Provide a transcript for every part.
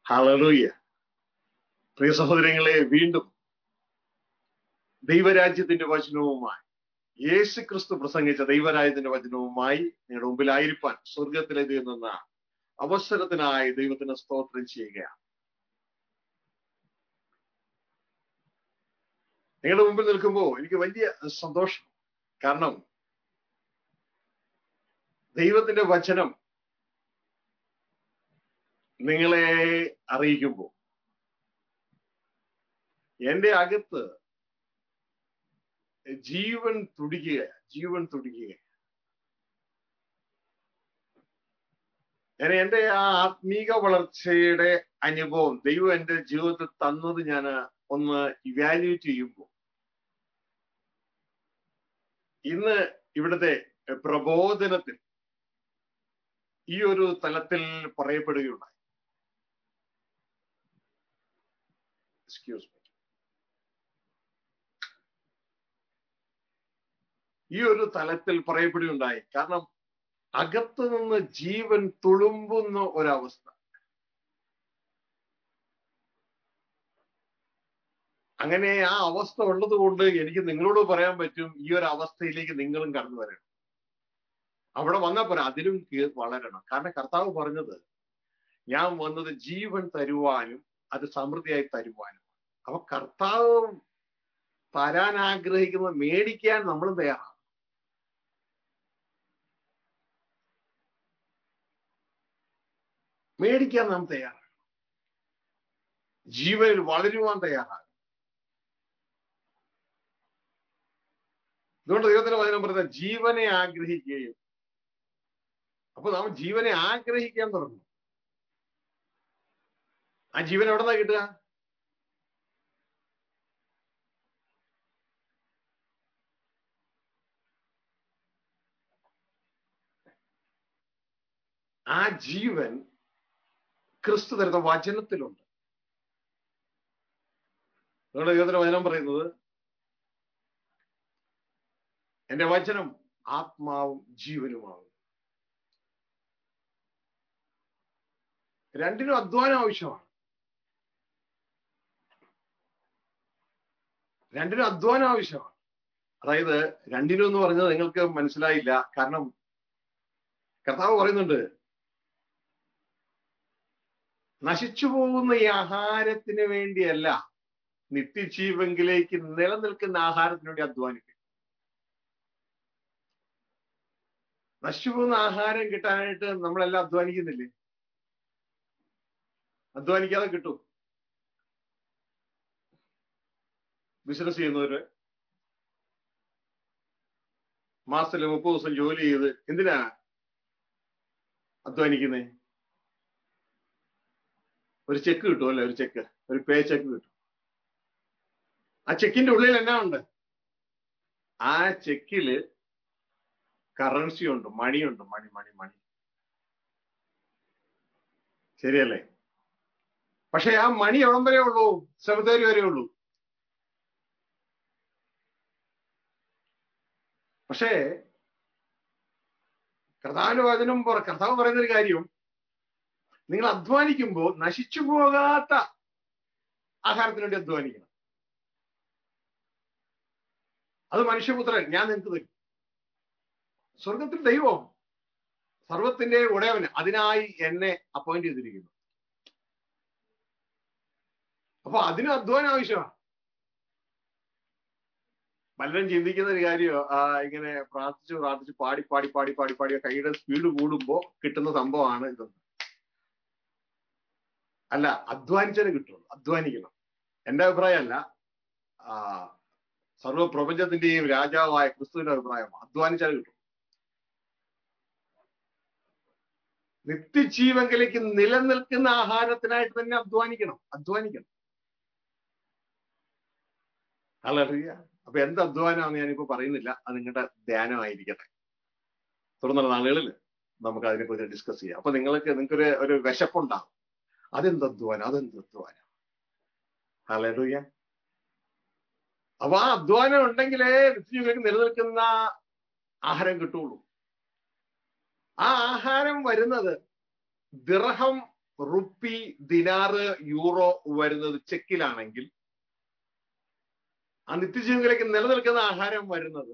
Hallelujah പ്രിയ സഹോദരങ്ങളെ വീണ്ടും ദൈവരാജ്യത്തിന്റെ വചനവുമായി യേശു ക്രിസ്തു പ്രസംഗിച്ച ദൈവരാജ്യത്തിന്റെ വചനവുമായി നിങ്ങളുടെ മുമ്പിലായിരിക്കാൻ സ്വർഗത്തിലെ നിന്ന അവസരത്തിനായി ദൈവത്തിന് സ്തോത്രം ചെയ്യുകയാണ് നിങ്ങളുടെ മുമ്പിൽ നിൽക്കുമ്പോൾ എനിക്ക് വലിയ സന്തോഷം കാരണം ദൈവത്തിന്റെ വചനം നിങ്ങളെ അറിയിക്കുമ്പോൾ എന്റെ അകത്ത് ജീവൻ തുടിക്കുക ജീവൻ തുടിക്കുക ഞാൻ എന്റെ ആ ആത്മീക വളർച്ചയുടെ അനുഭവം ദൈവം എന്റെ ജീവിതത്തിൽ തന്നത് ഞാൻ ഒന്ന് ഇവാലുവേറ്റ് ചെയ്യുമ്പോൾ ഇന്ന് ഇവിടുത്തെ പ്രബോധനത്തിൽ ഈ ഒരു തലത്തിൽ പറയപ്പെടുകയുണ്ടായി എക്സ്ക്യൂസ് മീ ഈ ഒരു തലത്തിൽ പറയപ്പെടുകയുണ്ടായി കാരണം അകത്തു നിന്ന് ജീവൻ തുളുമ്പുന്ന ഒരവസ്ഥ അങ്ങനെ ആ അവസ്ഥ ഉള്ളത് കൊണ്ട് എനിക്ക് നിങ്ങളോട് പറയാൻ പറ്റും ഈ ഒരു അവസ്ഥയിലേക്ക് നിങ്ങളും കടന്നു വരണം അവിടെ വന്നാൽ പോരാ അതിലും വളരണം കാരണം കർത്താവ് പറഞ്ഞത് ഞാൻ വന്നത് ജീവൻ തരുവാനും അത് സമൃദ്ധിയായി തരുവാനും അപ്പൊ കർത്താവ് തരാൻ ആഗ്രഹിക്കുന്നത് മേടിക്കാൻ നമ്മളും തയ്യാറാണ് മേടിക്കാൻ നാം തയ്യാറാണ് ജീവനിൽ വളരുവാൻ തയ്യാറാണ് അതുകൊണ്ട് ദൈവത്തിന്റെ വചനം പറയുന്നത് ജീവനെ ആഗ്രഹിക്കുകയും അപ്പൊ നാം ജീവനെ ആഗ്രഹിക്കാൻ തുടങ്ങും ആ ജീവൻ എവിടെ നിന്നാ കിട്ടുക ആ ജീവൻ ക്രിസ്തു തരുന്ന വചനത്തിലുണ്ട് നമ്മുടെ ദൈവത്തിന്റെ വചനം പറയുന്നത് എന്റെ വചനം ആത്മാവും ജീവനുമാകും രണ്ടിനും അധ്വാനം ആവശ്യമാണ് രണ്ടിനും അധ്വാനം ആവശ്യമാണ് അതായത് രണ്ടിനും എന്ന് പറഞ്ഞത് നിങ്ങൾക്ക് മനസ്സിലായില്ല കാരണം കർത്താവ് പറയുന്നുണ്ട് നശിച്ചു പോകുന്ന ഈ ആഹാരത്തിന് വേണ്ടിയല്ല നിത്യജീവങ്കിലേക്ക് നിലനിൽക്കുന്ന ആഹാരത്തിന് വേണ്ടി അധ്വാനിക്കും നശിച്ചു പോകുന്ന ആഹാരം കിട്ടാനായിട്ട് നമ്മളെല്ലാം അധ്വാനിക്കുന്നില്ലേ അധ്വാനിക്കാതെ കിട്ടും ബിസിനസ് ചെയ്യുന്നവര് മാസത്തില് മുപ്പത് ദിവസം ജോലി ചെയ്ത് എന്തിനാ അധ്വാനിക്കുന്നേ ഒരു ചെക്ക് കിട്ടും അല്ലെ ഒരു ചെക്ക് ഒരു പേ ചെക്ക് കിട്ടും ആ ചെക്കിന്റെ ഉള്ളിൽ എന്നാ ഉണ്ട് ആ ചെക്കില് കറൻസി ഉണ്ട് മണിയുണ്ട് മണി മണി മണി ശരിയല്ലേ പക്ഷെ ആ മണി എവിടം വരെ ഉള്ളൂ സെമിത്തേരി വരെ ഉള്ളൂ പക്ഷേ കർത്താവിന്റെ വചനം കർത്താവ് പറയുന്നൊരു കാര്യം നിങ്ങൾ അധ്വാനിക്കുമ്പോൾ നശിച്ചു പോകാത്ത ആഹാരത്തിന് വേണ്ടി അധ്വാനിക്കണം അത് മനുഷ്യപുത്രൻ ഞാൻ നിങ്ങൾക്ക് തരും സ്വർഗത്തിൽ ദൈവം സർവത്തിന്റെ ഉടയവന് അതിനായി എന്നെ അപ്പോയിന്റ് ചെയ്തിരിക്കുന്നു അപ്പൊ അതിന് അധ്വാനം ആവശ്യമാണ് പലരും ചിന്തിക്കുന്ന ഒരു കാര്യം ഇങ്ങനെ പ്രാർത്ഥിച്ച് പ്രാർത്ഥിച്ച് പാടി പാടി പാടി പാടി പാടി കൈയുടെ സ്പീഡ് കൂടുമ്പോ കിട്ടുന്ന സംഭവമാണ് ഇതൊന്നും അല്ല അധ്വാനിച്ചാലേ കിട്ടുള്ളൂ അധ്വാനിക്കണം എന്റെ അഭിപ്രായമല്ല ആ സർവ പ്രപഞ്ചത്തിന്റെയും രാജാവായ ക്രിസ്തുവിന്റെ അഭിപ്രായമാണ് അധ്വാനിച്ചാലേ കിട്ടും നിത്യജീവങ്കിലേക്ക് നിലനിൽക്കുന്ന ആഹാരത്തിനായിട്ട് തന്നെ അധ്വാനിക്കണം അധ്വാനിക്കണം അല്ലറിയ അപ്പൊ എന്ത് അധ്വാനമാണെന്ന് ഞാനിപ്പോ പറയുന്നില്ല അത് നിങ്ങളുടെ ധ്യാനമായിരിക്കട്ടെ തുടർന്നുള്ള നാളുകളിൽ നമുക്ക് അതിനെക്കുറിച്ച് ഡിസ്കസ് ചെയ്യാം അപ്പൊ നിങ്ങൾക്ക് നിങ്ങൾക്കൊരു ഒരു വിശപ്പുണ്ടാകും അതെന്ത് അധ്വാനം അതെന്ത് അധ്വാനം ഹലറിയ അപ്പൊ ആ അധ്വാനം ഉണ്ടെങ്കിലേ നിത്യജീവികൾക്ക് നിലനിൽക്കുന്ന ആഹാരം കിട്ടുള്ളൂ ആ ആഹാരം വരുന്നത് ദിർഹം റുപ്പി ദിനാറ് യൂറോ വരുന്നത് ചെക്കിലാണെങ്കിൽ ആ നിത്യജീവനിലേക്ക് നിലനിൽക്കുന്ന ആഹാരം വരുന്നത്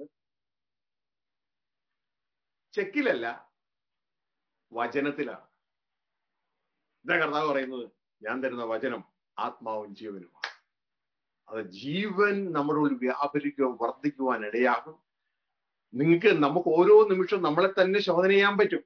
ചെക്കിലല്ല വചനത്തിലാണ് ഇതാ കർത്താവ് പറയുന്നത് ഞാൻ തരുന്ന വചനം ആത്മാവും ജീവനുമാണ് അത് ജീവൻ നമ്മുടെ ഉള്ളിൽ വ്യാപരിക്കുക വർദ്ധിക്കുവാൻ ഇടയാകും നിങ്ങൾക്ക് നമുക്ക് ഓരോ നിമിഷവും നമ്മളെ തന്നെ ശോധന ചെയ്യാൻ പറ്റും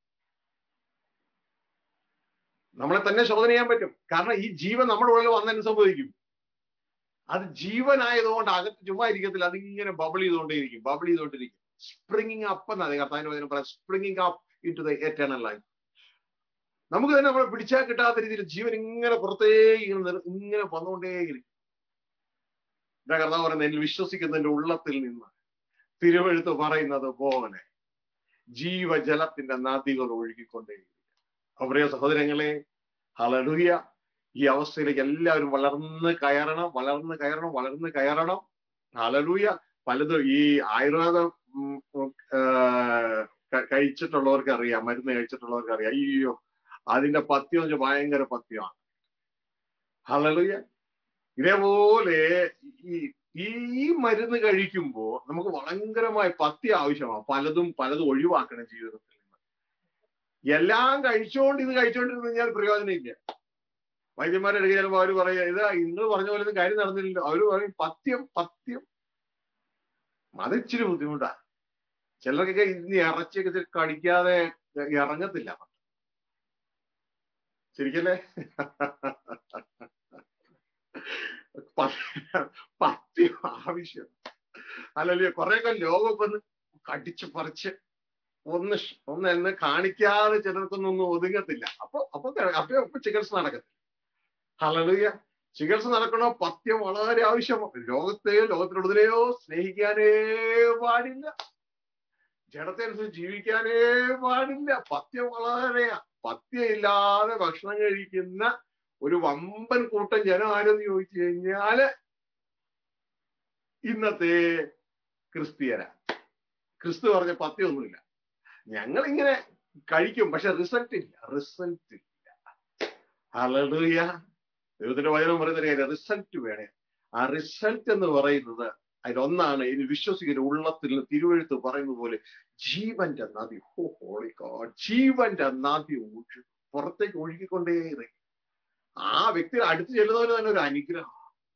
നമ്മളെ തന്നെ ശോധന ചെയ്യാൻ പറ്റും കാരണം ഈ ജീവൻ നമ്മുടെ ഉള്ളിൽ വന്നതിന് സംഭവിക്കും അത് ജീവനായതുകൊണ്ട് അകത്ത് ചുമ്മാ ഇരിക്കത്തില്ല അതിങ്ങനെ ബബിൾ ചെയ്തുകൊണ്ടേയിരിക്കും ബബിൾ ചെയ്തുകൊണ്ടിരിക്കും സ്പ്രിങ്ങിങ് അപ്പ് എന്നാണ് കർത്താവിന് വചനം പറയാം springing up into the eternal life നമുക്ക് തന്നെ നമ്മളെ പിടിച്ചാൽ കിട്ടാത്ത രീതിയിൽ ജീവൻ ഇങ്ങനെ പുറത്തേക്ക് ഇങ്ങനെ നിർ- ഇങ്ങനെ വന്നുകൊണ്ടേയിരിക്കും ഇതാ കർത്താവ് പറയുന്നത് എന്നിൽ വിശ്വസിക്കുന്നതിന്റെ ഉള്ളത്തിൽ നിന്ന് തിരുവെഴുത്ത് പറയുന്നത് പോലെ ജീവജലത്തിന്റെ നദികൾ ഒഴുകിക്കൊണ്ടേയിരിക്കും അപ്പൊ പ്രിയ സഹോദരങ്ങളെ ഹലലുയ ഈ അവസ്ഥയിലേക്ക് എല്ലാവരും വളർന്ന് കയറണം വളർന്ന് കയറണം വളർന്ന് കയറണം ഹലലൂയ പലതും ഈ ആയുർവേദം ഉം, ഉം, ആ, ക- കഴിച്ചിട്ടുള്ളവർക്ക് അറിയാം മരുന്ന് കഴിച്ചിട്ടുള്ളവർക്ക് അറിയാം അയ്യോ അതിന്റെ പത്യം എന്ന് വെച്ചാൽ ഭയങ്കര പത്യമാണ് ഹലലുയ ഇതേപോലെ ഈ ഈ മരുന്ന് കഴിക്കുമ്പോൾ നമുക്ക് ഭയങ്കരമായ പത്യം ആവശ്യമാണ് പലതും പലതും ഒഴിവാക്കണം ജീവിതത്തിൽ നിന്ന് എല്ലാം കഴിച്ചുകൊണ്ട് ഇത് കഴിച്ചുകൊണ്ടിരുന്ന് കഴിഞ്ഞാൽ പ്രയോജനമില്ല വൈദ്യന്മാരുടെ അടുക്കൽ ചിലപ്പോൾ അവര് പറയുക ഇത് നിങ്ങൾ പറഞ്ഞ പോലെ ഒന്നും കാര്യം നടന്നില്ലല്ലോ അവര് പറയും പത്യം പത്യം അത് ഇച്ചിരി ബുദ്ധിമുട്ടാ ചിലർക്കൊക്കെ ഇനി ഇറച്ചിയൊക്കെ ഇച്ചിരി കടിക്കാതെ ഇറങ്ങത്തില്ല ശരിക്കല്ലേ പ- പത്യം ആവശ്യം അല്ലല്ലേ കുറെയൊക്കെ ലോകമൊക്കെ ഒന്ന് കടിച്ചു പറിച്ച് ഒന്ന് ഷ്- ഒന്ന് എന്ന് കാണിക്കാതെ ചിലർക്കൊന്നും ഒന്നും ഒതുങ്ങത്തില്ല അപ്പൊ അപ്പൊ അപ്പൊ അപ്പൊ ചികിത്സ നടക്കത്തില്ല ഹലലുയ ചികിത്സ നടക്കണോ പത്യം വളരെ ആവശ്യമാണ് ലോകത്തെയോ ലോകത്തിനുള്ളതിനെയോ സ്നേഹിക്കാനേ പാടില്ല ജഡത്തെ അനുസരിച്ച് ജീവിക്കാനേ പാടില്ല പത്യം വളരെ പത്യം ഇല്ലാതെ ഭക്ഷണം കഴിക്കുന്ന ഒരു വമ്പൻ കൂട്ടം ജനം ആരെന്ന് ചോദിച്ചു കഴിഞ്ഞാല് ഇന്നത്തെ ക്രിസ്തീയരാ ക്രിസ്തു പറഞ്ഞ പത്യമൊന്നുമില്ല ഞങ്ങൾ ഇങ്ങനെ കഴിക്കും പക്ഷെ റിസൾട്ട് ഇല്ല റിസൾട്ട് ഇല്ല ഹലലുയ ദൈവത്തിന്റെ വചനം പറയുന്ന ഒരു കാര്യം റിസൾട്ട് വേണേ ആ റിസൾട്ട് എന്ന് പറയുന്നത് അതിലൊന്നാണ് ഇനി വിശ്വസിക്കുന്ന ഉള്ളത്തിൽ നിന്ന് തിരുവഴുത്ത് പറയുന്നത് പോലെ ജീവന്റെ നദി ഹോ ഹോളി ഗോഡ് ജീവന്റെ നദി ഒഴു പുറത്തേക്ക് ഒഴുകിക്കൊണ്ടേയിരിക്കും ആ വ്യക്തി അടുത്ത് ചെല്ലുന്നവന് തന്നെ ഒരു അനുഗ്രഹം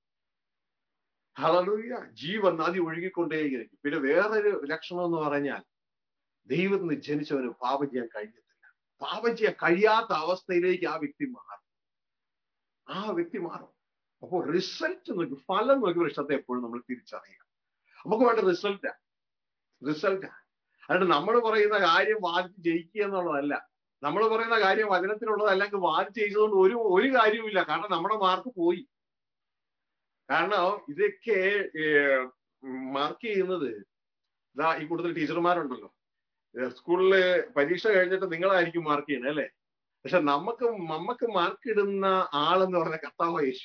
ഹലലൂയ ജീവൻ നദി ഒഴുകിക്കൊണ്ടേയിരിക്കും പിന്നെ വേറൊരു ലക്ഷണം എന്ന് പറഞ്ഞാൽ ദൈവത്തിന് ജനിച്ചവന് പാപം ചെയ്യാൻ കഴിഞ്ഞിട്ടില്ല പാപം ചെയ്യാൻ കഴിയാത്ത അവസ്ഥയിലേക്ക് ആ വ്യക്തി മാറും ആ വ്യക്തി മാറും അപ്പോൾ റിസൾട്ട് നോക്കി ഫലം നോക്കി വൃക്ഷത്തെ എപ്പോഴും നമ്മൾ തിരിച്ചറിയുക നമുക്ക് വേണ്ട റിസൾട്ടാ റിസൾട്ടാ അതുകൊണ്ട് നമ്മൾ പറയുന്ന കാര്യം വാദിച്ച് ജയിക്കുക എന്നുള്ളതല്ല നമ്മൾ പറയുന്ന കാര്യം വചനത്തിലുള്ളതല്ലെങ്കിൽ വാദിച്ച് ജയിച്ചതുകൊണ്ട് ഒരു ഒരു കാര്യവുമില്ല കാരണം നമ്മുടെ മാർക്ക് പോയി കാരണം ഇതൊക്കെ മാർക്ക് ചെയ്യുന്നത് ഇതാ ഈ കൂടുതൽ ടീച്ചർമാരുണ്ടല്ലോ സ്കൂളില് പരീക്ഷ കഴിഞ്ഞിട്ട് നിങ്ങളായിരിക്കും മാർക്ക് ചെയ്യുന്നത് അല്ലെ പക്ഷെ നമുക്ക് നമ്മക്ക് മാർക്ക് ഇടുന്ന ആളെന്ന് പറഞ്ഞ കർത്താവ് യേശു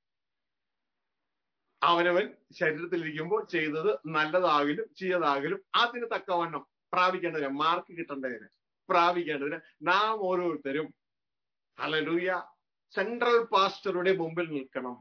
അവനവൻ ശരീരത്തിലിരിക്കുമ്പോൾ ചെയ്തത് നല്ലതാകലും ചെയ്യതാകലും അതിന് തക്കവണ്ണം പ്രാപിക്കേണ്ടതിന് മാർക്ക് കിട്ടേണ്ടതിന് പ്രാപിക്കേണ്ടതിന് നാം ഓരോരുത്തരും ഹലലൂയ സെൻട്രൽ പാസ്റ്ററുടെ മുമ്പിൽ നിൽക്കണം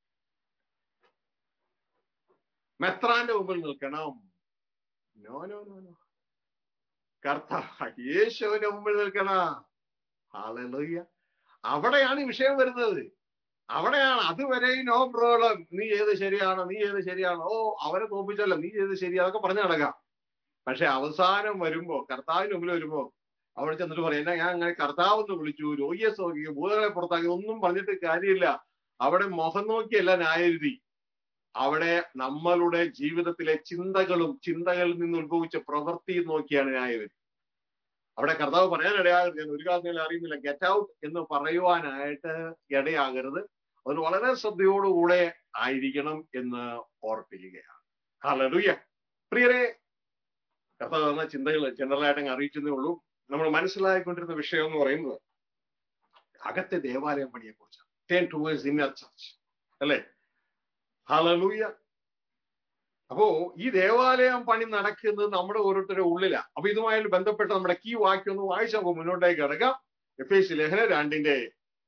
മെത്രാന്റെ മുമ്പിൽ നിൽക്കണം നോ നോ നോ നോ കർത്താവ് യേശുവിന്റെ മുമ്പിൽ നിൽക്കണം ഹാലലൂയ അവിടെയാണ് ഈ വിഷയം വരുന്നത് അവിടെയാണ് അതുവരെ നോ പ്രോബ്ലം നീ ചെയ്ത് ശരിയാണോ നീ ചെയ്ത് ശരിയാണോ ഓ അവനെ തോപ്പിച്ചല്ലോ നീ ചെയ്ത് ശരി അതൊക്കെ പറഞ്ഞു നടക്കാം പക്ഷെ അവസാനം വരുമ്പോ കർത്താവിന് മുമ്പിൽ വരുമ്പോ അവിടെ ചെന്നിട്ട് പറയാം എന്നാ ഞാൻ അങ്ങനെ കർത്താവ് എന്ന് വിളിച്ചു രോഗിയെ സോക്കിക്കും ഭൂതങ്ങളെ പുറത്താക്കി ഒന്നും പറഞ്ഞിട്ട് കാര്യമില്ല അവിടെ മുഖം നോക്കിയല്ല ന്യായവിധി അവിടെ നമ്മളുടെ ജീവിതത്തിലെ ചിന്തകളും ചിന്തകളിൽ നിന്ന് ഉത്ഭവിച്ച പ്രവൃത്തിയും നോക്കിയാണ് ന്യായവിധി അവിടെ കർത്താവ് പറയാനിടയാകരുത് ഞാൻ ഒരു കാലത്തിൽ അറിയുന്നില്ല ഗെറ്റ് ഔട്ട് എന്ന് പറയുവാനായിട്ട് ഇടയാകരുത് അതിന് വളരെ ശ്രദ്ധയോടുകൂടെ ആയിരിക്കണം എന്ന് ഓർപ്പിക്കുകയാണ് ഹലലുയ പ്രിയരെ കർത്താവ് തന്ന ചിന്തകൾ ജനറലായിട്ട് അങ്ങ് അറിയിച്ചതേ ഉള്ളൂ നമ്മൾ മനസ്സിലായിക്കൊണ്ടിരുന്ന വിഷയം എന്ന് പറയുന്നത് അകത്തെ ദേവാലയം പണിയെ കുറിച്ചാണ് ടേൺ ടുവേഴ്സ് ഇന്നർ ചർച്ച് അല്ലേ ഹലലൂയ അപ്പോ ഈ ദേവാലയം പണി നടക്കുന്നത് നമ്മുടെ ഓരോരുത്തരുടെ ഉള്ളിലാണ് അപ്പൊ ഇതുമായി ബന്ധപ്പെട്ട് നമ്മുടെ കീ വാക്യം ഒന്ന് വായിച്ച് നമുക്ക് മുന്നോട്ടേക്ക് കിടക്കാം എഫ് എസ് ലേഖന രണ്ടിന്റെ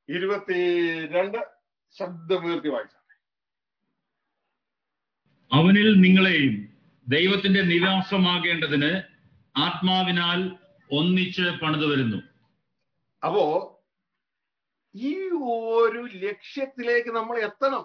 ഇരുപത്തിരണ്ട് ശബ്ദമുയർത്തി വായിച്ച അവനിൽ നിങ്ങളെയും ദൈവത്തിന്റെ നിവാസമാകേണ്ടതിന് ആത്മാവിനാൽ ഒന്നിച്ച് പണിതു വരുന്നു അപ്പോ ഈ ഒരു ലക്ഷ്യത്തിലേക്ക് നമ്മൾ എത്തണം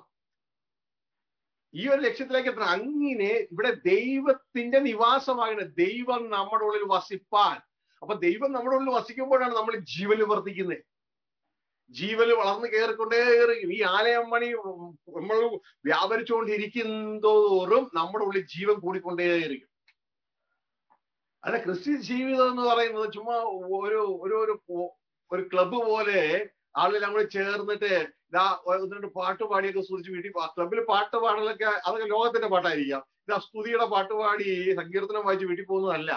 ഈ ഒരു ലക്ഷ്യത്തിലേക്ക് എത്തണം അങ്ങനെ ഇവിടെ ദൈവത്തിന്റെ നിവാസമാകണം ദൈവം നമ്മുടെ ഉള്ളിൽ വസിപ്പാൻ അപ്പൊ ദൈവം നമ്മുടെ ഉള്ളിൽ വസിക്കുമ്പോഴാണ് നമ്മൾ ജീവന് വർദ്ധിക്കുന്നത് ജീവന് വളർന്നു കയറിക്കൊണ്ടേയിരിക്കും ഈ ആലയം മണി നമ്മൾ വ്യാപരിച്ചുകൊണ്ടിരിക്കുന്നതോറും നമ്മുടെ ഉള്ളിൽ ജീവൻ കൂടിക്കൊണ്ടേയിരിക്കും അല്ല ക്രിസ്ത്യൻ ജീവിതം എന്ന് പറയുന്നത് ചുമ്മാ ഒരു ഒരു ഒരു ഒരു ക്ലബ്ബ് പോലെ ആളുകൾ കൂടി ചേർന്നിട്ട് ഇതാ ഒന്ന് രണ്ട് പാട്ട് പാടിയൊക്കെ സൂചിച്ച് വീട്ടിൽ ക്ലബിൽ പാട്ട് പാടലൊക്കെ അതൊക്കെ ലോകത്തിന്റെ പാട്ടായിരിക്കാം ഇതാ സ്തുതിയുടെ പാട്ട് പാടി സങ്കീർത്തനം വായിച്ച് വീട്ടിൽ പോകുന്നതല്ല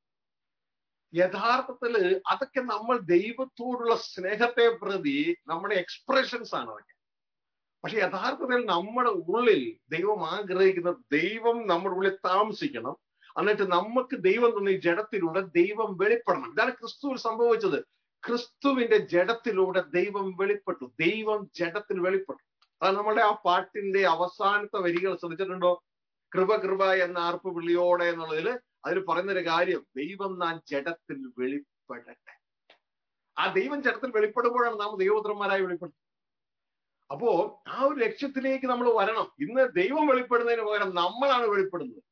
യഥാർത്ഥത്തില് അതൊക്കെ നമ്മൾ ദൈവത്തോടുള്ള സ്നേഹത്തെ പ്രതി നമ്മുടെ എക്സ്പ്രഷൻസ് ആണ് അതൊക്കെ പക്ഷെ യഥാർത്ഥത്തിൽ നമ്മുടെ ഉള്ളിൽ ദൈവം ആഗ്രഹിക്കുന്ന ദൈവം നമ്മുടെ ഉള്ളിൽ താമസിക്കണം എന്നിട്ട് നമുക്ക് ദൈവം തന്ന ഈ ജഡത്തിലൂടെ ദൈവം വെളിപ്പെടണം ഇതാണ് ക്രിസ്തുവിൽ സംഭവിച്ചത് ക്രിസ്തുവിന്റെ ജഡത്തിലൂടെ ദൈവം വെളിപ്പെട്ടു ദൈവം ജഡത്തിൽ വെളിപ്പെട്ടു അത് നമ്മുടെ ആ പാട്ടിന്റെ അവസാനത്തെ വരികൾ ശ്രദ്ധിച്ചിട്ടുണ്ടോ കൃപ കൃപ എന്ന ആർപ്പ് വിളിയോടെ എന്നുള്ളതിൽ അതിൽ പറയുന്നൊരു കാര്യം ദൈവം നാൻ ജഡത്തിൽ വെളിപ്പെടട്ടെ ആ ദൈവം ജഡത്തിൽ വെളിപ്പെടുമ്പോഴാണ് നാം ദൈവപുത്രന്മാരായി വെളിപ്പെടുന്നത് അപ്പോ ആ ഒരു ലക്ഷ്യത്തിലേക്ക് നമ്മൾ വരണം ഇന്ന് ദൈവം വെളിപ്പെടുന്നതിന് പകരം നമ്മളാണ് വെളിപ്പെടുന്നത്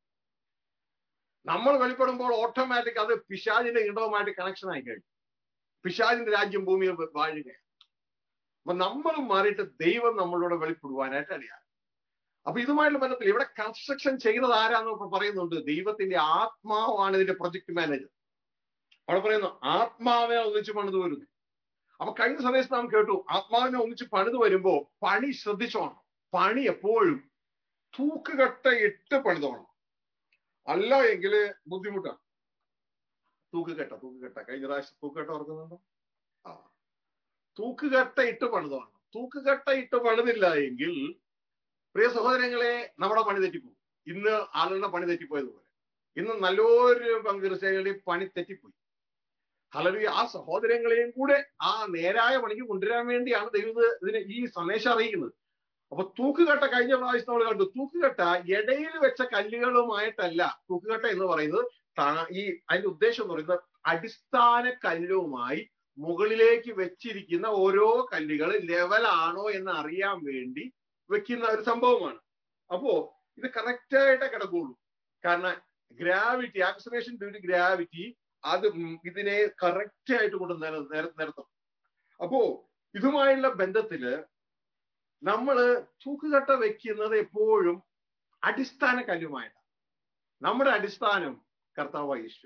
നമ്മൾ വെളിപ്പെടുമ്പോൾ ഓട്ടോമാറ്റിക് അത് പിശാജിന്റെ ഇടവുമായിട്ട് കണക്ഷൻ ആയി കഴിഞ്ഞു പിശാജിന്റെ രാജ്യം ഭൂമിയിൽ വാഴുകയാണ് അപ്പൊ നമ്മൾ മാറിയിട്ട് ദൈവം നമ്മളോട് വെളിപ്പെടുവാനായിട്ട് അറിയാം അപ്പൊ ഇതുമായിട്ടുള്ള ബന്ധത്തിൽ ഇവിടെ കൺസ്ട്രക്ഷൻ ചെയ്തത് ആരാന്ന് ഇപ്പൊ പറയുന്നുണ്ട് ദൈവത്തിന്റെ ആത്മാവാണ് ഇതിന്റെ പ്രൊജക്ട് മാനേജർ അവിടെ പറയുന്നു ആത്മാവിനെ ഒന്നിച്ച് പണിത് വരുന്നു അപ്പൊ കഴിഞ്ഞ സമയത്ത് നാം കേട്ടു ആത്മാവിനെ ഒന്നിച്ച് പണിത് വരുമ്പോ പണി ശ്രദ്ധിച്ചോണം പണി എപ്പോഴും തൂക്കുകട്ട ഇട്ട് പണിതോണം അല്ല എങ്കിൽ ബുദ്ധിമുട്ടാണ് തൂക്കുകെട്ട തൂക്കുകെട്ട കഴിഞ്ഞ പ്രാവശ്യം തൂക്കുകെട്ട ഓർക്കുന്നുണ്ടോ ആ തൂക്കുകെട്ട ഇട്ട് പണിതോണം തൂക്കുകെട്ട ഇട്ട് പണിതില്ല എങ്കിൽ പ്രിയ സഹോദരങ്ങളെ നമ്മുടെ പണി തെറ്റിപ്പോയി ഇന്ന് ആളുകളുടെ പണി തെറ്റിപ്പോയതുപോലെ ഇന്ന് നല്ലൊരു പങ്കുചേരി പണി തെറ്റിപ്പോയി ഹലവി ആ സഹോദരങ്ങളെയും കൂടെ ആ നേരായ പണിക്ക് കൊണ്ടുവരാൻ വേണ്ടിയാണ് ദൈവം ഇതിന് ഈ സന്ദേശം അറിയിക്കുന്നത് അപ്പൊ തൂക്കുകെട്ട കഴിഞ്ഞ പ്രാവശ്യം നമ്മൾ കണ്ടു തൂക്കുകെട്ട ഇടയിൽ വെച്ച കല്ലുകളുമായിട്ടല്ല തൂക്കുകെട്ട എന്ന് പറയുന്നത് ഈ അതിന്റെ ഉദ്ദേശം എന്ന് പറയുന്നത് അടിസ്ഥാന കല്ലുമായി മുകളിലേക്ക് വെച്ചിരിക്കുന്ന ഓരോ കല്ലുകൾ ലെവലാണോ എന്ന് അറിയാൻ വേണ്ടി വെക്കുന്ന ഒരു സംഭവമാണ് അപ്പോ ഇത് കറക്റ്റ് ആയിട്ടേ കിടക്കുള്ളൂ കാരണം gravity acceleration due to gravity അത് ഇതിനെ കറക്റ്റ് ആയിട്ട് കൊണ്ട് നിരത്തും അപ്പോ ഇതുമായുള്ള ബന്ധത്തില് നമ്മള് തൂക്കുകട്ട വെക്കുന്നത് എപ്പോഴും അടിസ്ഥാന കല്ലുമായിട്ടാണ് നമ്മുടെ അടിസ്ഥാനം കർത്താവ് യേശു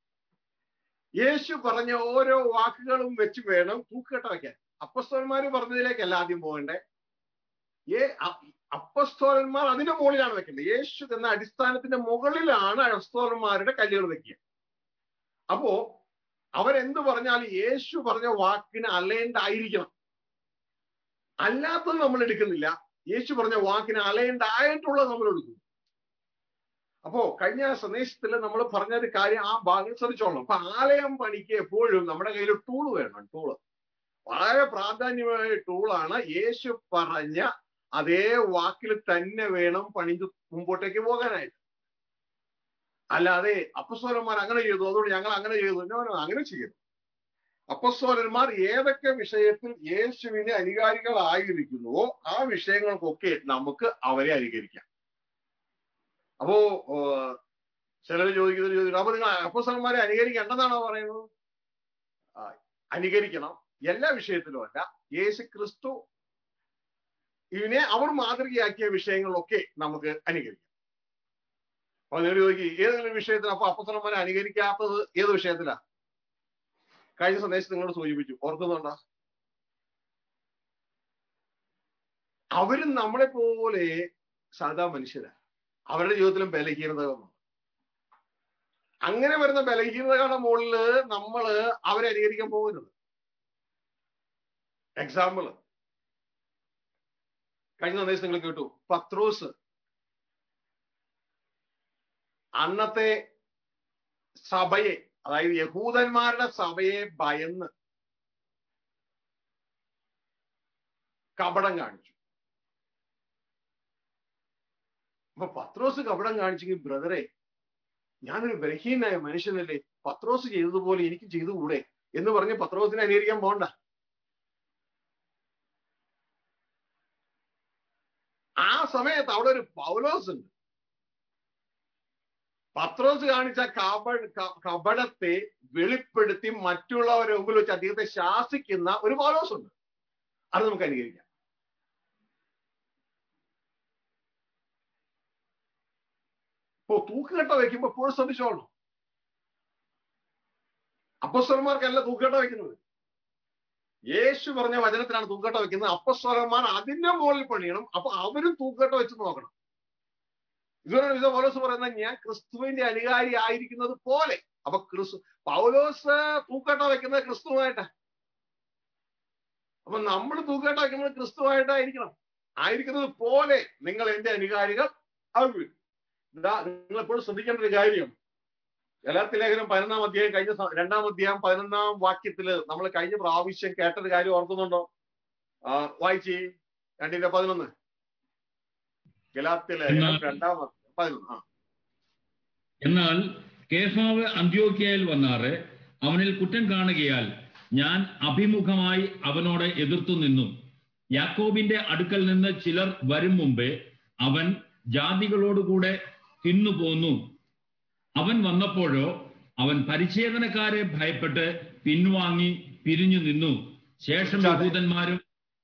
യേശു പറഞ്ഞ ഓരോ വാക്കുകളും വെച്ച് വേണം തൂക്കുകട്ട വെക്കാൻ അപ്പസ്തോന്മാര് പറഞ്ഞതിലേക്കല്ല ആദ്യം പോകണ്ടേ ഏ അപ്പസ്തോലന്മാർ അതിന്റെ മുകളിലാണ് വെക്കേണ്ടത് യേശു എന്ന അടിസ്ഥാനത്തിന്റെ മുകളിലാണ് അപ്പസ്തോലന്മാരുടെ കല്ലുകൾ വെക്കുക അപ്പോ അവരെന്ത് പറഞ്ഞാലും യേശു പറഞ്ഞ വാക്കിന് അലൈൻഡ് ആയിരിക്കണം അല്ലാത്തത് നമ്മൾ എടുക്കുന്നില്ല യേശു പറഞ്ഞ വാക്കിന് അലൈൻഡ് ആയിട്ടുള്ളത് നമ്മൾ എടുക്കുന്നു അപ്പോ കഴിഞ്ഞ സന്ദേശത്തിൽ നമ്മൾ പറഞ്ഞൊരു കാര്യം ആ ഭാഗം ശ്രദ്ധിച്ചോളണം അപ്പൊ ആലയം പണിക്ക് എപ്പോഴും നമ്മുടെ കയ്യിൽ ടൂള് വേണം ടൂള് വളരെ പ്രാധാന്യമായ ടൂളാണ് യേശു പറഞ്ഞ അതേ വാക്കിൽ തന്നെ വേണം പണിത് മുമ്പോട്ടേക്ക് പോകാനായിട്ട് അല്ലാതെ അപ്പസ്വരന്മാർ അങ്ങനെ ചെയ്തു അതുകൊണ്ട് ഞങ്ങൾ അങ്ങനെ ചെയ്തു അങ്ങനെ ചെയ്തു അപ്പസ്വരന്മാർ ഏതൊക്കെ വിഷയത്തിൽ യേശുവിനെ അനുകാരികളായിരിക്കുന്നുവോ ആ വിഷയങ്ങൾക്കൊക്കെ നമുക്ക് അവരെ അനുകരിക്കാം അപ്പോ ചിലർ ചോദിക്കുന്ന ചോദിക്കുന്നു അപ്പൊ നിങ്ങൾ അപ്പസ്വരന്മാരെ അനുകരിക്കേണ്ടതാണോ പറയുന്നത് അനുകരിക്കണം എല്ലാ വിഷയത്തിലും അല്ല യേശു ക്രിസ്തു ഇതിനെ അവർ മാതൃകയാക്കിയ വിഷയങ്ങളിലൊക്കെ നമുക്ക് അനുകരിക്കാം അപ്പൊ നിങ്ങൾ ചോദിക്കും ഏതെങ്കിലും വിഷയത്തിൽ അപ്പൊ അപ്പസ്വലന്മാരെ അനുകരിക്കാത്തത് ഏത് വിഷയത്തിലാ കഴിഞ്ഞ സന്ദേശം നിങ്ങളോട് സൂചിപ്പിച്ചു ഓർക്കുന്നുണ്ടോ അവരും നമ്മളെ പോലെ സാധാ മനുഷ്യരാ അവരുടെ ജീവിതത്തിലും ബലഹീനത വന്നു അങ്ങനെ വരുന്ന ബലഹീനതകളുടെ മുകളില് നമ്മള് അവരെ അനുകരിക്കാൻ പോകുന്നത് എക്സാമ്പിള് കഴിഞ്ഞ സന്ദേശം നിങ്ങൾ കേട്ടു പത്രോസ് അന്നത്തെ സഭയെ അതായത് യഹൂദന്മാരുടെ സഭയെ ഭയന്ന് കപടം കാണിച്ചു അപ്പൊ പത്രോസ് കപടം കാണിച്ചെങ്കിൽ ബ്രദറെ ഞാനൊരു ബലഹീനായ മനുഷ്യനല്ലേ പത്രോസ് ചെയ്തതുപോലെ എനിക്ക് ചെയ്തുകൂടെ എന്ന് പറഞ്ഞ് പത്രോസിനെ അനുകരിക്കാൻ പോണ്ട ആ സമയത്ത് അവിടെ ഒരു പൗലോസ് ഉണ്ട് പത്രോസ് കാണിച്ച കപ കപടത്തെ വെളിപ്പെടുത്തി മറ്റുള്ളവരെ മുമ്പിൽ വെച്ച് അദ്ദേഹത്തെ ശാസിക്കുന്ന ഒരു പൗലോസ് ഉണ്ട് അത് നമുക്ക് അനുകരിക്കാം ഇപ്പോ തൂക്കുകെട്ട വയ്ക്കുമ്പോ എപ്പോഴും ശ്രദ്ധിച്ചോളണം അപ്പസ്വരന്മാർക്കല്ല തൂക്കുകെട്ട വയ്ക്കുന്നത് യേശു പറഞ്ഞ വചനത്തിലാണ് തൂക്കട്ട വെക്കുന്നത് അപ്പസ്വരന്മാർ അതിന്റെ മുകളിൽ പണിയണം അപ്പൊ അവരും തൂക്കട്ട വെച്ച് നോക്കണം ഇതുവരെ വിധ പൗലോസ് പറയുന്നത് ഞാൻ ക്രിസ്തുവിന്റെ അനുകാരി ആയിരിക്കുന്നത് പോലെ അപ്പൊ ക്രിസ്തു പൗലോസ് തൂക്കട്ട വെക്കുന്നത് ക്രിസ്തുവായിട്ടാ അപ്പൊ നമ്മൾ തൂക്കട്ട വെക്കുന്നത് ക്രിസ്തുവായിട്ടായിരിക്കണം ആയിരിക്കുന്നത് പോലെ നിങ്ങൾ എന്റെ അനുകാരികൾ ആകും ഇതാ നിങ്ങൾ എപ്പോഴും ശ്രദ്ധിക്കേണ്ട ഒരു കാര്യം ഗലാത്തി ലേഖനം പതിനൊന്നാം അധ്യായം കഴിഞ്ഞ സ- രണ്ടാം അധ്യായം പതിനൊന്നാം വാക്യത്തില് നമ്മൾ കഴിഞ്ഞ പ്രാവശ്യം കേട്ടൊരു കാര്യം ഓർക്കുന്നുണ്ടോ ആ വായിച്ചേ രണ്ടിന്റെ പതിനൊന്ന് ഗലാത്തി ലേഖനം എന്നാൽ- രണ്ടാം അധ്യായം പതിനൊന്ന് ആ എന്നാൽ കേഫാവ് അന്ത്യോക്യയിൽ വന്നാറ് അവനിൽ കുറ്റം കാണുകയാൽ ഞാൻ അഭിമുഖമായി അവനോട് എതിർത്തു നിന്നു യാക്കോബിന്റെ അടുക്കൽ നിന്ന് ചിലർ വരും മുമ്പേ അവൻ ജാതികളോടുകൂടെ തിന്നുപോന്നു അവൻ വന്നപ്പോഴോ അവൻ പരിച്ഛേദനക്കാരെ ഭയപ്പെട്ട് പിൻവാങ്ങി പിരിഞ്ഞു നിന്നു ശേഷം യഹൂദന്മാരും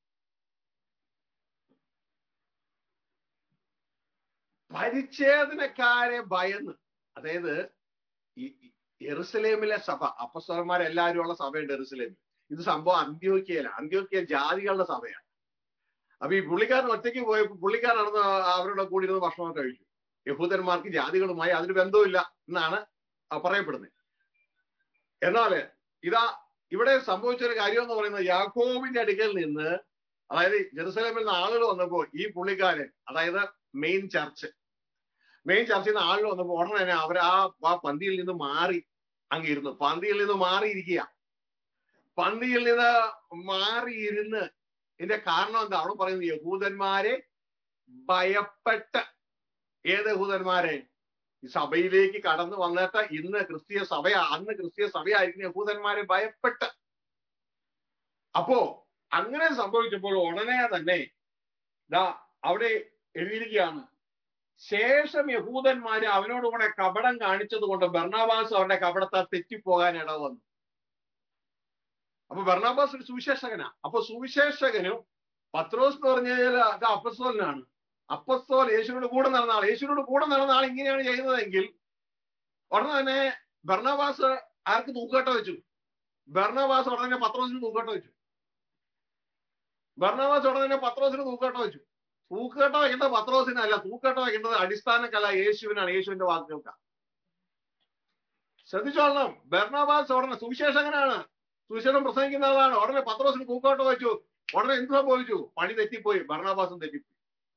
പരിച്ഛേദനക്കാരെ ഭയന്ന് അതായത് ഈ ഈ എറുസലേമിലെ സഭ അപ്പസ്വരന്മാരെല്ലാവരും ഉള്ള സഭയുണ്ട് എറുസലേമിൽ ഇത് സംഭവം അന്ത്യോക്കിയയിലാണ് അന്ത്യോക്കിയ ജാതികളുടെ സഭയാണ് അപ്പൊ ഈ പുള്ളിക്കാരൻ ഒറ്റയ്ക്ക് പോയപ്പോ പുള്ളിക്കാരൻ നടന്ന് അവരുടെ കൂടി ഇരുന്ന് ഭക്ഷണം കഴിച്ചു യഹൂദന്മാർക്ക് ജാതികളുമായി അതിന് ബന്ധമില്ല എന്നാണ് ആ പറയപ്പെടുന്നത് എന്നാല് ഇതാ ഇവിടെ സംഭവിച്ചൊരു കാര്യം എന്ന് പറയുന്നത് യാക്കോബിന്റെ അടുക്കൽ നിന്ന് അതായത് ജെറുസലേമിൽ നിന്ന് ആളുകൾ വന്നപ്പോ ഈ പുള്ളിക്കാരൻ അതായത് മെയിൻ ചർച്ച് മെയിൻ ചർച്ചിൽ നിന്ന് ആളുകൾ വന്നപ്പോ ഉടനെ തന്നെ അവർ ആ ആ പന്തിയിൽ നിന്ന് മാറി അങ്ങ് ഇരുന്നു പന്തിയിൽ നിന്ന് മാറിയിരിക്കുക പന്തിയിൽ നിന്ന് മാറിയിരുന്ന് ഇതിന്റെ കാരണം എന്താ അവിടെ പറയുന്നത് യഹൂദന്മാരെ ഭയപ്പെട്ട് ഏത് യഹൂദന്മാരെ ഈ സഭയിലേക്ക് കടന്നു വന്നിട്ട് ഇന്ന് ക്രിസ്തീയ സഭ അന്ന് ക്രിസ്തീയ സഭയായിരിക്കുന്ന യഹൂദന്മാരെ ഭയപ്പെട്ട് അപ്പോ അങ്ങനെ സംഭവിച്ചപ്പോൾ ഉടനെ തന്നെ ദാ അവിടെ എഴുതിയിരിക്കുകയാണ് ശേഷം യഹൂദന്മാര് അവനോട് കൂടെ കപടം കാണിച്ചത് കൊണ്ട് ബർണാബാസ് അവരുടെ കപടത്തെ തെറ്റിപ്പോകാൻ ഇട വന്നു അപ്പൊ ബർണാബാസ് ഒരു സുവിശേഷകനാ അപ്പൊ സുവിശേഷകനും പത്രോസ് എന്ന് പറഞ്ഞാൽ അത് അപ്പസ്തോലനാണ് അപ്പസ്തോൽ യേശുവിനോട് കൂടെ നടന്ന ആൾ യേശുവിനോട് കൂടെ നടന്ന ആൾ ഇങ്ങനെയാണ് ചെയ്യുന്നതെങ്കിൽ ഉടനെ തന്നെ ബർണാബാസ് ആർക്ക് തൂക്കട്ട വെച്ചു ബർണാബാസ് ഉടനെ തന്നെ പത്രോസിന് തൂക്കട്ട വെച്ചു ബർണാബാസ് ഉടനെ തന്നെ പത്രോസിന് തൂക്കട്ട വെച്ചു തൂക്കട്ട വയ്ക്കേണ്ടത് പത്രോസിനല്ല തൂക്കട്ട വയ്ക്കേണ്ടത് അടിസ്ഥാന കല യേശുവിനാണ് യേശുവിന്റെ വാക്കുകൾക്ക് ശ്രദ്ധിച്ചോളണം ബർണാബാസ് ഉടനെ സുവിശേഷകനാണ് സുവിശേഷം പ്രസംഗിക്കുന്ന ആളാണ് ഉടനെ പത്രോസിന് തൂക്കോട്ട വെച്ചു ഉടനെ എന്ത് സംഭവിച്ചു പണി തെറ്റിപ്പോയി ഭരണാഭാസം തെറ്റിപ്പോയി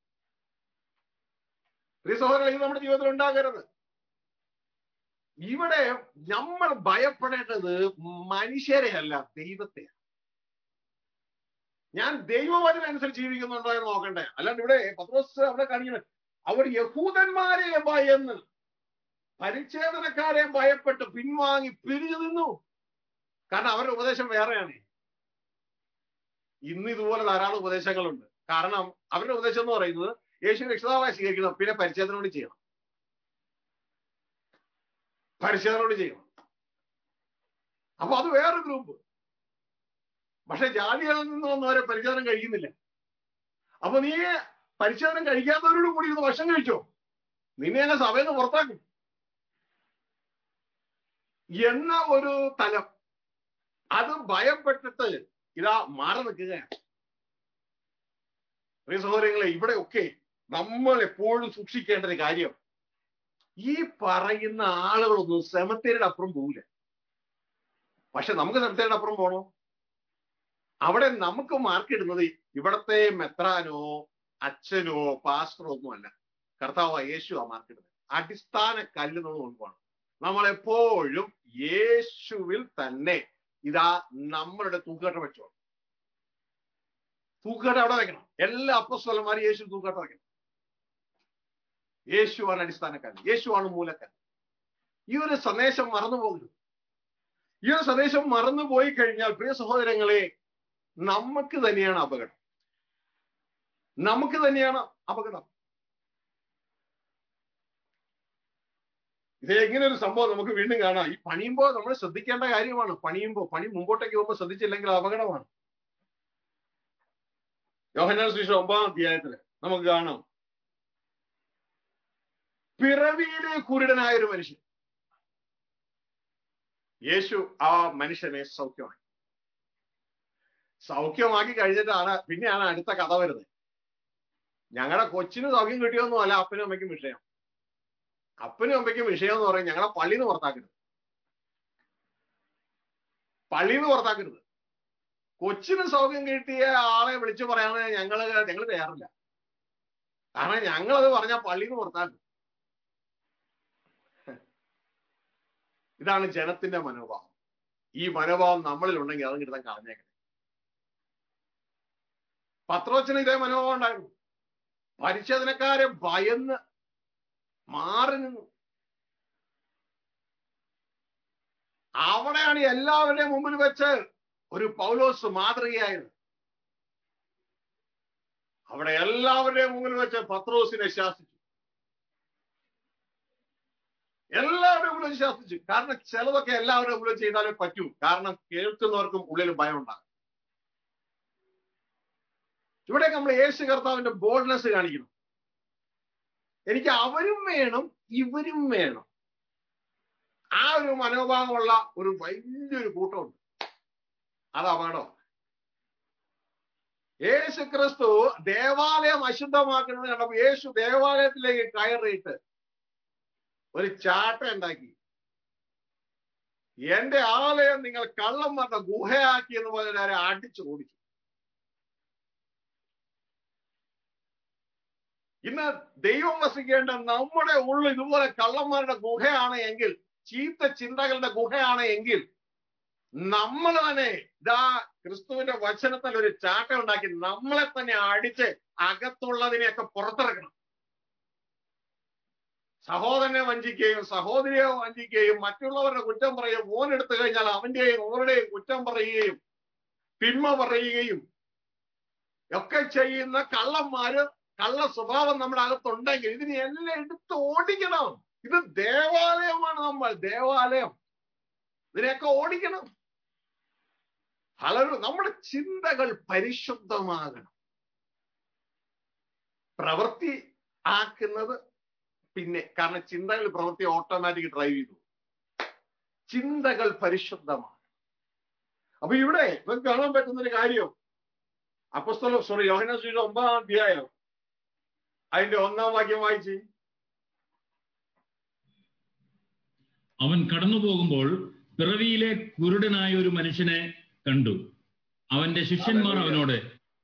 പ്രിയ സഹോദരൻ ഇത് നമ്മുടെ ജീവിതത്തിൽ ഉണ്ടാകരുത് ഇവിടെ നമ്മൾ ഭയപ്പെടേണ്ടത് മനുഷ്യരെ അല്ല ദൈവത്തെ ഞാൻ ദൈവവചനനുസരിച്ച് ജീവിക്കുന്നുണ്ടോ എന്ന് നോക്കണ്ടേ അല്ലാണ്ട് ഇവിടെ പത്രോസ് അവിടെ കാണിക്കുന്നത് അവർ യഹൂദന്മാരെ ഭയന്ന് പരിച്ഛേദനക്കാരെ ഭയപ്പെട്ട് പിൻവാങ്ങി പിരിഞ്ഞു നിന്നു കാരണം അവരുടെ ഉപദേശം വേറെയാണ് ഇന്ന് ഇതുപോലെ ധാരാളം ഉപദേശങ്ങളുണ്ട് കാരണം അവരുടെ ഉപദേശം എന്ന് പറയുന്നത് യേശു രക്ഷിതാവായി സ്വീകരിക്കണം പിന്നെ പരിച്ഛേദനോട് ചെയ്യണം പരിച്ഛേദനോട് ചെയ്യണം അപ്പൊ അത് വേറെ ഗ്രൂപ്പ് പക്ഷെ ജാതികളിൽ നിന്ന് വന്നവരെ പരിച്ഛേദനം കഴിക്കുന്നില്ല അപ്പൊ നീ പരിച്ഛേദനം കഴിക്കാത്തവരോട് കൂടി ഇരുന്ന് ഭക്ഷണം കഴിച്ചോ നിന്നെ എന്നെ സഭയിൽ നിന്ന് പുറത്താക്കും എന്ന ഒരു തലം അത് ഭയപ്പെട്ടിട്ട് ഇതാ മാറി നിൽക്കുകയാണ് പ്രിയ സഹോദരങ്ങളെ ഇവിടെയൊക്കെ നമ്മൾ എപ്പോഴും സൂക്ഷിക്കേണ്ട ഒരു കാര്യം ഈ പറയുന്ന ആളുകളൊന്നും സെമത്തേരിയുടെ അപ്പുറം പോകില്ല പക്ഷെ നമുക്ക് സെമത്തേരിയുടെ അപ്പുറം പോണോ അവിടെ നമുക്ക് മാർക്ക് ഇടുന്നത് ഇവിടത്തെ മെത്രാനോ അച്ഛനോ പാസ്റ്ററോ ഒന്നും അല്ല കർത്താവ് യേശു ആ മാർക്ക് ഇടുന്നത് അടിസ്ഥാന കല്ല് നമ്മൾ നോക്കുവാണ് നമ്മൾ എപ്പോഴും യേശുവിൽ തന്നെ ഇതാ നമ്മളുടെ തൂക്കട്ട വെച്ചോ തൂക്കാട്ടം അവിടെ വെക്കണം എല്ലാ അപ്പസ്വലന്മാരും യേശു തൂക്കാട്ടം വെക്കണം യേശുവാണ് അടിസ്ഥാനക്കാരൻ യേശുവാണ് മൂലക്കാരൻ ഈ ഒരു സന്ദേശം മറന്നു പോകരുത് ഈ ഒരു സന്ദേശം മറന്നു പോയി കഴിഞ്ഞാൽ പ്രിയ സഹോദരങ്ങളെ നമുക്ക് തന്നെയാണ് അപകടം നമുക്ക് തന്നെയാണ് അപകടം ഇത് എങ്ങനെ ഒരു സംഭവം നമുക്ക് വീണ്ടും കാണാം ഈ പണിയുമ്പോൾ നമ്മൾ ശ്രദ്ധിക്കേണ്ട കാര്യമാണ് പണിയുമ്പോൾ പണി മുമ്പോട്ടേക്ക് പോകുമ്പോൾ ശ്രദ്ധിച്ചില്ലെങ്കിൽ അപകടമാണ് യോഹന്നാൻ സുവിശേഷം ഒമ്പതാം അധ്യായത്തില് നമുക്ക് കാണാം പിറവിയിലെ കുരുടനായ ഒരു മനുഷ്യൻ യേശു ആ മനുഷ്യനെ സൗഖ്യമാക്കി സൗഖ്യമാക്കി കഴിഞ്ഞിട്ടാണ് പിന്നെയാണ് അടുത്ത കഥ വരുന്നത് ഞങ്ങളുടെ കൊച്ചിന് സൗഖ്യം കിട്ടിയൊന്നും അല്ല അപ്പനും അമ്മയ്ക്കും വിഷയം അപ്പനും അമ്മയ്ക്കും വിഷയം എന്ന് പറയും ഞങ്ങളെ പള്ളിന്ന് പുറത്താക്കരുത് പള്ളിന്ന് പുറത്താക്കരുത് കൊച്ചിന് സൗഖ്യം കിട്ടിയ ആളെ വിളിച്ചു പറയാൻ ഞങ്ങള് ഞങ്ങൾ തയ്യാറില്ല കാരണം ഞങ്ങളത് പറഞ്ഞാൽ പള്ളിന്ന് പുറത്താക്കും ഇതാണ് ജനത്തിന്റെ മനോഭാവം ഈ മനോഭാവം നമ്മളിൽ ഉണ്ടെങ്കിൽ അത് കിട്ടാൻ കളഞ്ഞേക്കണം പത്രോച്ചന് ഇതേ മനോഭാവം ഉണ്ടായിരുന്നു പരിശോധനക്കാരെ ഭയന്ന് മാറി നിന്നു അവിടെയാണ് എല്ലാവരുടെയും മുമ്പിൽ വെച്ച് ഒരു പൗലോസ് മാതൃകയായത് അവിടെ എല്ലാവരുടെയും മുമ്പിൽ വെച്ച് പത്രോസിനെ ശാസിച്ചു എല്ലാവരുടെ മുമ്പിലും ശാസിച്ചു കാരണം ചിലതൊക്കെ എല്ലാവരുടെ മുമ്പിലും ചെയ്താലേ പറ്റൂ കാരണം കേൾക്കുന്നവർക്കും ഉള്ളിൽ ഭയം ഉണ്ടാകും ഇവിടെ നമ്മൾ യേശു കർത്താവിന്റെ ബോൾഡ്നെസ് കാണിക്കണം എനിക്ക് അവരും വേണം ഇവരും വേണം ആ ഒരു മനോഭാവമുള്ള ഒരു വലിയൊരു കൂട്ടമുണ്ട് അത് അപകടമാണ് യേശു ക്രിസ്തു ദേവാലയം അശുദ്ധമാക്കുന്നത് കണ്ടപ്പോ യേശു ദേവാലയത്തിലേക്ക് കയറിയിട്ട് ഒരു ചാട്ട ഉണ്ടാക്കി എന്റെ ആലയം നിങ്ങൾ കള്ളന്മാരുടെ ഗുഹയാക്കി എന്ന് പറഞ്ഞാൽ അടിച്ചു ഓടിച്ചു ഇന്ന് ദൈവം വസിക്കേണ്ട നമ്മുടെ ഉള്ളിൽ ഇതുപോലെ കള്ളന്മാരുടെ ഗുഹയാണ് എങ്കിൽ ചീത്ത ചിന്തകളുടെ ഗുഹയാണ് എങ്കിൽ നമ്മൾ തന്നെ ഇതാ ക്രിസ്തുവിന്റെ വചനത്തിൽ ഒരു ചാട്ട ഉണ്ടാക്കി നമ്മളെ തന്നെ അടിച്ച് അകത്തുള്ളതിനെയൊക്കെ പുറത്തിറക്കണം സഹോദരനെ വഞ്ചിക്കുകയും സഹോദരിയെ വഞ്ചിക്കുകയും മറ്റുള്ളവരുടെ കുറ്റം പറയുകയും ഫോൺ എടുത്തു കഴിഞ്ഞാൽ അവന്റെയും ഓരുടെയും കുറ്റം പറയുകയും തിന്മ പറയുകയും ഒക്കെ ചെയ്യുന്ന കള്ളന്മാര് കള്ള സ്വഭാവം നമ്മുടെ അകത്തുണ്ടെങ്കിൽ ഇതിനെ എല്ലാം എടുത്ത് ഓടിക്കണം ഇത് ദേവാലയമാണ് നമ്മൾ ദേവാലയം ഇതിനെയൊക്കെ ഓടിക്കണം പലരും നമ്മുടെ ചിന്തകൾ പരിശുദ്ധമാകണം പ്രവൃത്തി ആക്കുന്നത് പിന്നെ കാരണം ചിന്തകൾ പ്രവൃത്തി ഓട്ടോമാറ്റിക് ഡ്രൈവ് ചെയ്തു ചിന്തകൾ പരിശുദ്ധമാണ് അപ്പൊ ഇവിടെ നമുക്ക് കാണാൻ പറ്റുന്ന ഒരു കാര്യം അപ്പസ്തലം സോറി യോഹന ശ്രീയുടെ ഒമ്പതാം അധ്യായം അതിന്റെ ഒന്നാം വാക്യം വായിച്ച് അവൻ കടന്നു പോകുമ്പോൾ പിറവിയിലെ കുരുടനായ ഒരു മനുഷ്യനെ കണ്ടു അവന്റെ ശിഷ്യന്മാർ അവനോട്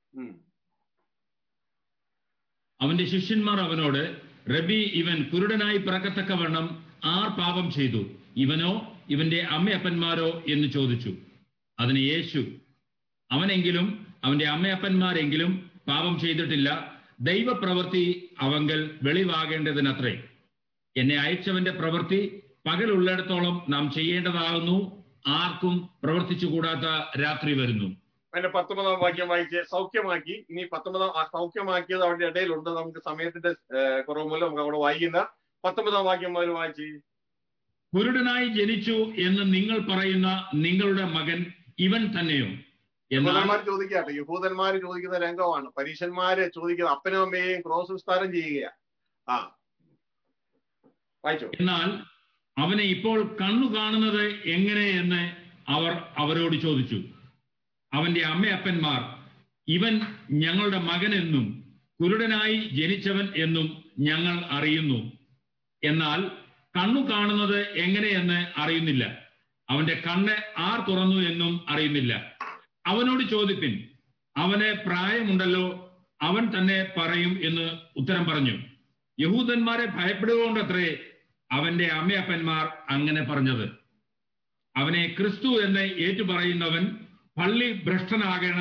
അവന്റെ ശിഷ്യന്മാർ അവനോട് റബി ഇവൻ കുരുടനായി പിറക്കത്തക്കവണ്ണം ആർ പാപം ചെയ്തു ഇവനോ ഇവന്റെ അമ്മയപ്പന്മാരോ എന്ന് ചോദിച്ചു അതിന് യേശു അവനെങ്കിലും അവന്റെ അമ്മയപ്പന്മാരെങ്കിലും പാപം ചെയ്തിട്ടില്ല ദൈവപ്രവൃത്തി അവങ്കൽ വെളിവാകേണ്ടതിനത്രേ എന്നെ അയച്ചവന്റെ പ്രവൃത്തി പകലുള്ളിടത്തോളം നാം ചെയ്യേണ്ടതാകുന്നു ആർക്കും പ്രവർത്തിച്ചുകൂടാത്ത രാത്രി വരുന്നു അതിന്റെ പത്തൊമ്പതാം വാക്യം വായിച്ച് സൗഖ്യമാക്കി ഇനി പത്തൊമ്പതാം ആ സൗഖ്യമാക്കിയത് അവരുടെ ഇടയിലുണ്ട് നമുക്ക് സമയത്തിന്റെ കുറവ് മൂലം നമുക്ക് അവിടെ വായിക്കുന്ന പത്തൊമ്പതാം വാക്യം മുതൽ വായിച്ച് കുരുടനായി ജനിച്ചു എന്ന് നിങ്ങൾ പറയുന്ന നിങ്ങളുടെ മകൻ ഇവൻ തന്നെയോ എന്നാൽ യഹൂദന്മാർ ചോദിക്കാട്ടെ യഹൂദന്മാർ ചോദിക്കുന്ന രംഗമാണ് പരീക്ഷന്മാര് ചോദിക്കുന്ന അപ്പനും അമ്മയെയും ക്രോസ് വിസ്താരം ചെയ്യുക ആ വായിച്ചു എന്നാൽ അവനെ ഇപ്പോൾ കണ്ണു കാണുന്നത് എങ്ങനെ എന്ന് അവർ അവരോട് ചോദിച്ചു അവന്റെ അമ്മയപ്പന്മാർ ഇവൻ ഞങ്ങളുടെ മകനെന്നും കുരുടനായി ജനിച്ചവൻ എന്നും ഞങ്ങൾ അറിയുന്നു എന്നാൽ കണ്ണു കാണുന്നത് എങ്ങനെയെന്ന് അറിയുന്നില്ല അവന്റെ കണ്ണ് ആർ തുറന്നു എന്നും അറിയുന്നില്ല അവനോട് ചോദിപ്പിൻ അവന് പ്രായമുണ്ടല്ലോ അവൻ തന്നെ പറയും എന്ന് ഉത്തരം പറഞ്ഞു യഹൂദന്മാരെ ഭയപ്പെടുകൊണ്ടത്രേ അവന്റെ അമ്മയപ്പന്മാർ അങ്ങനെ പറഞ്ഞത് അവനെ ക്രിസ്തു എന്ന് ഏറ്റുപറയുന്നവൻ പള്ളി ഭ്രഷ്ടനാകണം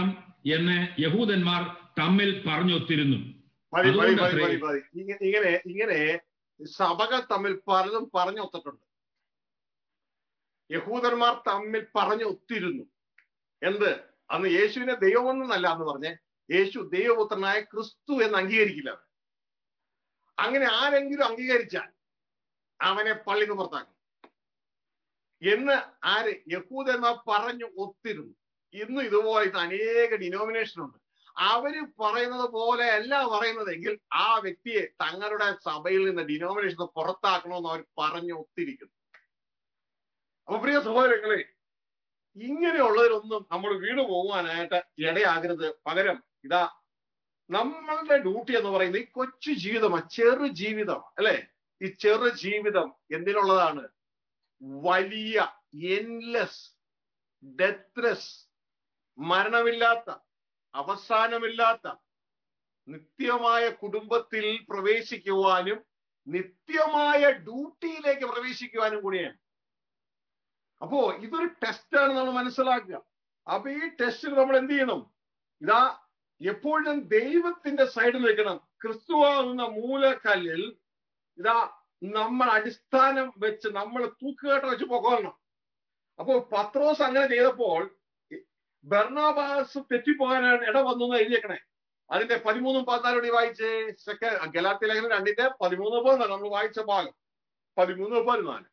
എന്ന് യഹൂദന്മാർ തമ്മിൽ പറഞ്ഞൊത്തിരുന്നു മതി മതി മതി അതുകൊണ്ടത്രേ- മതി മതി ഇങ്ങ- ഇങ്ങനെ ഇങ്ങനെ സഭകൾ തമ്മിൽ പലതും പറഞ്ഞൊത്തിട്ടുണ്ട് യഹൂദന്മാർ തമ്മിൽ പറഞ്ഞു ഒത്തിരുന്നു എന്ത് അന്ന് യേശുവിനെ ദൈവമെന്നല്ല എന്ന് പറഞ്ഞ് യേശു ദൈവപുത്രനായ ക്രിസ്തു എന്ന് അംഗീകരിക്കില്ല അവർ അങ്ങനെ ആരെങ്കിലും അംഗീകരിച്ചാൽ അവനെ പള്ളിന്ന് പുറത്താക്കും എന്ന് ആര് യഹൂദന്മാർ പറഞ്ഞു ഒത്തിരുന്നു ഇന്ന് ഇതുപോലെ ഇത് അനേക ഡിനോമിനേഷൻ ഉണ്ട് അവര് പറയുന്നത് പോലെ അല്ല പറയുന്നതെങ്കിൽ ആ വ്യക്തിയെ തങ്ങളുടെ സഭയിൽ നിന്ന് ഡിനോമിനേഷൻ പുറത്താക്കണമെന്ന് അവർ പറഞ്ഞു ഒത്തിരിക്കുന്നു അപ്പൊ പ്രിയ സഹോദരങ്ങളെ ഇങ്ങനെയുള്ളതിലൊന്നും നമ്മൾ വീണു പോകുവാനായിട്ട് ഇടയാകരുത് പകരം ഇതാ നമ്മളുടെ ഡ്യൂട്ടി എന്ന് പറയുന്നത് ഈ കൊച്ചു ജീവിതമാണ് ചെറു ജീവിതം അല്ലെ ഈ ചെറു ജീവിതം എന്തിനുള്ളതാണ് വലിയ എൻലെസ് ഡെത്ത്ലെസ് മരണമില്ലാത്ത അവസാനമില്ലാത്ത നിത്യമായ കുടുംബത്തിൽ പ്രവേശിക്കുവാനും നിത്യമായ ഡ്യൂട്ടിയിലേക്ക് പ്രവേശിക്കുവാനും കൂടിയാണ് അപ്പോ ഇതൊരു ടെസ്റ്റാണ് നമ്മൾ മനസ്സിലാക്കുക അപ്പൊ ഈ ടെസ്റ്റിൽ നമ്മൾ എന്ത് ചെയ്യണം ഇതാ എപ്പോഴും ദൈവത്തിന്റെ സൈഡിൽ നിൽക്കണം ക്രിസ്തുവാകുന്ന മൂലക്കല്ലിൽ ഇതാ നമ്മൾ അടിസ്ഥാനം വെച്ച് നമ്മൾ തൂക്കുകേട്ട വെച്ച് പോകണം അപ്പോ പത്രോസ് അങ്ങനെ ചെയ്തപ്പോൾ ബർണാബാസ് തെറ്റിപ്പോകാനാണ് ഇട വന്നു എന്ന് എഴുതിയേക്കണേ അതിന്റെ പതിമൂന്നും പതിനാലോടി വായിച്ച് സെക്ക ഗലാത്തി ലേഖനം രണ്ടിന്റെ പതിമൂന്ന് പതിനാല് നമ്മൾ വായിച്ച ഭാഗം പതിമൂന്ന് പതിനാല്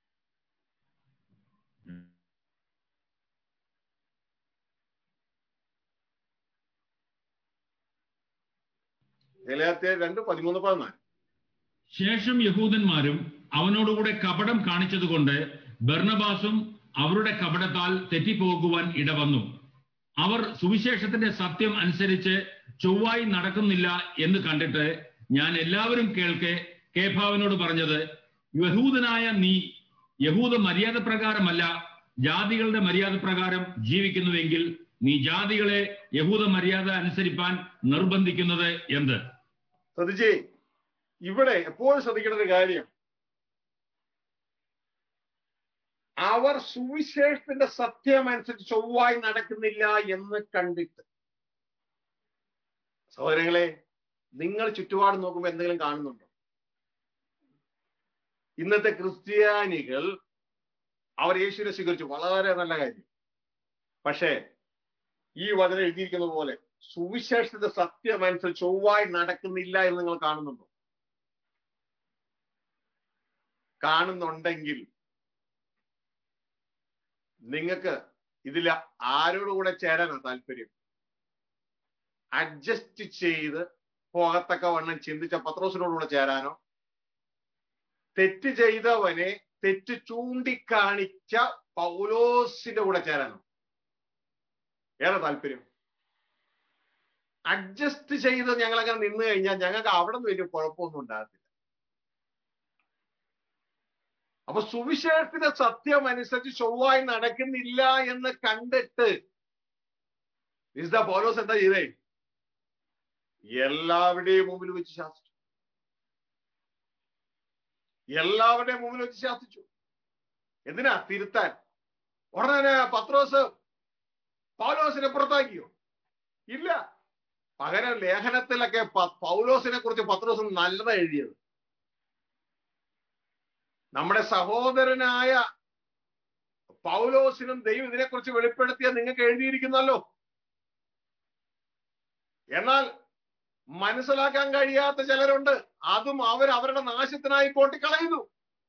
ഗലാത്തിയ രണ്ട് പതിമൂന്ന് പതിനാല് ശേഷം യഹൂദന്മാരും അവനോടുകൂടെ കപടം കാണിച്ചതുകൊണ്ട് ബർണബാസും അവരുടെ കപടത്താൽ തെറ്റിപ്പോകുവാൻ ഇടവന്നു അവർ സുവിശേഷത്തിന്റെ സത്യം അനുസരിച്ച് ചൊവ്വായി നടക്കുന്നില്ല എന്ന് കണ്ടിട്ട് ഞാൻ എല്ലാവരും കേൾക്കെ കേഭാവിനോട് പറഞ്ഞത് യഹൂദനായ നീ യഹൂദ മര്യാദ പ്രകാരമല്ല ജാതികളുടെ മര്യാദ പ്രകാരം ജീവിക്കുന്നുവെങ്കിൽ നീ ജാതികളെ യഹൂദ മര്യാദ അനുസരിപ്പാൻ നിർബന്ധിക്കുന്നത് എന്ത് ശ്രദ്ധിച്ചേ ഇവിടെ എപ്പോഴും ശ്രദ്ധിക്കേണ്ട ഒരു കാര്യം അവർ സുവിശേഷത്തിന്റെ സത്യം അനുസരിച്ച് ചൊവ്വായി നടക്കുന്നില്ല എന്ന് കണ്ടിട്ട് സഹോദരങ്ങളെ നിങ്ങൾ ചുറ്റുപാട് നോക്കുമ്പോൾ എന്തെങ്കിലും കാണുന്നുണ്ടോ ഇന്നത്തെ ക്രിസ്ത്യാനികൾ അവർ യേശുവിനെ സ്വീകരിച്ചു വളരെ നല്ല കാര്യം പക്ഷേ ഈ വചനം എഴുതിയിരിക്കുന്ന പോലെ സുവിശേഷത്തിന്റെ സത്യം അനുസരിച്ച് ചൊവ്വായി നടക്കുന്നില്ല എന്ന് നിങ്ങൾ കാണുന്നുണ്ടോ കാണുന്നുണ്ടെങ്കിൽ നിങ്ങൾക്ക് ഇതിൽ ആരോടുകൂടെ ചേരാനാണ് താല്പര്യം അഡ്ജസ്റ്റ് ചെയ്ത് പോകത്തക്ക വണ്ണം ചിന്തിച്ച പത്രോസിനോടുകൂടെ ചേരാനോ തെറ്റ് ചെയ്തവനെ തെറ്റ് ചൂണ്ടിക്കാണിച്ച പൗലോസിന്റെ കൂടെ ചേരാനോ ഏതാ താല്പര്യം അഡ്ജസ്റ്റ് ചെയ്ത് ഞങ്ങൾ അങ്ങനെ നിന്ന് കഴിഞ്ഞാൽ ഞങ്ങൾക്ക് അവിടെ നിന്ന് വലിയ കുഴപ്പമൊന്നും ഉണ്ടാകത്തില്ല അപ്പൊ സുവിശേഷത്തിന്റെ സത്യം അനുസരിച്ച് ചൊവ്വായി നടക്കുന്നില്ല എന്ന് കണ്ടിട്ട് വിശുദ്ധ പൗലോസ് എന്താ ചെയ്തേ എല്ലാവരുടെയും മുമ്പിൽ വെച്ച് ശാസിച്ചു എല്ലാവരുടെയും മുമ്പിൽ വെച്ച് ശാസിച്ചു എന്തിനാ തിരുത്താൻ ഉടനെ പത്രോസ് പൗലോസിനെ പുറത്താക്കിയോ ഇല്ല പകരം ലേഖനത്തിലൊക്കെ പൗലോസിനെ കുറിച്ച് പത്രോസ് നല്ലതാ എഴുതിയത് നമ്മുടെ സഹോദരനായ പൗലോസിനും ദൈവം ഇതിനെക്കുറിച്ച് വെളിപ്പെടുത്തിയ നിങ്ങൾക്ക് എഴുതിയിരിക്കുന്നല്ലോ എന്നാൽ മനസ്സിലാക്കാൻ കഴിയാത്ത ചിലരുണ്ട് അതും അവർ അവരുടെ നാശത്തിനായി കോട്ടിക്കളയുന്നു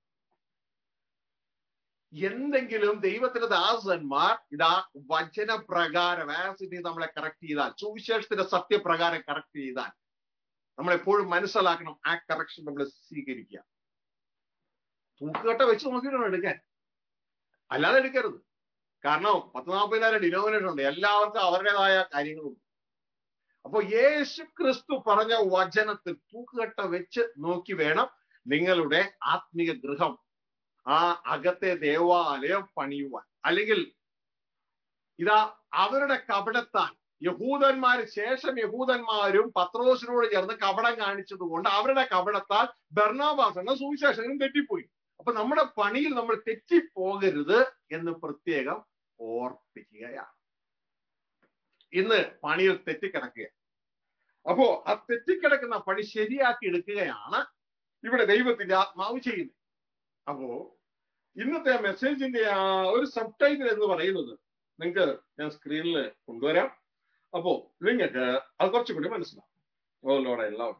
എന്തെങ്കിലും ദൈവത്തിന്റെ ദാസന്മാർ ഇതാ വചനപ്രകാരം ആസിറ്റി നമ്മളെ കറക്റ്റ് ചെയ്താൽ സുവിശേഷത്തിന്റെ സത്യപ്രകാരം കറക്റ്റ് ചെയ്താൽ നമ്മൾ എപ്പോഴും മനസ്സിലാക്കണം ആ കറക്ഷൻ നമ്മൾ സ്വീകരിക്കുക തൂക്കുകട്ട വെച്ച് നോക്കിയിട്ടാണ് എടുക്കാൻ അല്ലാതെ എടുക്കരുത് കാരണം പത്ത് നാൽപ്പതിനായിരം ഡിനോമിനേഷൻ ഉണ്ട് എല്ലാവർക്കും അവരുടേതായ കാര്യങ്ങളുണ്ട് അപ്പൊ യേശു ക്രിസ്തു പറഞ്ഞ വചനത്തിൽ തൂക്കുകട്ട വെച്ച് നോക്കി വേണം നിങ്ങളുടെ ആത്മീയ ഗൃഹം ആ അകത്തെ ദേവാലയം പണിയുവാൻ അല്ലെങ്കിൽ ഇതാ അവരുടെ കപടത്താൽ യഹൂദന്മാർ ശേഷം യഹൂദന്മാരും പത്രോസിനോട് ചേർന്ന് കപടം കാണിച്ചത് കൊണ്ട് അവരുടെ കപടത്താൽ ബർണാബാസ് എന്ന സുവിശേഷകനും തെറ്റിപ്പോയി അപ്പൊ നമ്മുടെ പണിയിൽ നമ്മൾ തെറ്റിപ്പോകരുത് എന്ന് പ്രത്യേകം ഓർപ്പിക്കുകയാണ് ഇന്ന് പണിയിൽ തെറ്റിക്കിടക്കുക അപ്പോ ആ തെറ്റിക്കിടക്കുന്ന പണി ശരിയാക്കി എടുക്കുകയാണ് ഇവിടെ ദൈവത്തിന്റെ ആത്മാവ് ചെയ്യുന്നത് അപ്പോ ഇന്നത്തെ മെസ്സേജിന്റെ ആ ഒരു സബ് ടൈറ്റിൽ എന്ന് പറയുന്നത് നിങ്ങൾക്ക് ഞാൻ സ്ക്രീനിൽ കൊണ്ടുവരാം അപ്പോ നിങ്ങൾക്ക് അത് കുറച്ചുകൂടി മനസ്സിലാവും ഓ ലോടെ എല്ലാം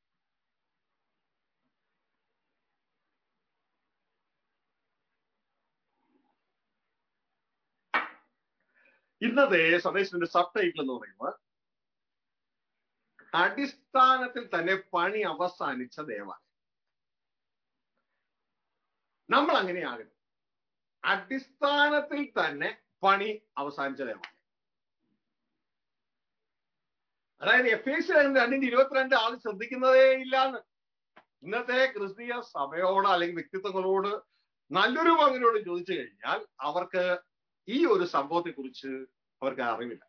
ഇന്നത്തെ സന്ദേശത്തിന്റെ സബ് ടൈറ്റിൽ എന്ന് പറയുന്നത് അടിസ്ഥാനത്തിൽ തന്നെ പണി അവസാനിച്ച ദേവാലയം നമ്മൾ അങ്ങനെയാകരുത് അടിസ്ഥാനത്തിൽ തന്നെ പണി അവസാനിച്ച ദേവാലയം അതായത് എഫ് എസ് രണ്ടിന്റെ ഇരുപത്തിരണ്ട് ആൾ ശ്രദ്ധിക്കുന്നതേ ഇല്ലാന്ന് ഇന്നത്തെ ക്രിസ്തീയ സഭയോട് അല്ലെങ്കിൽ വ്യക്തിത്വങ്ങളോട് നല്ലൊരു പങ്കിനോട് ചോദിച്ചു കഴിഞ്ഞാൽ അവർക്ക് ഈ ഒരു സംഭവത്തെ കുറിച്ച് അവർക്ക് അറിവില്ല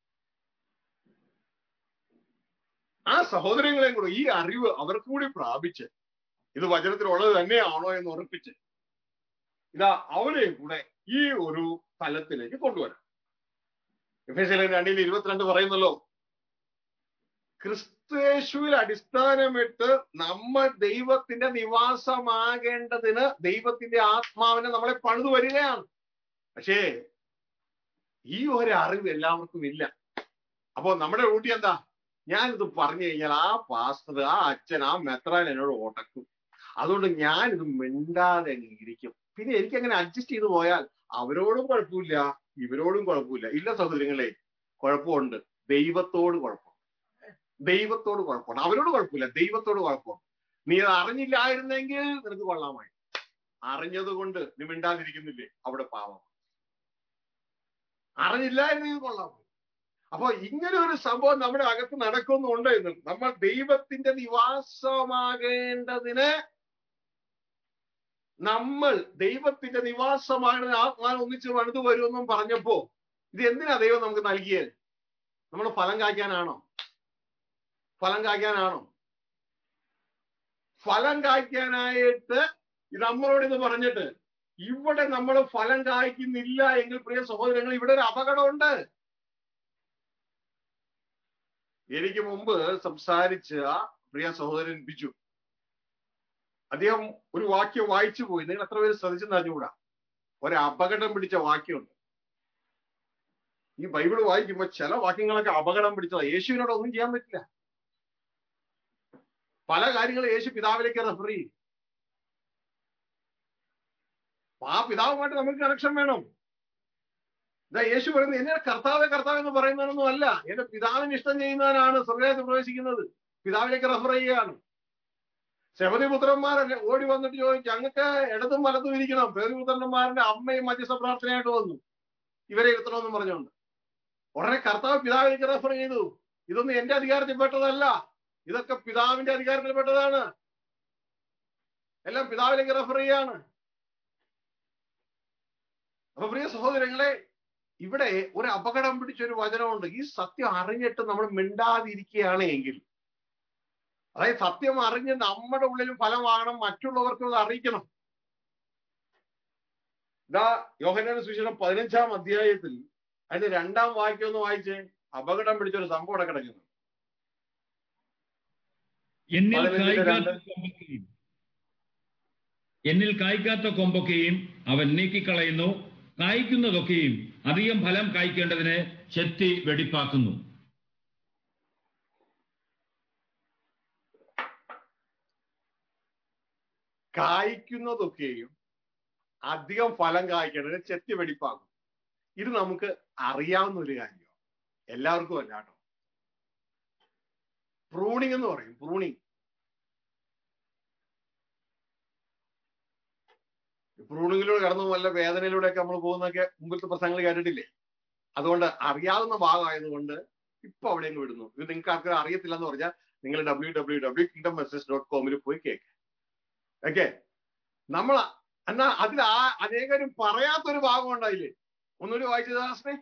ആ സഹോദരങ്ങളെയും കൂടെ ഈ അറിവ് അവർക്ക് കൂടി പ്രാപിച്ച് ഇത് വചനത്തിലുള്ളത് തന്നെയാണോ എന്ന് ഉറപ്പിച്ച് ഇതാ അവരെയും കൂടെ ഈ ഒരു തലത്തിലേക്ക് കൊണ്ടുവരാം എഫ് എസ് രണ്ടിൽ ഇരുപത്തിരണ്ട് പറയുന്നല്ലോ ക്രിസ്തേശുവിൽ അടിസ്ഥാനമിട്ട് നമ്മൾ ദൈവത്തിന്റെ നിവാസമാകേണ്ടതിന് ദൈവത്തിന്റെ ആത്മാവിനെ നമ്മളെ പണിതു വരികയാണ് പക്ഷേ ഈ ഒരു അറിവ് എല്ലാവർക്കും ഇല്ല അപ്പോ നമ്മുടെ ഡ്യൂട്ടി എന്താ ഞാനിത് പറഞ്ഞു കഴിഞ്ഞാൽ ആ പാസ്റ്റർ ആ അച്ഛൻ ആ മെത്രാൻ എന്നോട് ഓട്ടക്കും അതുകൊണ്ട് ഞാനിത് മിണ്ടാതെ അങ്ങ് ഇരിക്കും പിന്നെ എനിക്ക് അങ്ങനെ അഡ്ജസ്റ്റ് ചെയ്ത് പോയാൽ അവരോടും കുഴപ്പമില്ല ഇവരോടും കുഴപ്പമില്ല ഇല്ല സഹോദരങ്ങളെ കുഴപ്പമുണ്ട് ദൈവത്തോട് കുഴപ്പം ദൈവത്തോട് കുഴപ്പമുണ്ട് അവരോട് കുഴപ്പമില്ല ദൈവത്തോട് കുഴപ്പമുണ്ട് നീ അത് അറിഞ്ഞില്ലായിരുന്നെങ്കിൽ നിനക്ക് കൊള്ളാമായി അറിഞ്ഞത് കൊണ്ട് നീ മിണ്ടാതിരിക്കുന്നില്ലേ അവിടെ പാവം അറിഞ്ഞില്ലായിരുന്നെങ്കിൽ കൊള്ളാമായി അപ്പൊ ഇങ്ങനെ ഒരു സംഭവം നമ്മുടെ അകത്ത് നടക്കുന്നുണ്ട് എന്ന് നമ്മൾ ദൈവത്തിന്റെ നിവാസമാകേണ്ടതിന് നമ്മൾ ദൈവത്തിന്റെ നിവാസമാകുന്ന ആത്മാൻ ഒന്നിച്ച് പണിത് വരുമെന്നും പറഞ്ഞപ്പോ ഇത് എന്തിനാ ദൈവം നമുക്ക് നൽകിയത് നമ്മൾ ഫലം കായ്ക്കാനാണോ ഫലം കായ്ക്കാനാണോ ഫലം കായ്ക്കാനായിട്ട് നമ്മളോട് ഇത് പറഞ്ഞിട്ട് ഇവിടെ നമ്മൾ ഫലം കായ്ക്കുന്നില്ല എങ്കിൽ പ്രിയ സഹോദരങ്ങൾ ഇവിടെ ഒരു അപകടമുണ്ട് എനിക്ക് മുമ്പ് സംസാരിച്ച പ്രിയ സഹോദരൻ ബിജു അദ്ദേഹം ഒരു വാക്യം വായിച്ചു പോയി നിങ്ങൾ എത്ര പേര് ശ്രദ്ധിച്ചെന്ന് അറിഞ്ഞുകൂടാ ഒരു അപകടം പിടിച്ച വാക്യമുണ്ട് ഈ ബൈബിൾ വായിക്കുമ്പോൾ ചില വാക്യങ്ങളൊക്കെ അപകടം പിടിച്ചതാണ് യേശുവിനോട് ഒന്നും ചെയ്യാൻ പറ്റില്ല പല കാര്യങ്ങളും യേശു പിതാവിലേക്ക് റെഫർ ചെയ്യും ആ പിതാവുമായിട്ട് നമുക്ക് കണക്ഷൻ വേണം ഇതാ യേശു പറയുന്നത് എന്നെ കർത്താവെ കർത്താവ് എന്ന് പറയുന്നതൊന്നും അല്ല എന്റെ പിതാവിന് ഇഷ്ടം ചെയ്യുന്നവനാണ് സ്വർഗത്തിൽ പ്രവേശിക്കുന്നത് പിതാവിലേക്ക് റെഫർ ചെയ്യുകയാണ് ശബരിപുത്രന്മാരല്ലേ ഓടി വന്നിട്ട് ചോദിച്ചു ഞങ്ങൾക്ക് ഇടതും വലതും ഇരിക്കണം പേരുപുത്രന്മാരുടെ അമ്മയും മധ്യസ്ഥ പ്രാർത്ഥനയായിട്ട് വന്നു ഇവരെ ഇരുത്തണമെന്നും പറഞ്ഞുകൊണ്ട് ഉടനെ കർത്താവ് പിതാവിലേക്ക് റെഫർ ചെയ്തു ഇതൊന്നും എന്റെ അധികാരത്തിൽ പെട്ടതല്ല ഇതൊക്കെ പിതാവിന്റെ അധികാരത്തിൽ പെട്ടതാണ് എല്ലാം പിതാവിലേക്ക് റെഫർ ചെയ്യാണ് അപ്പൊ പ്രിയ സഹോദരങ്ങളെ ഇവിടെ ഒരു അപകടം പിടിച്ച ഒരു വചനമുണ്ട് ഈ സത്യം അറിഞ്ഞിട്ട് നമ്മൾ മിണ്ടാതിരിക്കുകയാണ് എങ്കിൽ അതായത് സത്യം അറിഞ്ഞ് നമ്മുടെ ഉള്ളിലും ഫലമാകണം മറ്റുള്ളവർക്കും അത് അറിയിക്കണം ഇതാ യോഹനാന സുവിശേഷം പതിനഞ്ചാം അധ്യായത്തിൽ അതിന്റെ രണ്ടാം വാക്യം ഒന്ന് വായിച്ചേ അപകടം പിടിച്ചൊരു സംഭവം അവിടെ കിടക്കുന്നു എന്നിൽ പതിനഞ്ചിന്റെ കായ്ക്കാത്ത രണ്ട്. കൊമ്പൊക്കെയും എന്നിൽ കായ്ക്കാത്ത കൊമ്പൊക്കെയും അവൻ നീക്കിക്കളയുന്നു കായ്ക്കുന്നതൊക്കെയും അധികം ഫലം കായ്ക്കേണ്ടതിന് ചെത്തി വെടിപ്പാക്കുന്നു കായ്ക്കുന്നതൊക്കെയും അധികം ഫലം കായ്ക്കേണ്ടത് ചെത്തി വെടിപ്പാക്കും ഇത് നമുക്ക് അറിയാവുന്ന ഒരു കാര്യമാണ് എല്ലാവർക്കും അല്ല കേട്ടോ പ്രൂണിങ് എന്ന് പറയും പ്രൂണിങ് പ്രൂണിങ്ങിലൂടെ കടന്നു വല്ല വേദനയിലൂടെയൊക്കെ നമ്മൾ പോകുന്നതൊക്കെ മുമ്പത്തെ പ്രസംഗങ്ങൾ കേട്ടിട്ടില്ലേ അതുകൊണ്ട് അറിയാവുന്ന ഭാഗമായതുകൊണ്ട് ഇപ്പൊ അവിടെ അങ്ങ് വിടുന്നു ഇത് നിങ്ങൾക്ക് ആർക്കും അറിയത്തില്ല എന്ന് പറഞ്ഞാൽ നിങ്ങൾ W W W kingdom message dot കോമിൽ പോയി കേൾക്കുക ഓക്കെ നമ്മൾ എന്നാ അതിൽ ആ അനേകരും പറയാത്തൊരു ഭാഗം ഉണ്ടായില്ലേ ഒന്നുകൂടി വായിച്ചു ദാസനെ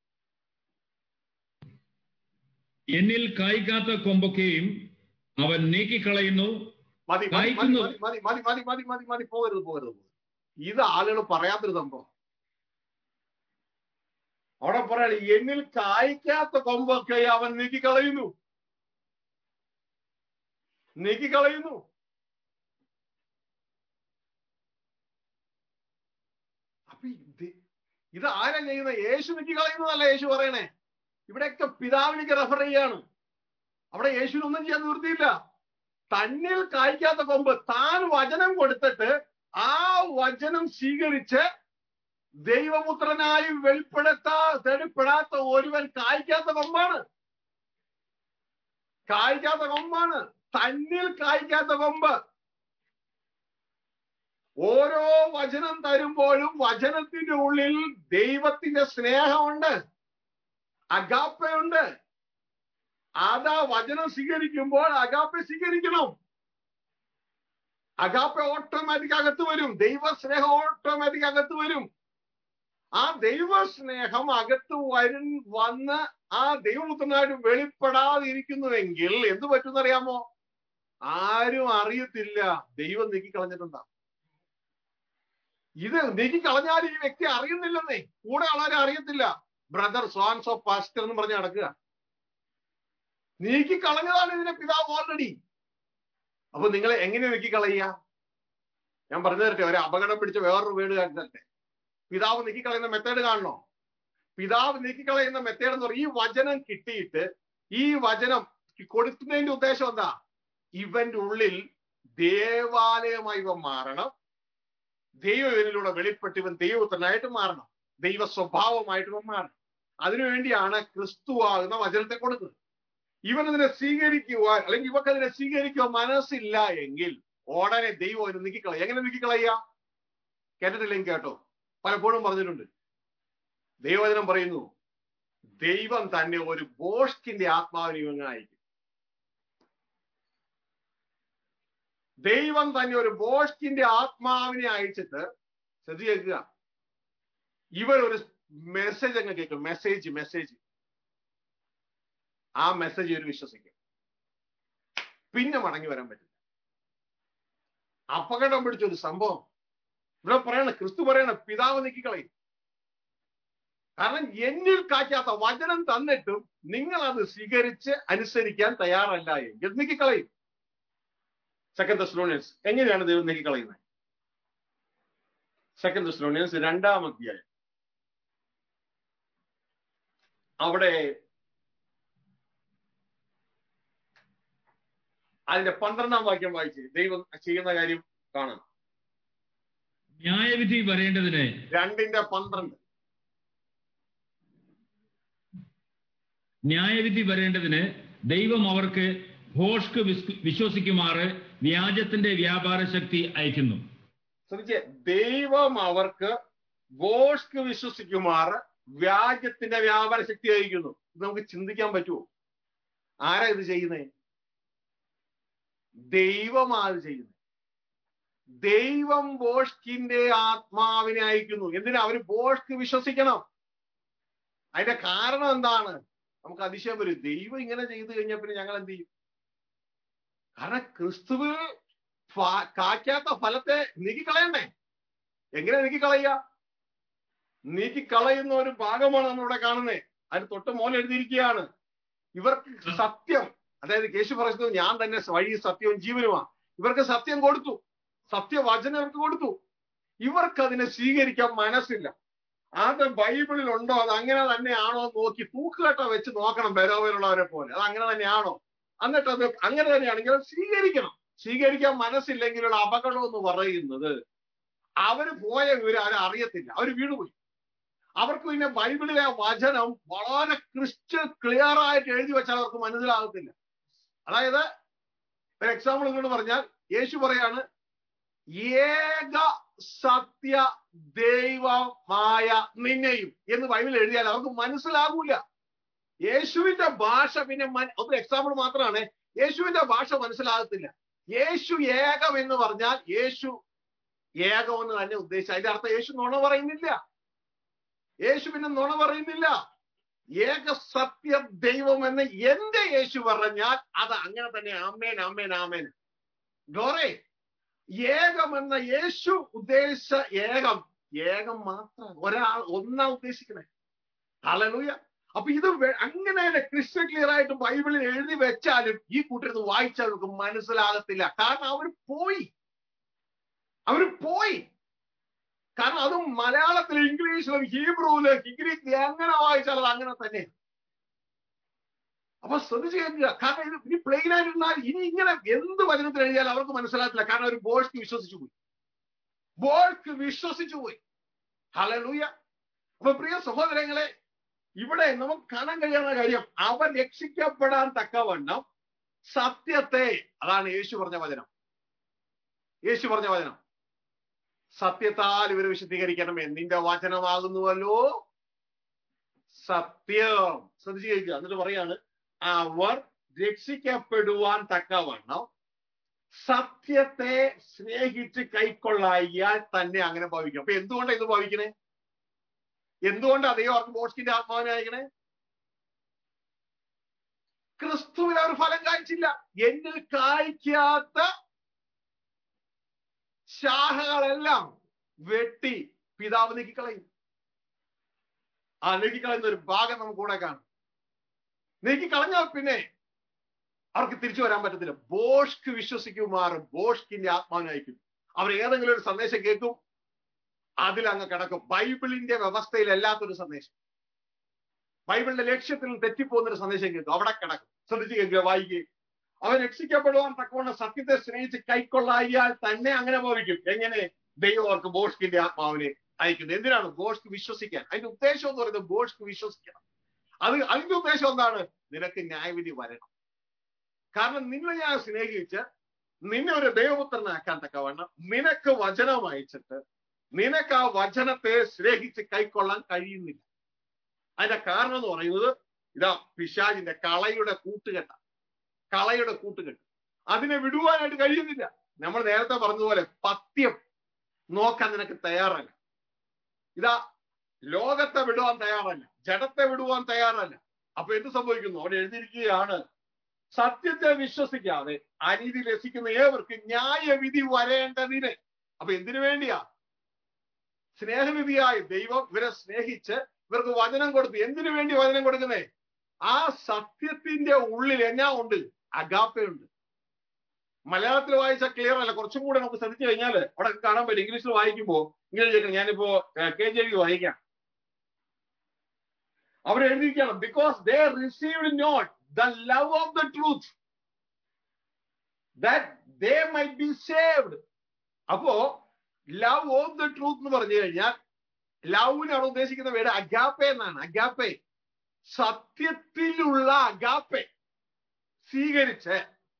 എന്നിൽ കായ്ക്കാത്ത കൊമ്പൊക്കെയും അവൻ നീക്കിക്കളയുന്നു മതി മതി മതി വായിക്കുന്നു. മതി മതി മതി മതി മതി മതി പോകരുത് പോകരുത് പോകരുത് ഇത് ആളുകൾ പറയാത്തൊരു സംഭവം അവിടെ പറയാണ് എന്നിൽ കായ്ക്കാത്ത കൊമ്പൊക്കെ അവൻ നീക്കിക്കളയുന്നു നീക്കിക്കളയുന്നു അപ്പൊ ഇത് ഇത് ആരാ ചെയ്യുന്നത് യേശു നീക്കിക്കളയുന്നതല്ല യേശു പറയണേ ഇവിടെയൊക്കെ പിതാവിലേക്ക് റെഫർ ചെയ്യാണ് അവിടെ യേശുവിനൊന്നും ചെയ്യാൻ നിവൃത്തിയില്ല തന്നിൽ കായ്ക്കാത്ത കൊമ്പ് താൻ വചനം കൊടുത്തിട്ട് ആ വചനം സ്വീകരിച്ച് ദൈവപുത്രനായി വെളിപ്പെടുത്താ തെളിപ്പെടാത്ത ഒരുവൻ കായ്ക്കാത്ത കൊമ്പാണ് കായ്ക്കാത്ത കൊമ്പാണ് തന്നിൽ കായ്ക്കാത്ത കൊമ്പ് ഓരോ വചനം തരുമ്പോഴും വചനത്തിന്റെ ഉള്ളിൽ ദൈവത്തിന്റെ സ്നേഹമുണ്ട് അഗാപ്പയുണ്ട് അതാ വചനം സ്വീകരിക്കുമ്പോൾ അഗാപ്പ സ്വീകരിക്കണം അഗാപ്പ ഓട്ടോമാറ്റിക് അകത്ത് വരും ദൈവ സ്നേഹം ഓട്ടോമാറ്റിക് അകത്ത് വരും ആ ദൈവ സ്നേഹം അകത്ത് വരും വന്ന് ആ ദൈവപുത്രനായിട്ട് വെളിപ്പെടാതിരിക്കുന്നുവെങ്കിൽ എന്ത് പറ്റുമെന്നറിയാമോ ആരും അറിയത്തില്ല ദൈവം നീക്കിക്കളഞ്ഞിട്ടുണ്ടാ ഇത് നീക്കിക്കളഞ്ഞാൽ ഈ വ്യക്തി അറിയുന്നില്ലെന്നേ കൂടെ ആളാരും അറിയത്തില്ല ബ്രദർ സോൻസ് ഓഫ് പാസ്റ്റർ എന്ന് പറഞ്ഞ് നടക്കുക നീക്കിക്കളഞ്ഞതാണ് ഇതിന്റെ പിതാവ് ഓൾറെഡി അപ്പൊ നിങ്ങൾ എങ്ങനെ നീക്കിക്കളയുക ഞാൻ പറഞ്ഞു തരട്ടെ ഒരു അപകടം പിടിച്ച വേറൊരു വീട് കാണിച്ചേ പിതാവ് നീക്കിക്കളയുന്ന മെത്തേഡ് കാണണോ പിതാവ് നീക്കിക്കളയുന്ന മെത്തേഡ് എന്ന് പറഞ്ഞാൽ ഈ വചനം കിട്ടിയിട്ട് ഈ വചനം കൊടുക്കുന്നതിന്റെ ഉദ്ദേശം എന്താ ഇവന്റെ ഉള്ളിൽ ദേവാലയമായി ഇവൻ മാറണം ദൈവം ഇവനിലൂടെ വെളിപ്പെട്ട് ഇവൻ ദൈവത്തിനായിട്ട് മാറണം ദൈവ സ്വഭാവമായിട്ട് ഇവൻ മാറണം അതിനുവേണ്ടിയാണ് ക്രിസ്തുവാകുന്ന വചനത്തെ കൊടുക്കുന്നത് ഇവൻ അതിനെ സ്വീകരിക്കുവാൻ അല്ലെങ്കിൽ ഇവക്ക് അതിനെ സ്വീകരിക്കുവാൻ മനസ്സില്ല എങ്കിൽ ഉടനെ ദൈവം അതിനെ നീക്കിക്കളയുക എങ്ങനെ നീക്കിക്കളയുക കേട്ടിട്ടില്ലെങ്കിൽ കേട്ടോ പലപ്പോഴും പറഞ്ഞിട്ടുണ്ട് ദൈവവചനം പറയുന്നു ദൈവം തന്നെ ഒരു ബോഷ്കിന്റെ ആത്മാവിനെ ഇവങ്ങ് അയക്കും ദൈവം തന്നെ ഒരു ബോഷ്കിന്റെ ആത്മാവിനെ അയച്ചിട്ട് ശ്രദ്ധിക്കുക ഇവർ ഒരു മെസ്സേജ് അങ്ങ് കേൾക്കും മെസ്സേജ് മെസ്സേജ് ആ മെസ്സേജ് ഇവർ വിശ്വസിക്കും പിന്നെ മടങ്ങി വരാൻ പറ്റില്ല അപകടം പിടിച്ചൊരു സംഭവം ഇവിടെ പറയണ ക്രിസ്തു പറയണ പിതാവ് നീക്കിക്കളയും കാരണം എന്നിൽ കാറ്റാത്ത വചനം തന്നിട്ടും നിങ്ങൾ അത് സ്വീകരിച്ച് അനുസരിക്കാൻ തയ്യാറല്ല എങ്കിൽ നീക്കിക്കളയും സെക്കൻഡ് ദസ്ലോണിയൻസ് എങ്ങനെയാണ് ദൈവം നീക്കിക്കളയുന്നത് സെക്കൻഡ് ദസ്ലോണിയൻസ് രണ്ടാം അധ്യായം അവിടെ അതിന്റെ പന്ത്രണ്ടാം വാക്യം വായിച്ച് ദൈവം ചെയ്യുന്ന കാര്യം കാണാം ന്യായവിധി വരേണ്ടതിന് രണ്ടിന്റെ പന്ത്രണ്ട് ന്യായവിധി വരേണ്ടതിന് ദൈവം അവർക്ക് ഭോഷ്ക്ക് വിസ്- വിശ്വസിക്കുമാറ് വ്യാജത്തിന്റെ വ്യാപാര ശക്തി അയക്കുന്നു ശ്രദ്ധിച്ചേ ദൈവം അവർക്ക് ഗോഷ്ക്ക് വിശ്വസിക്കുമാർ വ്യാജത്തിന്റെ വ്യാപാര ശക്തി അയക്കുന്നു ഇത് നമുക്ക് ചിന്തിക്കാൻ പറ്റുമോ ആരാ ഇത് ചെയ്യുന്നേ ദൈവമാ ഇത് ചെയ്യുന്നത് ദൈവം ബോഷ്കിന്റെ ആത്മാവിനെ അയക്കുന്നു എന്തിനാ അവര് ബോഷ്ക്ക് വിശ്വസിക്കണം അതിന്റെ കാരണം എന്താണ് നമുക്ക് അതിശയം വരും ദൈവം ഇങ്ങനെ ചെയ്തു കഴിഞ്ഞാൽ പിന്നെ ഞങ്ങൾ എന്ത് ചെയ്യും കാരണം ക്രിസ്തുവിൽ ഫ- കാക്കാത്ത ഫലത്തെ നീക്കിക്കളയണ്ടേ എങ്ങനെ നീക്കിക്കളയുക നീക്കിക്കളയുന്ന ഒരു ഭാഗമാണ് നമ്മളിവിടെ കാണുന്നത് അതിന് തൊട്ട് മോൻ എഴുതിയിരിക്കുകയാണ് ഇവർക്ക് സത്യം അതായത് കേശു പറയുന്നത് ഞാൻ തന്നെ വഴി സത്യവും ജീവനുമാണ് ഇവർക്ക് സത്യം കൊടുത്തു സത്യവചനം ഇവർക്ക് കൊടുത്തു ഇവർക്ക് അതിനെ സ്വീകരിക്കാൻ മനസ്സില്ല അത് ബൈബിളിൽ ഉണ്ടോ അത് അങ്ങനെ തന്നെയാണോ എന്ന് നോക്കി തൂക്കുകെട്ട വെച്ച് നോക്കണം ബരോവരുള്ളവരെ പോലെ അത് അങ്ങനെ തന്നെയാണോ എന്നിട്ട് അത് അങ്ങനെ തന്നെയാണെങ്കിൽ അത് സ്വീകരിക്കണം സ്വീകരിക്കാൻ മനസ്സില്ലെങ്കിലുള്ള അപകടം എന്ന് പറയുന്നത് അവര് പോയ വിവരം അവരെ അറിയത്തില്ല അവര് വീണുപോയി അവർക്ക് പിന്നെ ബൈബിളിലെ വചനം വളരെ ക്രിസ്റ്റൽ ക്ലിയർ ആയിട്ട് എഴുതി വെച്ചാൽ അവർക്ക് മനസ്സിലാകത്തില്ല അതായത് ഒരു എക്സാമ്പിൾ ഇങ്ങോട്ട് പറഞ്ഞാൽ യേശു പറയാണ് ഏക സത്യ ദൈവമായ നിന്നെയും എന്ന് ബൈബിൾ എഴുതിയാൽ അവർക്ക് മനസ്സിലാകൂല യേശുവിന്റെ ഭാഷ പിന്നെ മൻ- ഒന്ന് എക്സാമ്പിൾ മാത്രമാണ് യേശുവിന്റെ ഭാഷ മനസ്സിലാകത്തില്ല യേശു ഏകം എന്ന് പറഞ്ഞാൽ യേശു ഏകം എന്ന് തന്നെ ഉദ്ദേശിച്ച അതിന്റെ അർത്ഥം യേശു നുണ പറയുന്നില്ല യേശു പിന്നെ നുണ പറയുന്നില്ല ഏക സത്യ ദൈവം എന്ന് എന്റെ യേശു പറഞ്ഞാൽ അത് അങ്ങനെ തന്നെ ആമേൻ ആമേൻ ആമേൻ ഗോറേ ഏകം എന്ന യേശു ഉദ്ദേശിച്ച ഏകം ഏകം മാത്രം ഒരാൾ ഒന്നാ ഉദ്ദേശിക്കണേ ഹലലൂയ അപ്പൊ ഇത് വെ- അങ്ങനെ തന്നെ ക്രിസ്റ്റൽ ക്ലിയർ ആയിട്ട് ബൈബിളിൽ എഴുതി വെച്ചാലും ഈ കൂട്ടരുത് വായിച്ചാൽ അവർക്ക് മനസ്സിലാകത്തില്ല കാരണം അവർ പോയി അവർ പോയി കാരണം അതും മലയാളത്തിൽ ഇംഗ്ലീഷിലും ഹീബ്രുവില് ഗ്രീക്ക് എങ്ങനെ വായിച്ചാൽ അത് അങ്ങനെ തന്നെ അപ്പൊ ശ്രദ്ധിച്ച് കേൾക്കുക കാരണം ഇത് ഇനി പ്ലെയിൻ ആയിരുന്നാൽ ഇനി ഇങ്ങനെ എന്ത് വചനത്തിൽ എഴുതിയാൽ അവർക്ക് മനസ്സിലാകത്തില്ല കാരണം അവർ ബോൾക്ക് വിശ്വസിച്ചു പോയി ബോൾക്ക് വിശ്വസിച്ചു പോയി ഹലലൂയ അപ്പൊ പ്രിയ സഹോദരങ്ങളെ ഇവിടെ നമുക്ക് കാണാൻ കഴിയുന്ന കാര്യം അവൻ രക്ഷിക്കപ്പെടാൻ തക്കവണ്ണം സത്യത്തെ അതാണ് യേശു പറഞ്ഞ വചനം യേശു പറഞ്ഞ വചനം സത്യത്താൽ ഇവർ വിശദീകരിക്കണം നിന്റെ വചനമാകുന്നുവല്ലോ സത്യം ശ്രദ്ധിച്ചു കേൾക്കുക എന്നിട്ട് പറയാണ് അവർ രക്ഷിക്കപ്പെടുവാൻ തക്കവണ്ണം സത്യത്തെ സ്നേഹിച്ച് കൈക്കൊള്ളായാൽ തന്നെ അങ്ങനെ ഭാവിക്കും അപ്പൊ എന്തുകൊണ്ടാണ് ഇത് ഭാവിക്കണേ എന്തുകൊണ്ടാണ് ദൈവം അവർക്ക് ബോസ്കിന്റെ ആത്മാവിനെ അയക്കണേ ക്രിസ്തുവിൽ അവർ ഫലം കായ്ച്ചില്ല എന്നിൽ കായ്ക്കാത്ത ശാഖകളെല്ലാം വെട്ടി പിതാവ് നീക്കിക്കളയും ആ നീക്കിക്കളയുന്ന ഒരു ഭാഗം നമുക്ക് കൂടെ കാണും നീക്കിക്കളഞ്ഞാൽ പിന്നെ അവർക്ക് തിരിച്ചു വരാൻ പറ്റത്തില്ല ബോഷ്ക്ക് വിശ്വസിക്കുമാർ ബോഷ്കിന്റെ ആത്മാവിനയക്കും അവർ ഏതെങ്കിലും ഒരു സന്ദേശം കേൾക്കും അതിൽ അങ്ങ് കിടക്കും ബൈബിളിന്റെ വ്യവസ്ഥയിൽ അല്ലാത്തൊരു സന്ദേശം ബൈബിളിന്റെ ലക്ഷ്യത്തിൽ തെറ്റിപ്പോകുന്ന ഒരു സന്ദേശം കേൾക്കും അവിടെ കിടക്കും ശ്രദ്ധിച്ച് കേൾക്കുക വായിക്കുക അവൻ രക്ഷിക്കപ്പെടുവാൻ തക്കവണ്ണം സത്യത്തെ സ്നേഹിച്ച് കൈക്കൊള്ളായാൽ തന്നെ അങ്ങനെ ഭവിക്കും എങ്ങനെ ദൈവം അവർക്ക് ബോഷ്കിന്റെ ആത്മാവിനെ അയക്കുന്നത് എന്തിനാണ് ബോഷ്ക്ക് വിശ്വസിക്കാൻ അതിന്റെ ഉദ്ദേശം എന്ന് പറയുന്നത് ബോഷ്ക്ക് വിശ്വസിക്കണം അത് അതിന്റെ ഉദ്ദേശം എന്താണ് നിനക്ക് ന്യായവിധി വരണം കാരണം നിന്നെ ഞാൻ സ്നേഹിച്ച് നിന്നെ ഒരു ദൈവപുത്രനാക്കാൻ തക്കവണ്ണം നിനക്ക് വചനം അയച്ചിട്ട് നിനക്ക് ആ വചനത്തെ സ്നേഹിച്ച് കൈക്കൊള്ളാൻ കഴിയുന്നില്ല അതിന്റെ കാരണം എന്ന് പറയുന്നത് ഇതാ പിശാജിന്റെ കളയുടെ കൂട്ടുകെട്ട കളയുടെ കൂട്ടുകെട്ട് അതിനെ വിടുവാനായിട്ട് കഴിയുന്നില്ല നമ്മൾ നേരത്തെ പറഞ്ഞതുപോലെ പത്യം നോക്കാൻ നിനക്ക് തയ്യാറല്ല ഇതാ ലോകത്തെ വിടുവാൻ തയ്യാറല്ല ജഡത്തെ വിടുവാൻ തയ്യാറല്ല അപ്പൊ എന്ത് സംഭവിക്കുന്നു അവിടെ എഴുതിയിരിക്കുകയാണ് സത്യത്തെ വിശ്വസിക്കാതെ അനീതി രസിക്കുന്ന ഏവർക്ക് ന്യായവിധി വരേണ്ടതിന് അപ്പൊ എന്തിനു വേണ്ടിയാ സ്നേഹനിധിയായ ദൈവം ഇവരെ സ്നേഹിച്ച് ഇവർക്ക് വചനം കൊടുത്തു എന്തിനു വേണ്ടി വചനം കൊടുക്കുന്നേ ആ സത്യത്തിന്റെ ഉള്ളിൽ എന്നാ ഉണ്ട് അഗാപ്പയുണ്ട് മലയാളത്തിൽ വായിച്ചാൽ ക്ലിയർ അല്ല കുറച്ചും കൂടെ നമുക്ക് ശ്രദ്ധിച്ചു കഴിഞ്ഞാൽ അവിടെ കാണാൻ പറ്റും ഇംഗ്ലീഷിൽ വായിക്കുമ്പോൾ ഇങ്ങനെ ചോദിക്കണം ഞാനിപ്പോ കെ ജെ വി വായിക്കാം അവർ എഴുതിയിരിക്കണം because they received not the love of the truth that they might be saved അപ്പോ ലവ് ഓഫ് ദ ട്രൂത്ത് എന്ന് പറഞ്ഞു കഴിഞ്ഞാൽ ലവിന് അവിടെ ഉദ്ദേശിക്കുന്ന വേട് അഗാപ്പെ എന്നാണ് അഗാപ്പെ സത്യത്തിലുള്ള അഗാപ്പെ സ്വീകരിച്ച്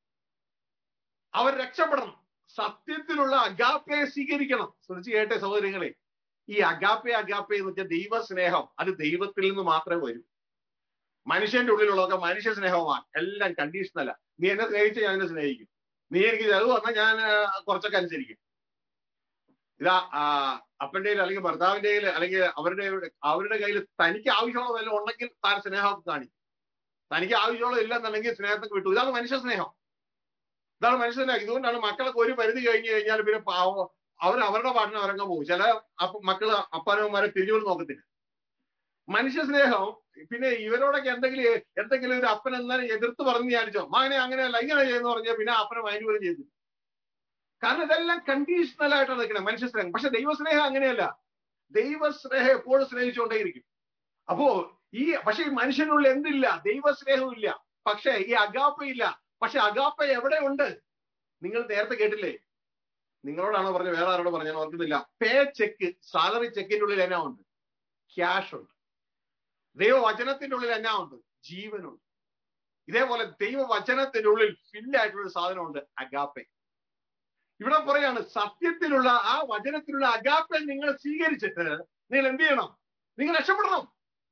അവർ രക്ഷപ്പെടണം സത്യത്തിലുള്ള അഗാപ്പയെ സ്വീകരിക്കണം ശ്രദ്ധിച്ച് കേട്ടെ സഹോദരങ്ങളെ ഈ അഗാപ്പെ അഗാപ്പെ എന്ന് വെച്ചാൽ ദൈവസ്നേഹം അത് ദൈവത്തിൽ നിന്ന് മാത്രമേ വരൂ മനുഷ്യന്റെ ഉള്ളിലുള്ളതൊക്കെ മനുഷ്യ സ്നേഹമാണ് എല്ലാം കണ്ടീഷണല്ല നീ എന്നെ സ്നേഹിച്ച് ഞാൻ എന്നെ സ്നേഹിക്കും നീ എനിക്ക് ചെലവ് പറഞ്ഞാൽ ഞാൻ കുറച്ചൊക്കെ അനുസരിക്കും ഇതാ അപ്പന്റെ കയ്യിൽ അല്ലെങ്കിൽ ഭർത്താവിന്റെ കയ്യിൽ അല്ലെങ്കിൽ അവരുടെ അവരുടെ കയ്യിൽ തനിക്ക് ആവശ്യമുള്ള വല്ലതും ഉണ്ടെങ്കിൽ താൻ സ്നേഹം കാണിക്കും തനിക്ക് ആവശ്യമുള്ള ഇല്ലെന്നുണ്ടെങ്കിൽ സ്നേഹത്തൊക്കെ വിട്ടു ഇതാണ് മനുഷ്യ സ്നേഹം ഇതാണ് മനുഷ്യ സ്നേഹം ഇതുകൊണ്ടാണ് മക്കളൊക്കെ ഒരു പരിധി കഴിഞ്ഞു കഴിഞ്ഞാൽ പിന്നെ അവർ അവരുടെ പാട്ടിന് അവരങ്ങ് പോകും ചില മക്കള് അപ്പനവന്മാരെ തിരിഞ്ഞു നോക്കത്തില്ല മനുഷ്യ സ്നേഹം പിന്നെ ഇവരോടൊക്കെ എന്തെങ്കിലും എന്തെങ്കിലും ഒരു അപ്പൻ എന്നാലും എതിർത്ത് പറഞ്ഞു വിചാരിച്ചോ മകനെ അങ്ങനെയല്ല ഇങ്ങനെ ചെയ്യുന്ന പറഞ്ഞാൽ പിന്നെ അപ്പനെ മൈൻഡ് പോലും ചെയ്തു കാരണം ഇതെല്ലാം കണ്ടീഷണൽ ആയിട്ടാണ് നിൽക്കുന്നത് മനുഷ്യ സ്നേഹം പക്ഷെ ദൈവസ്നേഹം അങ്ങനെയല്ല ദൈവസ്നേഹം എപ്പോഴും സ്നേഹിച്ചുകൊണ്ടേയിരിക്കും അപ്പോ ഈ പക്ഷെ ഈ മനുഷ്യനുള്ളിൽ എന്തില്ല ദൈവസ്നേഹം ഇല്ല പക്ഷെ ഈ അഗാപ്പ ഇല്ല പക്ഷെ അഗാപ്പ എവിടെ ഉണ്ട് നിങ്ങൾ നേരത്തെ കേട്ടില്ലേ നിങ്ങളോടാണോ പറഞ്ഞത് വേറെ ആരോട് പറഞ്ഞാൽ ഓർക്കുന്നില്ല പേ ചെക്ക് സാലറി ചെക്കിന്റെ ഉള്ളിൽ എന്നാ ഉണ്ട് ക്യാഷ് ഉണ്ട് ദൈവവചനത്തിന്റെ ഉള്ളിൽ എന്നാ ഉണ്ട് ജീവനുണ്ട് ഇതേപോലെ ദൈവവചനത്തിന്റെ ഉള്ളിൽ ഫില്ലായിട്ടുള്ള ഒരു സാധനമുണ്ട് അഗാപ്പെ ഇവിടെ പറയാണ് സത്യത്തിലുള്ള ആ വചനത്തിലുള്ള അഗാപ്പെ നിങ്ങൾ സ്വീകരിച്ചിട്ട് നിങ്ങൾ എന്ത് ചെയ്യണം നിങ്ങൾ രക്ഷപ്പെടണം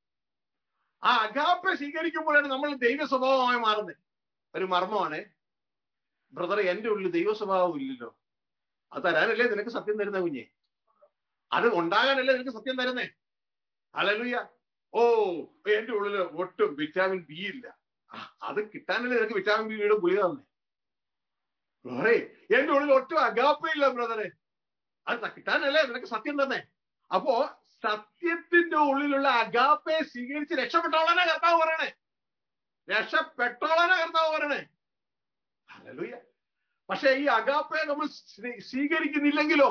ആ അഗാപ്പെ സ്വീകരിക്കുമ്പോഴാണ് നമ്മൾ ദൈവ സ്വഭാവമായി മാറുന്നത് ഒരു മർമ്മമാണ് ബ്രദർ എന്റെ ഉള്ളിൽ ദൈവ സ്വഭാവം ഇല്ലല്ലോ അത് തരാനല്ലേ നിനക്ക് സത്യം തരുന്ന കുഞ്ഞെ അത് ഉണ്ടാകാനല്ലേ നിനക്ക് സത്യം തരുന്നേ അലലുയ ഓ എന്റെ ഉള്ളില് ഒട്ടും വിറ്റാമിൻ ബി ഇല്ല അത് കിട്ടാനല്ലേ നിനക്ക് വിറ്റാമിൻ ബിയുടെ ഗുളിക തന്നെ ബ്രദറെ എന്റെ ഉള്ളിൽ ഒട്ടും അഗാപ്പയില്ല ബ്രദറെ അത് കിട്ടാനല്ലേ നിനക്ക് സത്യം തന്നെ അപ്പോ സത്യത്തിന്റെ ഉള്ളിലുള്ള അഗാപ്പയെ സ്വീകരിച്ച് രക്ഷപ്പെട്ടോളാനാ കർത്താവ് പറയണേ രക്ഷപ്പെട്ടോളാനാ കർത്താവ് പറയണേ ഹല്ലേലൂയ പക്ഷെ ഈ അഗാപ്പയെ നമ്മൾ സ്വീ- സ്വീകരിക്കുന്നില്ലെങ്കിലോ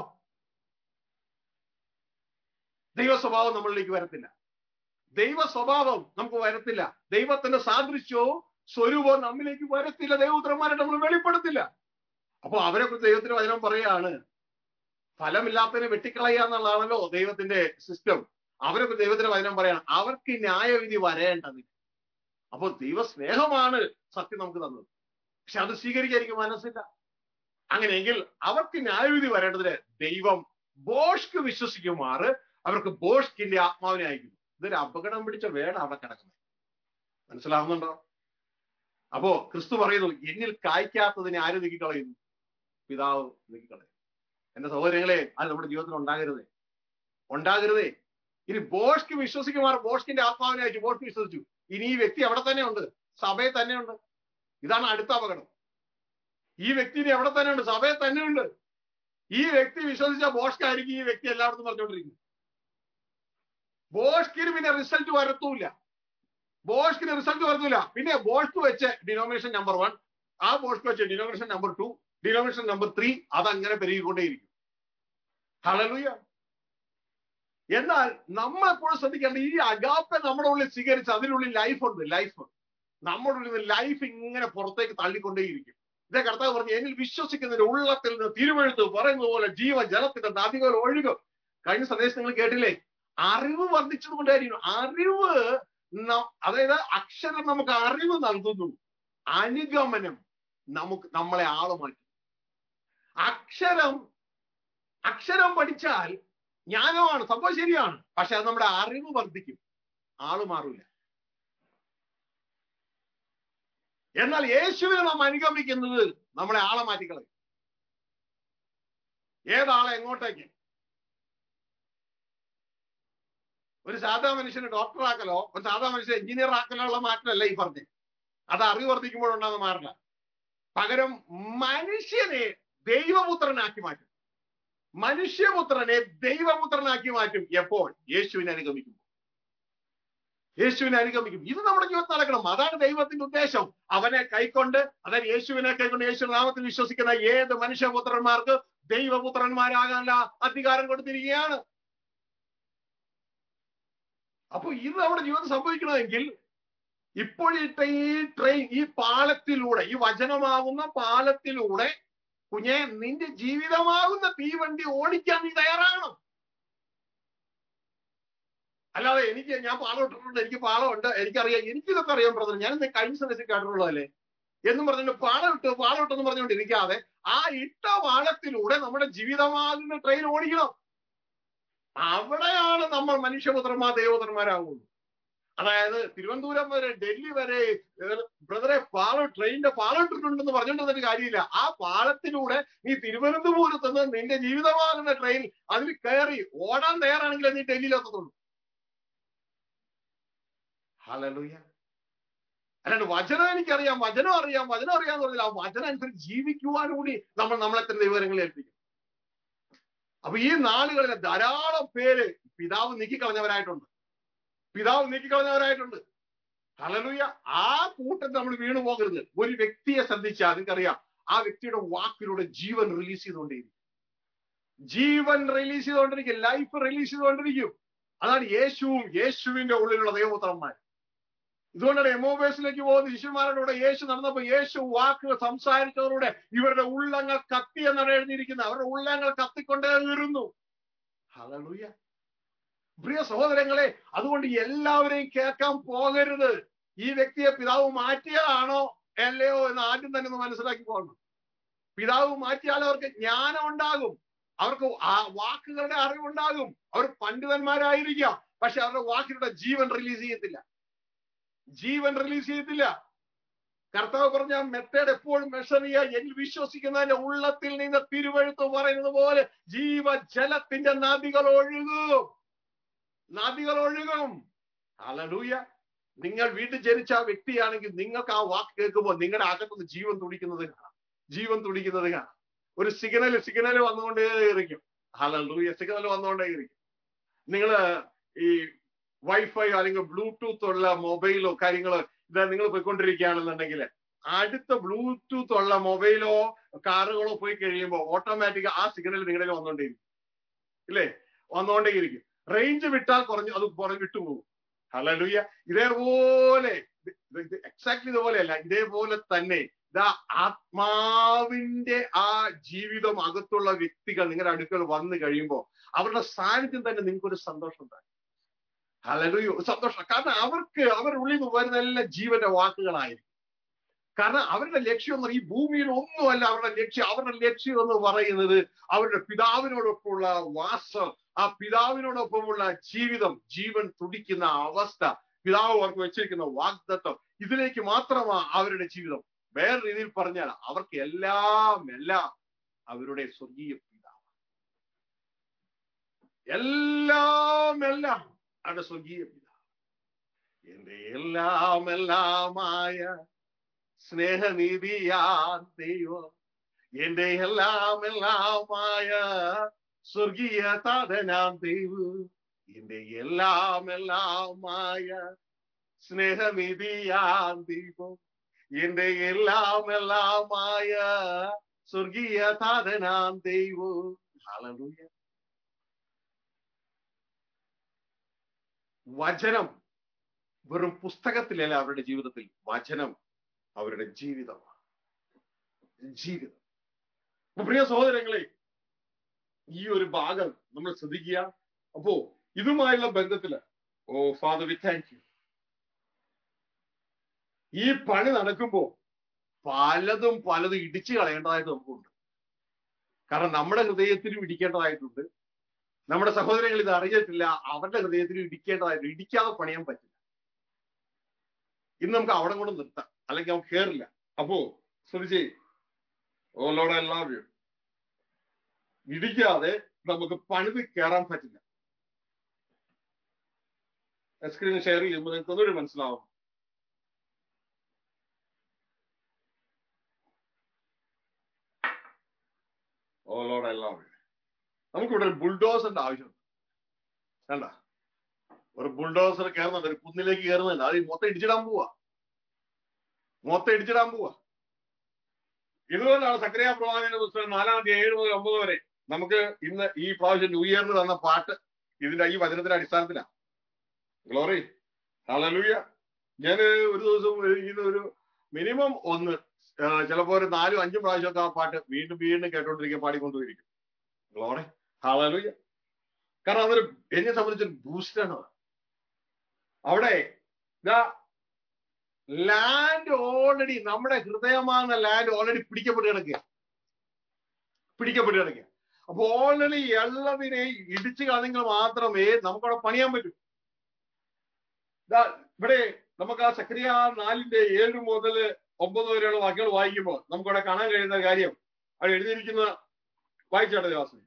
ദൈവ സ്വഭാവം നമ്മളിലേക്ക് വരത്തില്ല ദൈവ സ്വഭാവം നമുക്ക് വരത്തില്ല ദൈവത്തിന്റെ സാദൃശ്യവും സ്വരൂപവും നമ്മിലേക്ക് വരത്തില്ല ദൈവപുത്രന്മാരെ നമ്മൾ വെളിപ്പെടുത്തില്ല അപ്പൊ അവരെ കുറിച്ച് ദൈവത്തിന്റെ വചനം പറയാണ് ഫലമില്ലാത്തതിനെ വെട്ടിക്കളയുക എന്നുള്ളതാണല്ലോ ദൈവത്തിന്റെ സിസ്റ്റം അവരെ കുറിച്ച് ദൈവത്തിന്റെ വചനം പറയാണ് അവർക്ക് ന്യായവിധി വരേണ്ടത് അപ്പോൾ ദൈവ സ്നേഹമാണ് സത്യം നമുക്ക് തന്നത് പക്ഷെ അത് സ്വീകരിക്കാൻ എനിക്ക് മനസ്സില്ല അങ്ങനെയെങ്കിൽ അവർക്ക് ന്യായവിധി വരേണ്ടതിന് ദൈവം ബോഷ്ക്ക് വിശ്വസിക്കുമാറ് അവർക്ക് ബോഷ്കിന്റെ ആത്മാവിനെ അയക്കുന്നു ഇതൊരു അപകടം പിടിച്ച വേണം അവിടെ കിടക്കുന്നത് മനസ്സിലാവുന്നുണ്ടോ അപ്പോ ക്രിസ്തു പറയുന്നു എന്നിൽ കായ്ക്കാത്തതിനെ ആര് നീക്കിക്കളയുന്നു പിതാവ് നീക്കിക്കളയും എന്റെ സഹോദരങ്ങളെ അത് നമ്മുടെ ജീവിതത്തിൽ ഉണ്ടാകരുതേ ഉണ്ടാകരുതേ ഇനി ബോഷ്ക്ക് വിശ്വസിക്കുമാർ ബോഷ്കിന്റെ ആത്മാവിനെ അയച്ചു ബോഷ്ക്ക് വിശ്വസിച്ചു ഇനി ഈ വ്യക്തി അവിടെ തന്നെ ഉണ്ട് സഭയിൽ തന്നെ ഉണ്ട് ഇതാണ് അടുത്ത അപകടം ഈ വ്യക്തി ഇനി എവിടെ തന്നെ ഉണ്ട് സഭയിൽ തന്നെ ഉണ്ട് ഈ വ്യക്തി വിശ്വസിച്ച ബോഷ്കായിരിക്കും ഈ വ്യക്തി എല്ലായിടത്തും പറഞ്ഞുകൊണ്ടിരിക്കുന്നത് ബോഷ്കിന് പിന്നെ റിസൾട്ട് വരത്തൂല ബോഷ്കിന് റിസൾട്ട് വരത്തില്ല പിന്നെ ബോഷ്ക്ക് വെച്ച് ഡിനോമിനേഷൻ നമ്പർ വൺ ആ ബോഷ്ക്ക് വെച്ച് denomination number two denomination number three അതങ്ങനെ പെരുകിക്കൊണ്ടേയിരിക്കും ഹളലുയ എന്നാൽ നമ്മൾ എപ്പോഴും ശ്രദ്ധിക്കേണ്ട ഈ അഗാപ്പെ നമ്മുടെ ഉള്ളിൽ സ്വീകരിച്ച് അതിനുള്ളിൽ ലൈഫ് ഉണ്ട് ലൈഫ് നമ്മുടെ ഉള്ളിൽ ലൈഫ് ഇങ്ങനെ പുറത്തേക്ക് തള്ളിക്കൊണ്ടേയിരിക്കും ഇതേ കർത്താവ് പറഞ്ഞു എന്നിൽ വിശ്വസിക്കുന്നതിന്റെ ഉള്ളത്തിൽ നിന്ന് തിരുവഴുത്ത് പറയുന്നത് പോലെ ജീവ ജലത്തിന്റെ നദികൾ ഒഴുകും കഴിഞ്ഞ സന്ദേശം നിങ്ങൾ കേട്ടില്ലേ അറിവ് വർദ്ധിച്ചത് കൊണ്ടായിരിക്കും അറിവ് ന- അതായത് അക്ഷരം നമുക്ക് അറിവ് നൽകുന്നു അനുഗമനം നമുക്ക് നമ്മളെ ആള് മാറ്റും അക്ഷരം അക്ഷരം പഠിച്ചാൽ ജ്ഞാനമാണ് സംഭവം ശരിയാണ് പക്ഷെ അത് നമ്മുടെ അറിവ് വർദ്ധിക്കും ആള് മാറൂല എന്നാൽ യേശുവിനെ നാം അനുഗമിക്കുന്നത് നമ്മളെ ആളെ മാറ്റിക്കളയും ഏതാളെ എങ്ങോട്ടേക്ക് ഒരു സാധാ മനുഷ്യനെ ഡോക്ടർ ആക്കലോ ഒരു സാധാ മനുഷ്യനെ എഞ്ചിനീയർ ആക്കലോ ഉള്ള മാറ്റമല്ല ഈ പറഞ്ഞ് അത് അറിവ് വർദ്ധിക്കുമ്പോഴുണ്ടാകുന്ന മാറില്ല പകരം മനുഷ്യനെ ദൈവപുത്രനാക്കി മാറ്റും മനുഷ്യപുത്രനെ ദൈവപുത്രനാക്കി മാറ്റും എപ്പോൾ യേശുവിനെ അനുഗമിക്കുമ്പോൾ യേശുവിനെ അനുഗമിക്കും ഇത് നമ്മുടെ ജീവിതത്തിൽ നടക്കണം അതാണ് ദൈവത്തിന്റെ ഉദ്ദേശം അവനെ കൈക്കൊണ്ട് അതായത് യേശുവിനെ കൈക്കൊണ്ട് യേശു നാമത്തിൽ വിശ്വസിക്കുന്ന ഏത് മനുഷ്യപുത്രന്മാർക്ക് ദൈവപുത്രന്മാരാകാനുള്ള അധികാരം കൊടുത്തിരിക്കുകയാണ് അപ്പൊ ഇത് നമ്മുടെ ജീവിതത്തിൽ സംഭവിക്കണമെങ്കിൽ ഇപ്പോഴിട്ട ഈ ട്രെയിൻ ഈ പാലത്തിലൂടെ ഈ വചനമാകുന്ന പാലത്തിലൂടെ കുഞ്ഞെ നിന്റെ ജീവിതമാകുന്ന തീവണ്ടി ഓടിക്കാൻ നീ തയ്യാറാകണം അല്ലാതെ എനിക്ക് ഞാൻ പാളം ഇട്ടിട്ടുണ്ട് എനിക്ക് പാളമുണ്ട് എനിക്കറിയാം എനിക്കിതൊക്കെ അറിയാൻ ബ്രദർ ഞാൻ ഇന്ന് കഴിഞ്ഞ സന്ദേശം കേട്ടിട്ടുള്ളതല്ലേ എന്നും പറഞ്ഞിട്ട് പാളം ഇട്ട് പാളം ഇട്ടെന്ന് പറഞ്ഞുകൊണ്ടിരിക്കാതെ ആ ഇട്ട പാളത്തിലൂടെ നമ്മുടെ ജീവിതമാകുന്ന ട്രെയിൻ ഓടിക്കണം അവിടെയാണ് നമ്മൾ മനുഷ്യപുത്രന്മാർ ദേവപുത്രന്മാരാകുള്ളൂ അതായത് തിരുവനന്തപുരം വരെ ഡൽഹി വരെ ബ്രദറെ പാലം ട്രെയിനിന്റെ പാലം ഇട്ടിട്ടുണ്ടെന്ന് പറഞ്ഞുകൊണ്ടിരുന്നിട്ട് കാര്യമില്ല ആ പാലത്തിലൂടെ നീ തിരുവനന്തപുരത്ത് നിന്ന് നിന്റെ ജീവിതമാകുന്ന ട്രെയിൻ അതിൽ കയറി ഓടാൻ തയ്യാറാണെങ്കിൽ നീ ഡൽഹിയിലെത്തത്തുള്ളൂ ഹലലുയ അല്ലാണ്ട് വചനം എനിക്കറിയാം വചനം അറിയാം വചനം അറിയാന്ന് പറഞ്ഞാൽ ആ വചനം അനുസരിച്ച് ജീവിക്കുവാൻ കൂടി നമ്മൾ നമ്മളെ തന്നെ ദൈവകരങ്ങളിൽ ഏൽപ്പിക്കും അപ്പൊ ഈ നാളുകളിൽ ധാരാളം പേര് പിതാവ് നീക്കിക്കളഞ്ഞവരായിട്ടുണ്ട് പിതാവ് നീക്കിക്കളഞ്ഞവരായിട്ടുണ്ട് ഹലലുയ ആ കൂട്ടത്തിൽ നമ്മൾ വീണു പോകരുത് ഒരു വ്യക്തിയെ ശ്രദ്ധിച്ചാൽ നിങ്ങൾക്കറിയാം ആ വ്യക്തിയുടെ വാക്കിലൂടെ ജീവൻ റിലീസ് ചെയ്തുകൊണ്ടിരിക്കും ജീവൻ റിലീസ് ചെയ്തുകൊണ്ടിരിക്കും ലൈഫ് റിലീസ് ചെയ്തുകൊണ്ടിരിക്കും അതാണ് യേശുവും യേശുവിന്റെ ഉള്ളിലുള്ള ദൈവപുത്രന്മാർ ഇതുകൊണ്ടാണ് എമോബേസിലേക്ക് പോകുന്ന ശിഷ്യന്മാരുടെ യേശു നടന്നപ്പോ യേശു വാക്കുകൾ സംസാരിച്ചവരുടെ ഇവരുടെ ഉള്ളങ്ങൾ കത്തി എന്നാണ് എഴുതിയിരിക്കുന്നത് അവരുടെ ഉള്ളങ്ങൾ കത്തിക്കൊണ്ടേ തീരുന്നു ഹല്ലേലൂയ പ്രിയ സഹോദരങ്ങളെ അതുകൊണ്ട് എല്ലാവരെയും കേൾക്കാൻ പോകരുത് ഈ വ്യക്തിയെ പിതാവ് മാറ്റിയതാണോ അല്ലയോ എന്ന് ആദ്യം തന്നെ ഒന്ന് മനസ്സിലാക്കി പോകണം പിതാവ് മാറ്റിയാൽ അവർക്ക് ജ്ഞാനം ഉണ്ടാകും അവർക്ക് ആ വാക്കുകളുടെ അറിവുണ്ടാകും അവർ പണ്ഡിതന്മാരായിരിക്കാം പക്ഷെ അവരുടെ വാക്കിലൂടെ ജീവൻ റിലീസ് ചെയ്യത്തില്ല ജീവൻ റിലീസ് ചെയ്യത്തില്ല കർത്താവ് പറഞ്ഞ മെത്തേഡ് എപ്പോഴും മെഷർ ചെയ്യുക എന്നിൽ വിശ്വസിക്കുന്നതിന്റെ ഉള്ളത്തിൽ നിന്ന് തിരുവഴുത്ത് പറയുന്നത് പോലെ ജീവജലത്തിന്റെ നദികൾ ഒഴുകും നദികൾ ഒഴുകും ഹല്ലേലൂയ നിങ്ങൾ വീട്ടിൽ ജനിച്ച ആ വ്യക്തിയാണെങ്കിൽ നിങ്ങൾക്ക് ആ വാക്ക് കേൾക്കുമ്പോൾ നിങ്ങളുടെ അകത്തുനിന്ന് ജീവൻ തുടിക്കുന്നത് കാണാം ജീവൻ തുടിക്കുന്നത് കാണാം ഒരു സിഗ്നൽ സിഗ്നൽ വന്നുകൊണ്ടേയിരിക്കും ഹല്ലേലൂയ സിഗ്നൽ വന്നുകൊണ്ടേയിരിക്കും നിങ്ങൾ ഈ വൈഫൈ അല്ലെങ്കിൽ ബ്ലൂടൂത്ത് ഉള്ള മൊബൈലോ കാര്യങ്ങളോ ഇത് നിങ്ങൾ പോയിക്കൊണ്ടിരിക്കുകയാണെന്നുണ്ടെങ്കിൽ അടുത്ത ബ്ലൂടൂത്ത് ഉള്ള മൊബൈലോ കാറുകളോ പോയി കഴിയുമ്പോൾ ഓട്ടോമാറ്റിക് ആ സിഗ്നൽ നിങ്ങളുടെ വന്നുകൊണ്ടേയിരിക്കും ഇല്ലേ വന്നുകൊണ്ടേയിരിക്കും റേഞ്ച് വിട്ടാൽ കുറഞ്ഞു അത് പുറം വിട്ടുപോകും ഹലലുയ്യ ഇതേപോലെ എക്സാക്ട്ലി ഇതുപോലെയല്ല ഇതേപോലെ തന്നെ ഇതാ ആത്മാവിന്റെ ആ ജീവിതം അകത്തുള്ള വ്യക്തികൾ നിങ്ങളുടെ അടുക്കൽ വന്നു കഴിയുമ്പോൾ അവരുടെ സാന്നിധ്യം തന്നെ നിങ്ങൾക്കൊരു സന്തോഷം ഉണ്ടാകും ഹലലുയോ സന്തോഷം കാരണം അവർക്ക് അവരുടെ ഉള്ളിൽ നിന്ന് വരുന്ന എല്ലാം ജീവന്റെ വാക്കുകളായിരിക്കും കാരണം അവരുടെ ലക്ഷ്യം എന്ന് ഈ ഭൂമിയിൽ ഒന്നുമല്ല അവരുടെ ലക്ഷ്യം അവരുടെ ലക്ഷ്യം എന്ന് പറയുന്നത് അവരുടെ പിതാവിനോടൊപ്പമുള്ള വാസം ആ പിതാവിനോടൊപ്പമുള്ള ജീവിതം ജീവൻ തുടിക്കുന്ന അവസ്ഥ പിതാവ് അവർക്ക് വെച്ചിരിക്കുന്ന വാഗ്ദത്വം ഇതിലേക്ക് മാത്രമാ അവരുടെ ജീവിതം വേറെ രീതിയിൽ പറഞ്ഞാൽ അവർക്ക് എല്ലാം എല്ലാം അവരുടെ സ്വർഗീയ പിതാവ് എല്ലാം എല്ലാം അവരുടെ സ്വർഗീയ പിതാവ് എന്റെ എല്ലാം എല്ലാമായ സ്നേഹനിധിയാൻ ദൈവം എന്റെ എല്ലാം എല്ലാമായ സ്വർഗീയ താതനാം ദൈവം എന്റെ എല്ലാം എല്ലാമായ സ്നേഹനിധിയാൻ ദൈവം എന്റെ എല്ലാം എല്ലാമായ സ്വർഗീയ താതനാം ദൈവം ഹല്ലേലൂയ വചനം വെറും പുസ്തകത്തിലല്ല അവരുടെ ജീവിതത്തിൽ വചനം അവരുടെ ജീവിതമാണ് ജീവിതം അപ്പൊ പ്രിയ സഹോദരങ്ങളെ ഈ ഒരു ഭാഗം നമ്മൾ ശ്രദ്ധിക്കുക അപ്പോ ഇതുമായുള്ള ബന്ധത്തില് oh father we thank you ഈ പണി നടക്കുമ്പോ പലതും പലതും ഇടിച്ചു കളയേണ്ടതായിട്ട് നമുക്കുണ്ട് കാരണം നമ്മുടെ ഹൃദയത്തിലും ഇടിക്കേണ്ടതായിട്ടുണ്ട് നമ്മുടെ സഹോദരങ്ങൾ ഇത് അറിഞ്ഞിട്ടില്ല അവരുടെ ഹൃദയത്തിലും ഇടിക്കേണ്ടതായിട്ട് ഇടിക്കാതെ പണിയാൻ പറ്റില്ല ഇന്ന് നമുക്ക് അവിടെ കൊണ്ട് നിർത്താം അല്ലെങ്കിൽ നമുക്ക് കയറില്ല അപ്പോ ശ്രദ്ധിച്ചേ oh lord I love you ഇടിക്കാതെ നമുക്ക് പണിത് കയറാൻ പറ്റില്ല സ്ക്രീൻ ഷെയർ ചെയ്യുമ്പോൾ നിങ്ങൾക്ക് ഒന്നുകൂടി മനസ്സിലാവും oh lord I love you നമുക്കിവിടെ ഒരു ബുൾഡോസറിന്റെ ആവശ്യമുണ്ട് വേണ്ട ഒരു ബുൾഡോസർ കയറുന്നുണ്ട് ഒരു കുന്നിലേക്ക് കയറുന്നുണ്ട് അത് മൊത്തം ഇടിച്ചിടാൻ പോവാ മൊത്തം ഇടിച്ചിടാൻ പോവാ ഇതുകൊണ്ടാണ് സക്രിയ പ്രവാചകന്റെ പുസ്തകം നാലാം തീയതി ഏഴ് മുതൽ ഒമ്പത് വരെ നമുക്ക് ഇന്ന് ഈ പ്രാവശ്യം ന്യൂ ഇയറിന് തന്ന പാട്ട് ഇതിന്റെ ഈ വചനത്തിന്റെ അടിസ്ഥാനത്തിലാണ് ഗ്ലോറി ഹലലൂയ ഞാൻ ഒരു ദിവസം ഇങ്ങനെ ഒരു മിനിമം ഒന്ന് ചിലപ്പോ ഒരു നാലും അഞ്ചും പ്രാവശ്യമൊക്കെ ആ പാട്ട് വീണ്ടും വീണ്ടും കേട്ടോണ്ടിരിക്കുക പാടിക്കൊണ്ടിരിക്കും ഗ്ലോറി ഹലലൂയ കാരണം അതൊരു എന്നെ സംബന്ധിച്ചൊരു ബൂസ്റ്റാണ് അവിടെ ഇതാ ലാൻഡ് ഓൾറെഡി നമ്മുടെ ഹൃദയമാകുന്ന ലാൻഡ് ഓൾറെഡി പിടിക്കപ്പെട്ട് കിടക്കുക പിടിക്കപ്പെട്ട് കിടക്കുക അപ്പൊ ഓൾറെഡി എള്ളതിനെ ഇടിച്ചു കളഞ്ഞെങ്കിൽ മാത്രമേ നമുക്കവിടെ പണിയാൻ പറ്റൂ ഇവിടെ നമുക്ക് ആ സക്രിയ നാലിന്റെ ഏഴ് മുതൽ ഒമ്പത് വരെയുള്ള വാക്കുകൾ വായിക്കുമ്പോൾ നമുക്കവിടെ കാണാൻ കഴിയുന്ന കാര്യം അവിടെ എഴുതിയിരിക്കുന്ന വായിച്ചാണ് ദേവാസൻ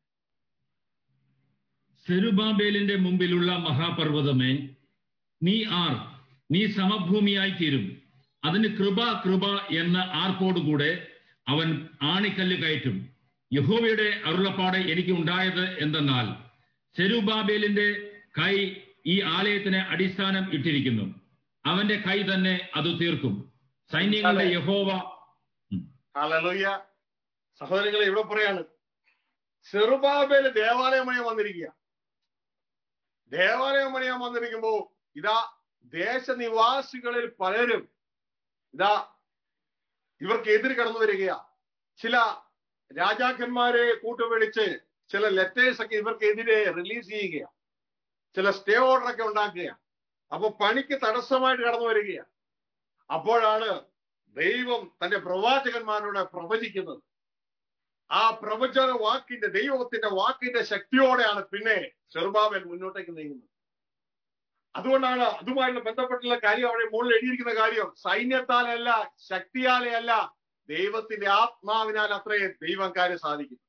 സെരുബാബേലിന്റെ മുമ്പിലുള്ള മഹാപർവ്വതമേ നീ ആർ നീ സമഭൂമിയായി തീരും അതിന് കൃപ കൃപ എന്ന ആർപ്പോടുകൂടെ അവൻ ആണിക്കല്ല് കയറ്റും യഹോവയുടെ അരുളപ്പാട് എനിക്ക് ഉണ്ടായത് എന്തെന്നാൽ സെരുബാബേലിന്റെ കൈ ഈ ആലയത്തിന് അടിസ്ഥാനം ഇട്ടിരിക്കുന്നു അവന്റെ കൈ തന്നെ അത് തീർക്കും സൈന്യങ്ങളുടെ യഹോവ ഹല്ലേലൂയ സഹോദരങ്ങളെ ഇവിടെ പറയാണ് ചെറുബാബേല് ദേവാലയം പണിയാൻ വന്നിരിക്കുക ദേവാലയം പണിയാൻ വന്നിരിക്കുമ്പോ ഇതാ ദേശനിവാസികളിൽ പലരും ഇതാ ഇവർക്ക് എതിര് കടന്നു വരികയാ ചില രാജാക്കന്മാരെ കൂട്ടുപിടിച്ച് ചില ലെറ്റേഴ്സ് ഒക്കെ ഇവർക്കെതിരെ റിലീസ് ചെയ്യുകയാണ് ചില സ്റ്റേ ഓർഡർ ഒക്കെ ഉണ്ടാക്കുകയാണ് അപ്പൊ പണിക്ക് തടസ്സമായിട്ട് കടന്നു വരികയാണ് അപ്പോഴാണ് ദൈവം തന്റെ പ്രവാചകന്മാരോട് പ്രവചിക്കുന്നത് ആ പ്രവചന വാക്കിന്റെ ദൈവത്തിന്റെ വാക്കിന്റെ ശക്തിയോടെയാണ് പിന്നെ ചെറുബാബൻ മുന്നോട്ടേക്ക് നീങ്ങുന്നത് അതുകൊണ്ടാണ് അതുമായിട്ട് ബന്ധപ്പെട്ടുള്ള കാര്യം അവിടെ മുകളിൽ എഴുതിയിരിക്കുന്ന കാര്യം സൈന്യത്താലല്ല ശക്തിയാലേ അല്ല ദൈവത്തിന്റെ ആത്മാവിനാൽ അത്രേ ദൈവം കാര്യം സാധിക്കും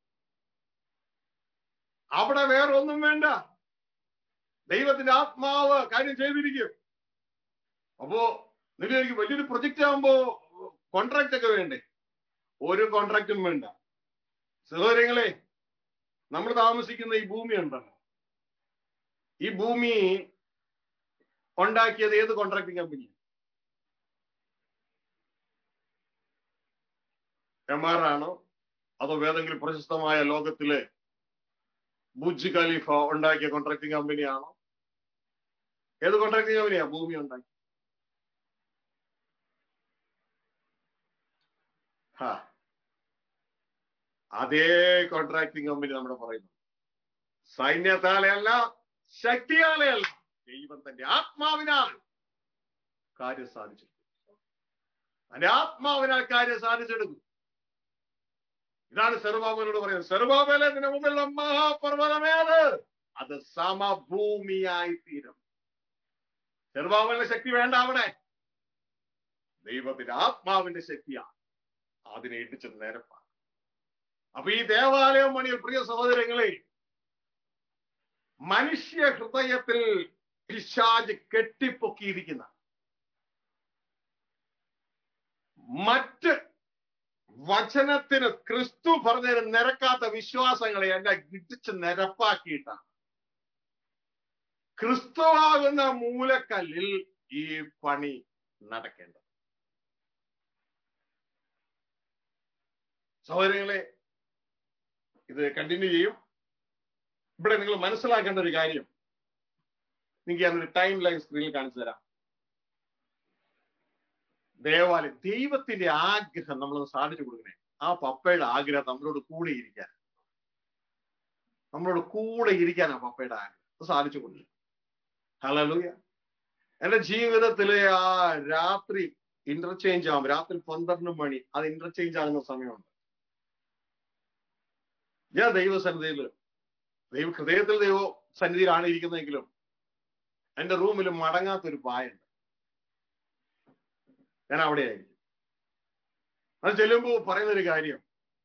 അവിടെ വേറെ ഒന്നും വേണ്ട ദൈവത്തിന്റെ ആത്മാവ് കാര്യം ചെയ്തിരിക്കും അപ്പോ നിങ്ങൾക്ക് വലിയൊരു പ്രൊജക്റ്റ് ആകുമ്പോ കോൺട്രാക്ട് ഒക്കെ വേണ്ടേ ഒരു കോൺട്രാക്റ്റും വേണ്ട സഹോദരങ്ങളെ നമ്മൾ താമസിക്കുന്ന ഈ ഭൂമി ഉണ്ടല്ലോ ഈ ഭൂമി ഉണ്ടാക്കിയത് ഏത് കോൺട്രാക്ടിങ് കമ്പനി എം ആർ ആണോ അതോ ഏതെങ്കിലും പ്രശസ്തമായ ലോകത്തിലെ ബുജ് ഖലീഫ ഉണ്ടാക്കിയ കോൺട്രാക്ടിങ് കമ്പനിയാണോ ഏത് കോൺട്രാക്ടിങ് കമ്പനിയാ ഭൂമി ഉണ്ടാക്കി ഹാ അതേ കോൺട്രാക്ടിങ് കമ്പനി നമ്മുടെ പറയുന്നു സൈന്യത്താലെയല്ല ശക്തിയാലെയല്ല ദൈവം തന്റെ ആത്മാവിനാൽ കാര്യം സാധിച്ചെടുക്കും തന്റെ ആത്മാവിനാൽ കാര്യം സാധിച്ചെടുക്കും ഇതാണ് സെറുബാബനോട് പറയുന്നത് സെറുബാബലത്തിന് മുമ്പിലുള്ള മഹാപർവ്വതമേത് അത് സമഭൂമിയായി തീരും സെറുബാബലിന്റെ ശക്തി വേണ്ട അവിടെ ദൈവത്തിന്റെ ആത്മാവിന്റെ ശക്തിയാണ് അതിനെ ഇടിച്ചത് നിരപ്പാണ് അപ്പൊ ഈ ദേവാലയം മണിയിൽ പ്രിയ സഹോദരങ്ങളെ മനുഷ്യ ഹൃദയത്തിൽ പിശാജ് കെട്ടിപ്പൊക്കിയിരിക്കുന്ന മറ്റ് വചനത്തിന് ക്രിസ്തു പറഞ്ഞതിന് നിരക്കാത്ത വിശ്വാസങ്ങളെ എല്ലാം ഇടിച്ച് നിരപ്പാക്കിയിട്ടാണ് ക്രിസ്തുവാകുന്ന മൂലക്കല്ലിൽ ഈ പണി നടക്കേണ്ടത് സഹോദരങ്ങളെ ഇത് കണ്ടിന്യൂ ചെയ്യും ഇവിടെ നിങ്ങൾ മനസ്സിലാക്കേണ്ട ഒരു കാര്യം നിങ്ങൾക്ക് ഞാനൊരു ടൈം ലൈൻ സ്ക്രീനിൽ കാണിച്ചു തരാം ദേവാലയം ദൈവത്തിന്റെ ആഗ്രഹം നമ്മൾ സാധിച്ചു കൊടുക്കണേ ആ പപ്പയുടെ ആഗ്രഹം നമ്മളോട് കൂടെ ഇരിക്കാൻ നമ്മളോട് കൂടെ ഇരിക്കാൻ ആ പപ്പയുടെ ആഗ്രഹം സാധിച്ചു കൊടുക്കും ഹലലൂയ എന്റെ ജീവിതത്തിലെ ആ രാത്രി ഇന്റർചേഞ്ച് ആവും രാത്രി പന്ത്രണ്ട് മണി അത് ഇന്റർചേഞ്ച് ആകുന്ന സമയമുണ്ട് ഞാൻ ദൈവസന്നിധിയിൽ ദൈവ ഹൃദയത്തിൽ ദൈവ സന്നിധിയിലാണ് ഇരിക്കുന്നതെങ്കിലും എന്റെ റൂമിൽ മടങ്ങാത്തൊരു പായുണ്ട് ഞാൻ അവിടെ ആയിരിക്കും അത് ചെല്ലുമ്പോ പറയുന്നൊരു കാര്യം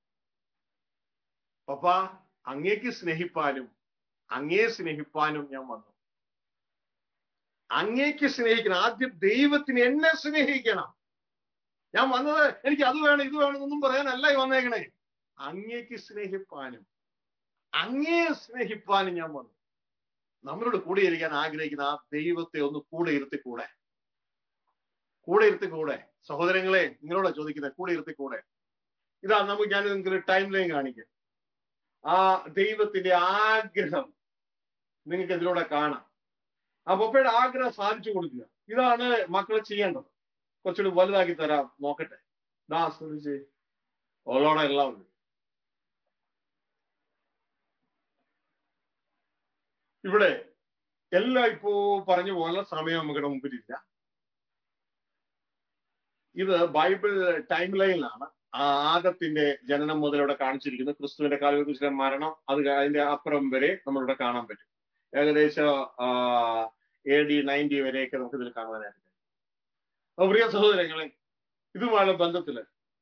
പപ്പ അങ്ങേക്ക് സ്നേഹിപ്പാനും അങ്ങേ സ്നേഹിപ്പാനും ഞാൻ വന്നു അങ്ങേക്ക് സ്നേഹിക്കണം ആദ്യം ദൈവത്തിന് എന്നെ സ്നേഹിക്കണം ഞാൻ വന്നത് എനിക്ക് അത് വേണം ഇത് വേണം എന്നൊന്നും പറയാനല്ല ഈ വന്നേക്കണേ അങ്ങേക്ക് സ്നേഹിപ്പാനും അങ്ങേ സ്നേഹിപ്പാനും ഞാൻ വന്നു നമ്മളോട് കൂടെ ഇരിക്കാൻ ആഗ്രഹിക്കുന്ന ആ ദൈവത്തെ ഒന്ന് കൂടെ ഇരുത്തി കൂടെ കൂടെ ഇരുത്തി കൂടെ സഹോദരങ്ങളെ നിങ്ങളോട് ചോദിക്കുന്നത് കൂടെ ഇരുത്തി കൂടെ ഇതാ നമുക്ക് ഞാൻ നിങ്ങൾക്ക് ടൈം ലൈൻ കാണിക്കാം ആ ദൈവത്തിന്റെ ആഗ്രഹം നിങ്ങൾക്ക് ഇതിലൂടെ കാണാം ആ പപ്പയുടെ ആഗ്രഹം സാധിച്ചു കൊടുക്കുക ഇതാണ് മക്കൾ ചെയ്യേണ്ടത് കുറച്ചുകൂടി വലുതാക്കി തരാം നോക്കട്ടെ ദാ ശ്രദ്ധിച്ച് ഓളോടെ എല്ലാം ഉണ്ട് ഇവിടെ എല്ലാം ഇപ്പോ പറഞ്ഞു പോലെ സമയം നമ്മുടെ മുമ്പിലില്ല ഇത് ബൈബിൾ ടൈം ലൈനിലാണ് ആ ആദത്തിന്റെ ജനനം മുതൽ ഇവിടെ കാണിച്ചിരിക്കുന്നത് ക്രിസ്തുവിന്റെ കാലഘട്ടത്തിലെ മരണം അത് അതിന്റെ അപ്പുറം വരെ നമ്മളിവിടെ കാണാൻ പറ്റും ഏകദേശം എ ഡി നയൻറ്റി വരെയൊക്കെ നമുക്ക് ഇതിൽ കാണാനായിട്ട് കഴിയും അപ്പൊ പ്രിയ സഹോദരങ്ങളെ ഇതുമായുള്ള ബന്ധത്തില്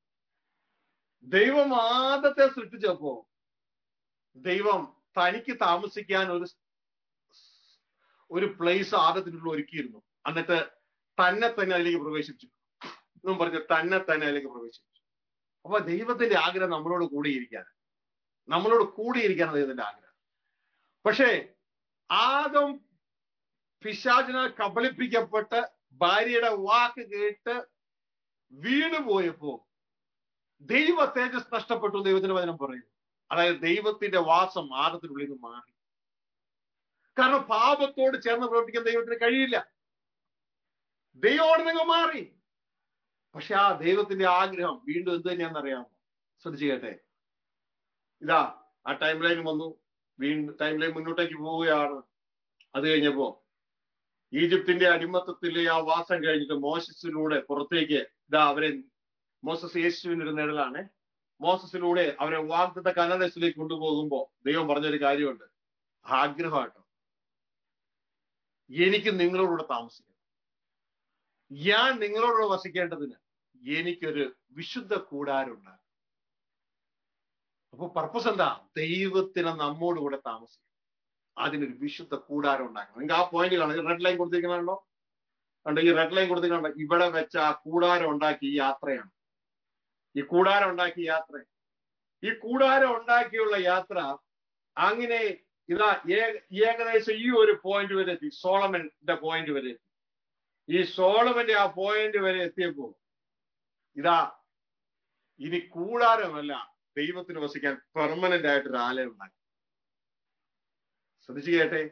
ദൈവം ആദത്തെ സൃഷ്ടിച്ചപ്പോ ദൈവം തനിക്ക് താമസിക്കാൻ ഒരു ഒരു പ്ലേസ് ആദത്തിനുള്ള ഒരുക്കിയിരുന്നു എന്നിട്ട് തന്നെ തന്നെ അതിലേക്ക് പ്രവേശിച്ചു എന്നും പറഞ്ഞ് തന്നെ തന്നെ അതിലേക്ക് പ്രവേശിച്ചു അപ്പൊ ദൈവത്തിന്റെ ആഗ്രഹം നമ്മളോട് കൂടിയിരിക്കാൻ നമ്മളോട് കൂടിയിരിക്കാനാണ് ദൈവത്തിന്റെ ആഗ്രഹം പക്ഷേ ആദം പിശാചിനാൽ കബളിപ്പിക്കപ്പെട്ട് ഭാര്യയുടെ വാക്ക് കേട്ട് വീണു പോയപ്പോ ദൈവ തേജസ് നഷ്ടപ്പെട്ടു ദൈവത്തിന്റെ വചനം പറയുന്നു അതായത് ദൈവത്തിന്റെ വാസം ആദത്തിനുള്ളിൽ നിന്ന് മാറി കാരണം പാപത്തോട് ചേർന്ന് പ്രവർത്തിക്കാൻ ദൈവത്തിന് കഴിയില്ല ദൈവോട് നിങ്ങൾ മാറി പക്ഷെ ആ ദൈവത്തിന്റെ ആഗ്രഹം വീണ്ടും എന്ത് തന്നെയാണെന്ന് അറിയാമോ ശ്രദ്ധിച്ചു കേട്ടെ ഇതാ ആ ടൈം ലൈൻ വന്നു വീണ്ടും ടൈം ലൈൻ മുന്നോട്ടേക്ക് പോവുകയാണ് അത് കഴിഞ്ഞപ്പോ ഈജിപ്തിന്റെ അടിമത്തത്തിലെ ആ വാസം കഴിഞ്ഞിട്ട് മോസസിലൂടെ പുറത്തേക്ക് ഇതാ അവരെ മോസസ് യേശുവിന്റെ ഒരു നിഴലാണ് മോസസിലൂടെ അവരെ വാഗ്ദത്ത കനദേശത്തിലേക്ക് കൊണ്ടുപോകുമ്പോ ദൈവം പറഞ്ഞൊരു കാര്യമുണ്ട് ആഗ്രഹമാട്ടോ എനിക്ക് നിങ്ങളോടുകൂടെ താമസിക്കണം ഞാൻ നിങ്ങളോട് വസിക്കേണ്ടതിന് എനിക്കൊരു വിശുദ്ധ കൂടാരുണ്ടാകും അപ്പൊ പർപ്പസ് എന്താ ദൈവത്തിന് നമ്മോട് കൂടെ താമസിക്കും അതിനൊരു വിശുദ്ധ കൂടാരം ഉണ്ടാക്കണം നിങ്ങൾക്ക് ആ പോയിന്റ് കാണാം റെഡ് ലൈൻ കൊടുത്തിരിക്കണോ കണ്ടോ ഈ റെഡ് ലൈൻ കൊടുത്തിരിക്കണോ ഇവിടെ വെച്ച ആ കൂടാരം ഉണ്ടാക്കിയ ഈ യാത്രയാണ് ഈ കൂടാരം ഉണ്ടാക്കിയ യാത്ര ഈ കൂടാരം ഉണ്ടാക്കിയുള്ള യാത്ര അങ്ങനെ ഇതാ ഏ- ഏകദേശം ഈ ഒരു പോയിന്റ് വരെ എത്തി സോളമന്റെ പോയിന്റ് വരെ എത്തി ഈ സോളമന്റെ ആ പോയിന്റ് വരെ എത്തിയപ്പോ ഇതാ ഇനി കൂടാരമല്ല ദൈവത്തിന് വസിക്കാൻ പെർമനന്റ് ആയിട്ടൊരു ആലയം ഉണ്ടാക്കി ശ്രദ്ധിച്ചു കേട്ടെ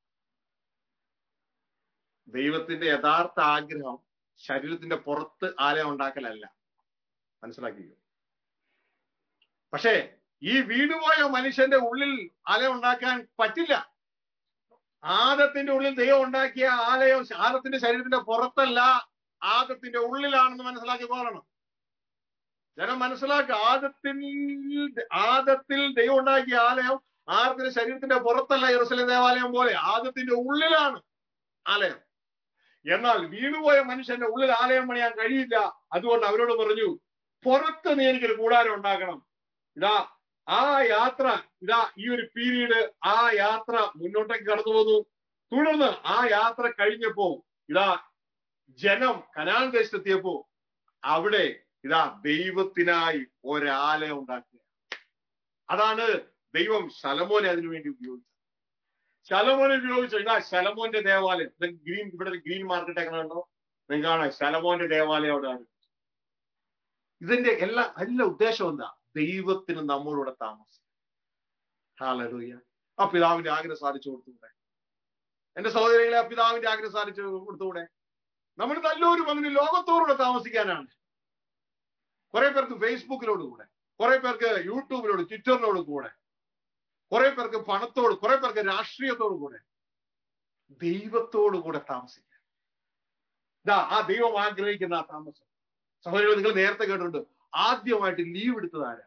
ദൈവത്തിന്റെ യഥാർത്ഥ ആഗ്രഹം ശരീരത്തിന്റെ പുറത്ത് ആലയം ഉണ്ടാക്കലല്ല മനസ്സിലാക്കിയോ പക്ഷേ ഈ വീടുപോയ മനുഷ്യന്റെ ഉള്ളിൽ ആലയം ഉണ്ടാക്കാൻ പറ്റില്ല ആദത്തിന്റെ ഉള്ളിൽ ദൈവം ഉണ്ടാക്കിയ ആലയം ആദത്തിന്റെ ശരീരത്തിന്റെ പുറത്തല്ല ആദത്തിന്റെ ഉള്ളിലാണെന്ന് മനസ്സിലാക്കി പോകണം ജനം മനസ്സിലാക്കുക ആദത്തിൽ ആദത്തിൽ ദൈവം ഉണ്ടാക്കിയ ആലയം ആദത്തിന്റെ ശരീരത്തിന്റെ പുറത്തല്ല യെറുസലേം ദേവാലയം പോലെ ആദത്തിന്റെ ഉള്ളിലാണ് ആലയം എന്നാൽ വീണുപോയ മനുഷ്യന്റെ ഉള്ളിൽ ആലയം പണിയാൻ കഴിയില്ല അതുകൊണ്ട് അവരോട് പറഞ്ഞു പുറത്ത് നീ എനിക്കൊരു കൂടാരം ഉണ്ടാക്കണം ഇതാ ആ യാത്ര ഇതാ ഈ ഒരു പീരീഡ് ആ യാത്ര മുന്നോട്ടേക്ക് കടന്നു വന്നു തുടർന്ന് ആ യാത്ര കഴിഞ്ഞപ്പോ ഇതാ ജനം കനാൻ ദേശത്തെത്തിയപ്പോ അവിടെ ഇതാ ദൈവത്തിനായി ഒരാലയം ഉണ്ടാക്കുക അതാണ് ദൈവം ശലമോനെ അതിനു വേണ്ടി ഉപയോഗിച്ചത് ശലമോനെ ഉപയോഗിച്ചു ഇതാ ശലമോന്റെ ദേവാലയം ഇത് ഗ്രീൻ ഇവിടെ ഒരു ഗ്രീൻ മാർക്കറ്റ് എങ്ങനെ ഉണ്ടോ നിങ്ങൾക്ക് കാണാം ശലമോന്റെ ദേവാലയം അവിടെയാണ് ഇതിന്റെ എല്ലാ എല്ലാ ഉദ്ദേശം എന്താ ദൈവത്തിന് നമ്മളോട് താമസം ഹാലലൂയ ആ പിതാവിന്റെ ആഗ്രഹം സാധിച്ചു കൊടുത്തുകൂടെ എന്റെ സഹോദരങ്ങളെ ആ പിതാവിന്റെ ആഗ്രഹം സാധിച്ചു കൊടുത്തുകൂടെ നമ്മൾ നല്ലൊരു പങ്കിന് ലോകത്തോടുകൂടെ താമസിക്കാനാണ് കുറെ പേർക്ക് ഫേസ്ബുക്കിലോട് കൂടെ കുറെ പേർക്ക് യൂട്യൂബിലോട് ട്വിറ്ററിനോട് കൂടെ കുറെ പേർക്ക് പണത്തോട് കുറെ പേർക്ക് രാഷ്ട്രീയത്തോട് കൂടെ ദൈവത്തോട് കൂടെ താമസിക്കാൻ ഇതാ ആ ദൈവം ആഗ്രഹിക്കുന്ന ആ താമസം സഹോദരങ്ങൾ നിങ്ങൾ നേരത്തെ കേട്ടിട്ടുണ്ട് ആദ്യമായിട്ട് ലീവ് എടുത്തത് ആരാ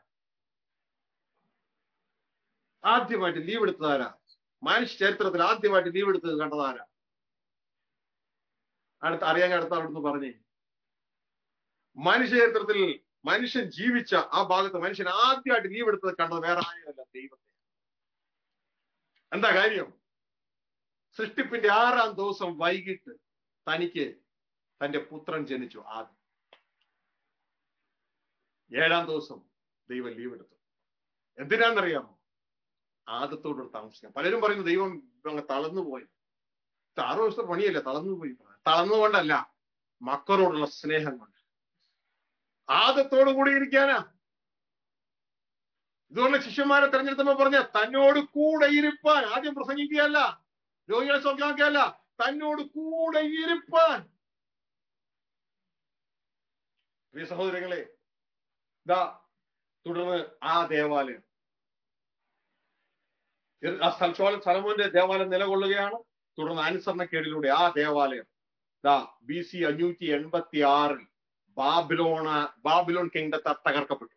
ആദ്യമായിട്ട് ലീവ് എടുത്തത് ആരാ മനുഷ്യ ചരിത്രത്തിൽ ആദ്യമായിട്ട് ലീവ് എടുത്തത് കണ്ടത് ആരാ അടുത്ത അറിയാൻ അടുത്ത അവിടുന്ന് പറഞ്ഞേ മനുഷ്യ ചരിത്രത്തിൽ മനുഷ്യൻ ജീവിച്ച ആ ഭാഗത്ത് മനുഷ്യൻ ആദ്യമായിട്ട് ലീവ് എടുത്തത് കണ്ടത് വേറെ ആരുമല്ല ദൈവത്തെ എന്താ കാര്യം സൃഷ്ടിപ്പിന്റെ ആറാം ദിവസം വൈകിട്ട് തനിക്ക് തന്റെ പുത്രൻ ജനിച്ചു ആദ്യം ഏഴാം ദിവസം ദൈവം ലീവ് എടുത്തു എന്തിനാണെന്നറിയാമോ ആദത്തോട് താമസിക്കാം പലരും പറയുന്നു ദൈവം അങ്ങ് തളർന്നു പോയി ഇത് ആറു ദിവസത്തെ പണിയല്ല തളർന്നു പോയി തളർന്നുകൊണ്ടല്ല മക്കളോടുള്ള സ്നേഹം കൊണ്ട് ആദത്തോടു കൂടി ഇരിക്കാനാ ഇതുകൊണ്ട് ശിഷ്യന്മാരെ തെരഞ്ഞെടുത്തപ്പോ പറഞ്ഞ തന്നോട് കൂടെ ഇരുപ്പാൻ ആദ്യം പ്രസംഗിക്കുകയല്ല രോഗികളെ സ്വന്തമാക്കുകയല്ല തന്നോട് കൂടെ ഇരുപ്പാൻ പ്രിയ സഹോദരങ്ങളെ ഇതാ തുടർന്ന് ആ ദേവാലയം ആ സ്ഥലം സലമോന്റെ ദേവാലയം നിലകൊള്ളുകയാണ് തുടർന്ന് അനുസരണക്കേടിലൂടെ ആ ദേവാലയം ദാ ബി സി അഞ്ഞൂറ്റി എൺപത്തി ആറിൽ ബാബിലോണ ബാബിലോൺ കിങ്ഡത്തെ തകർക്കപ്പെട്ടു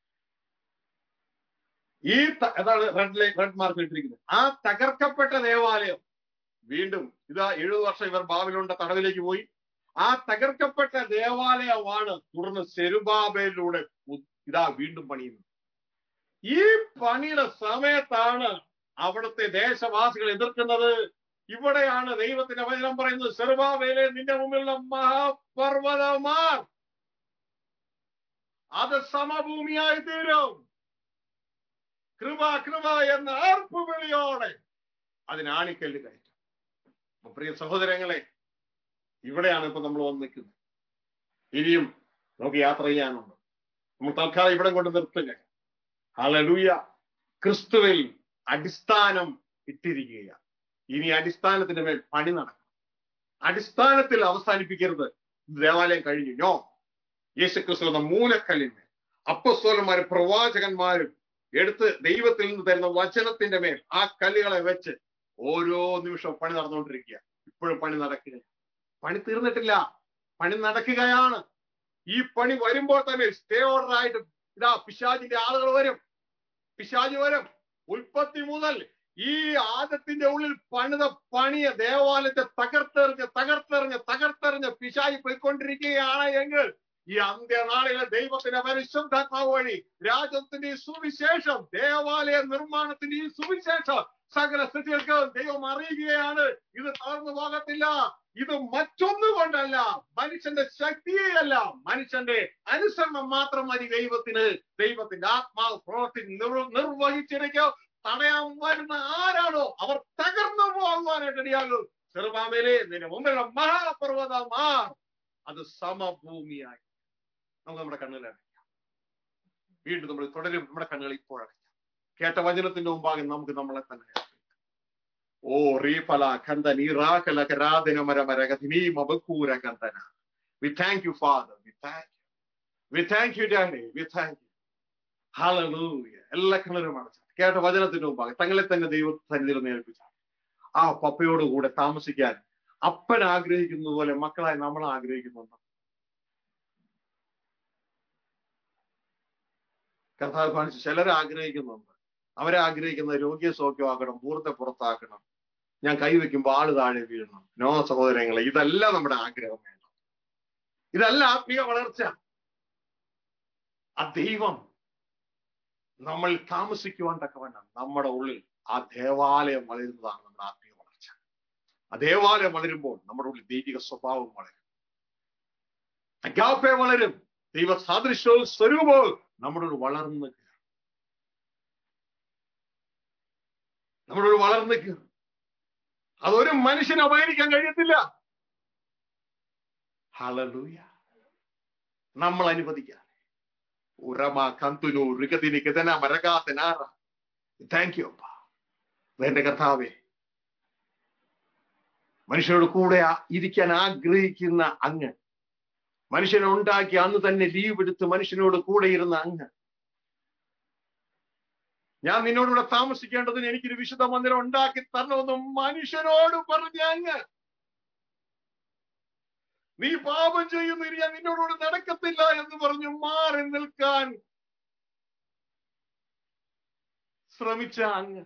ഈ ത- അതാണ് റെഡ് ലൈൻ റെഡ് മാർക്ക് ഇട്ടിരിക്കുന്നത് ആ തകർക്കപ്പെട്ട ദേവാലയം വീണ്ടും ഇതാ എഴുപത് വർഷം ഇവർ ബാബിലോണിന്റെ തടവിലേക്ക് പോയി ആ തകർക്കപ്പെട്ട ദേവാലയമാണ് തുടർന്ന് സെരുബാബയിലൂടെ ഉ- ഇതാ വീണ്ടും പണിയുന്നത് ഈ പണിയുടെ സമയത്താണ് അവിടുത്തെ ദേശവാസികൾ എതിർക്കുന്നത് ഇവിടെയാണ് ദൈവത്തിന്റെ വചനം പറയുന്നത് സെറുബാബേലെ നിന്റെ മുമ്പിലുള്ള മഹാപർവതമാർ അത് സമഭൂമിയായി തീരും കൃപ കൃപ എന്ന ആർപ്പുവിളിയോടെ അതിനാണിക്കല്ല് കയറ്റും അപ്പൊ പ്രിയ സഹോദരങ്ങളെ ഇവിടെയാണ് ഇപ്പൊ നമ്മൾ വന്ന് നിൽക്കുന്നത് ഇനിയും നമുക്ക് യാത്ര ചെയ്യാനുണ്ട് നമ്മൾ തൽക്കാലം ഇവിടെ കൊണ്ട് നിർത്തുക ഹലലൂയ ക്രിസ്തുവിൽ അടിസ്ഥാനം ഇട്ടിരിക്കുകയാണ് ഇനി അടിസ്ഥാനത്തിന്റെ മേൽ പണി നടക്കണം അടിസ്ഥാനത്തിൽ അവസാനിപ്പിക്കരുത് ദേവാലയം കഴിഞ്ഞു നോ യേശുക്രിസ്തു എന്ന മൂലക്കല്ലിന്മേൽ അപ്പസ്തോലന്മാരും പ്രവാചകന്മാരും എടുത്ത് ദൈവത്തിൽ നിന്ന് തരുന്ന വചനത്തിന്റെ മേൽ ആ കല്ലുകളെ വെച്ച് ഓരോ നിമിഷവും പണി നടന്നുകൊണ്ടിരിക്കുക ഇപ്പോഴും പണി നടക്കുക പണി തീർന്നിട്ടില്ല പണി നടക്കുകയാണ് ഈ പണി വരുമ്പോൾ തന്നെ സ്റ്റേ ഓർഡർ ആയിട്ട് ഇതാ പിശാജിന്റെ ആളുകൾ വരും പിശാജ് വരും ഉൽപ്പത്തി മുതൽ ഈ ആദത്തിന്റെ ഉള്ളിൽ പണിത പണിയ ദേവാലയത്തെ തകർത്തെറിഞ്ഞ് തകർത്തെറിഞ്ഞ് തകർത്തെറിഞ്ഞ് പിശാജ് പോയിക്കൊണ്ടിരിക്കുകയാണ് എങ്കിൽ ഈ അന്ത്യനാളിലെ ദൈവത്തിന്റെ പരിശുദ്ധാത്മാവ് വഴി രാജ്യത്തിന്റെ ഈ സുവിശേഷം ദേവാലയ നിർമ്മാണത്തിന്റെ ഈ സുവിശേഷം സകല സ്ഥിതികൾക്ക് ദൈവം അറിയുകയാണ് ഇത് തളർന്നു പോകത്തില്ല ഇത് മറ്റൊന്നും കൊണ്ടല്ല മനുഷ്യന്റെ ശക്തിയെയല്ല മനുഷ്യന്റെ അനുസരണം മാത്രം മതി ദൈവത്തിന് ദൈവത്തിന്റെ ആത്മാവ് പ്രവർത്തി നിർ- നിർവഹിച്ചിരിക്കും തടയാൻ വരുന്ന ആരാണോ അവർ തകർന്നു പോകുവാനായിട്ട് ഇടയാകും ചെറുപാമയിലെ നിന്റെ മുമ്പിലുള്ള മഹാപർവ്വതമാർ അത് സമഭൂമിയായി നമുക്ക് നമ്മുടെ കണ്ണുകളാണ് വീണ്ടും നമ്മൾ തുടരും നമ്മുടെ കണ്ണുകൾ ഇപ്പോഴടയ്ക്കാം കേട്ട വചനത്തിന്റെ മുമ്പാകെ നമുക്ക് നമ്മളെ തന്നെ ഓ റീഫല കന്തൻ ഇറാക്കല കരാദിന മരമരകഥിനീ മബക്കൂര കന്തന we thank you father we thank you we thank you daddy we thank you hallelujah എല്ലാ കണ്ണുകളും അടച്ചു കേട്ട വചനത്തിന്റെ മുമ്പാകെ തങ്ങളെ തന്നെ ദൈവ സന്നിധിയിൽ നേർപ്പിച്ച ആ പപ്പയോട് കൂടെ താമസിക്കാൻ അപ്പൻ ആഗ്രഹിക്കുന്നത് പോലെ മക്കളായി നമ്മൾ ആഗ്രഹിക്കുന്നുണ്ട് കർത്താവ് കാണിച്ച് ചിലർ ആഗ്രഹിക്കുന്നുണ്ട് അവരെ ആഗ്രഹിക്കുന്ന രോഗ്യ സൗഖ്യമാക്കണം പൂർത്തെ പുറത്താക്കണം ഞാൻ കൈവയ്ക്കുമ്പോൾ ആള് താഴെ വീഴണം നോ സഹോദരങ്ങളെ ഇതല്ല നമ്മുടെ ആഗ്രഹം വേണ്ട ഇതല്ല ആത്മീയ വളർച്ച ആ ദൈവം നമ്മൾ താമസിക്കുവാൻ തക്കവണ്ണം നമ്മുടെ ഉള്ളിൽ ആ ദേവാലയം വളരുന്നതാണ് നമ്മുടെ ആത്മീയ വളർച്ച ആ ദേവാലയം വളരുമ്പോൾ നമ്മുടെ ഉള്ളിൽ ദൈവിക സ്വഭാവം വളരും അഗാപ്പെ വളരും ദൈവ സാദൃശ്യവും സ്വരൂപവും നമ്മുടെ ഉള്ളിൽ വളർന്ന് കയറും നമ്മുടെ ഉള്ളിൽ വളർന്ന് കയറും അതൊരു മനുഷ്യന് അപകരിക്കാൻ കഴിയത്തില്ല ഹലലൂയ നമ്മൾ അനുവദിക്കാം ഉറമ കന്തുനു ഋഗതിനി കഥന മരകാത്തനാറ താങ്ക് യു അപ്പ എന്റെ കർത്താവേ മനുഷ്യനോട് കൂടെ ഇരിക്കാൻ ആഗ്രഹിക്കുന്ന അങ്ങ് മനുഷ്യനെ ഉണ്ടാക്കി അന്ന് തന്നെ ലീവ് എടുത്ത് മനുഷ്യനോട് കൂടെ ഇരുന്ന അങ്ങ് ഞാൻ നിന്നോടുകൂടെ താമസിക്കേണ്ടതിന് എനിക്കൊരു വിശുദ്ധ മന്ദിരം ഉണ്ടാക്കി തരണമെന്ന് മനുഷ്യനോട് പറഞ്ഞ അങ്ങ് നീ പാപം ചെയ്യുന്നു ഇനി ഞാൻ നിന്നോടുകൂടെ നടക്കത്തില്ല എന്ന് പറഞ്ഞു മാറി നിൽക്കാൻ ശ്രമിച്ച അങ്ങ്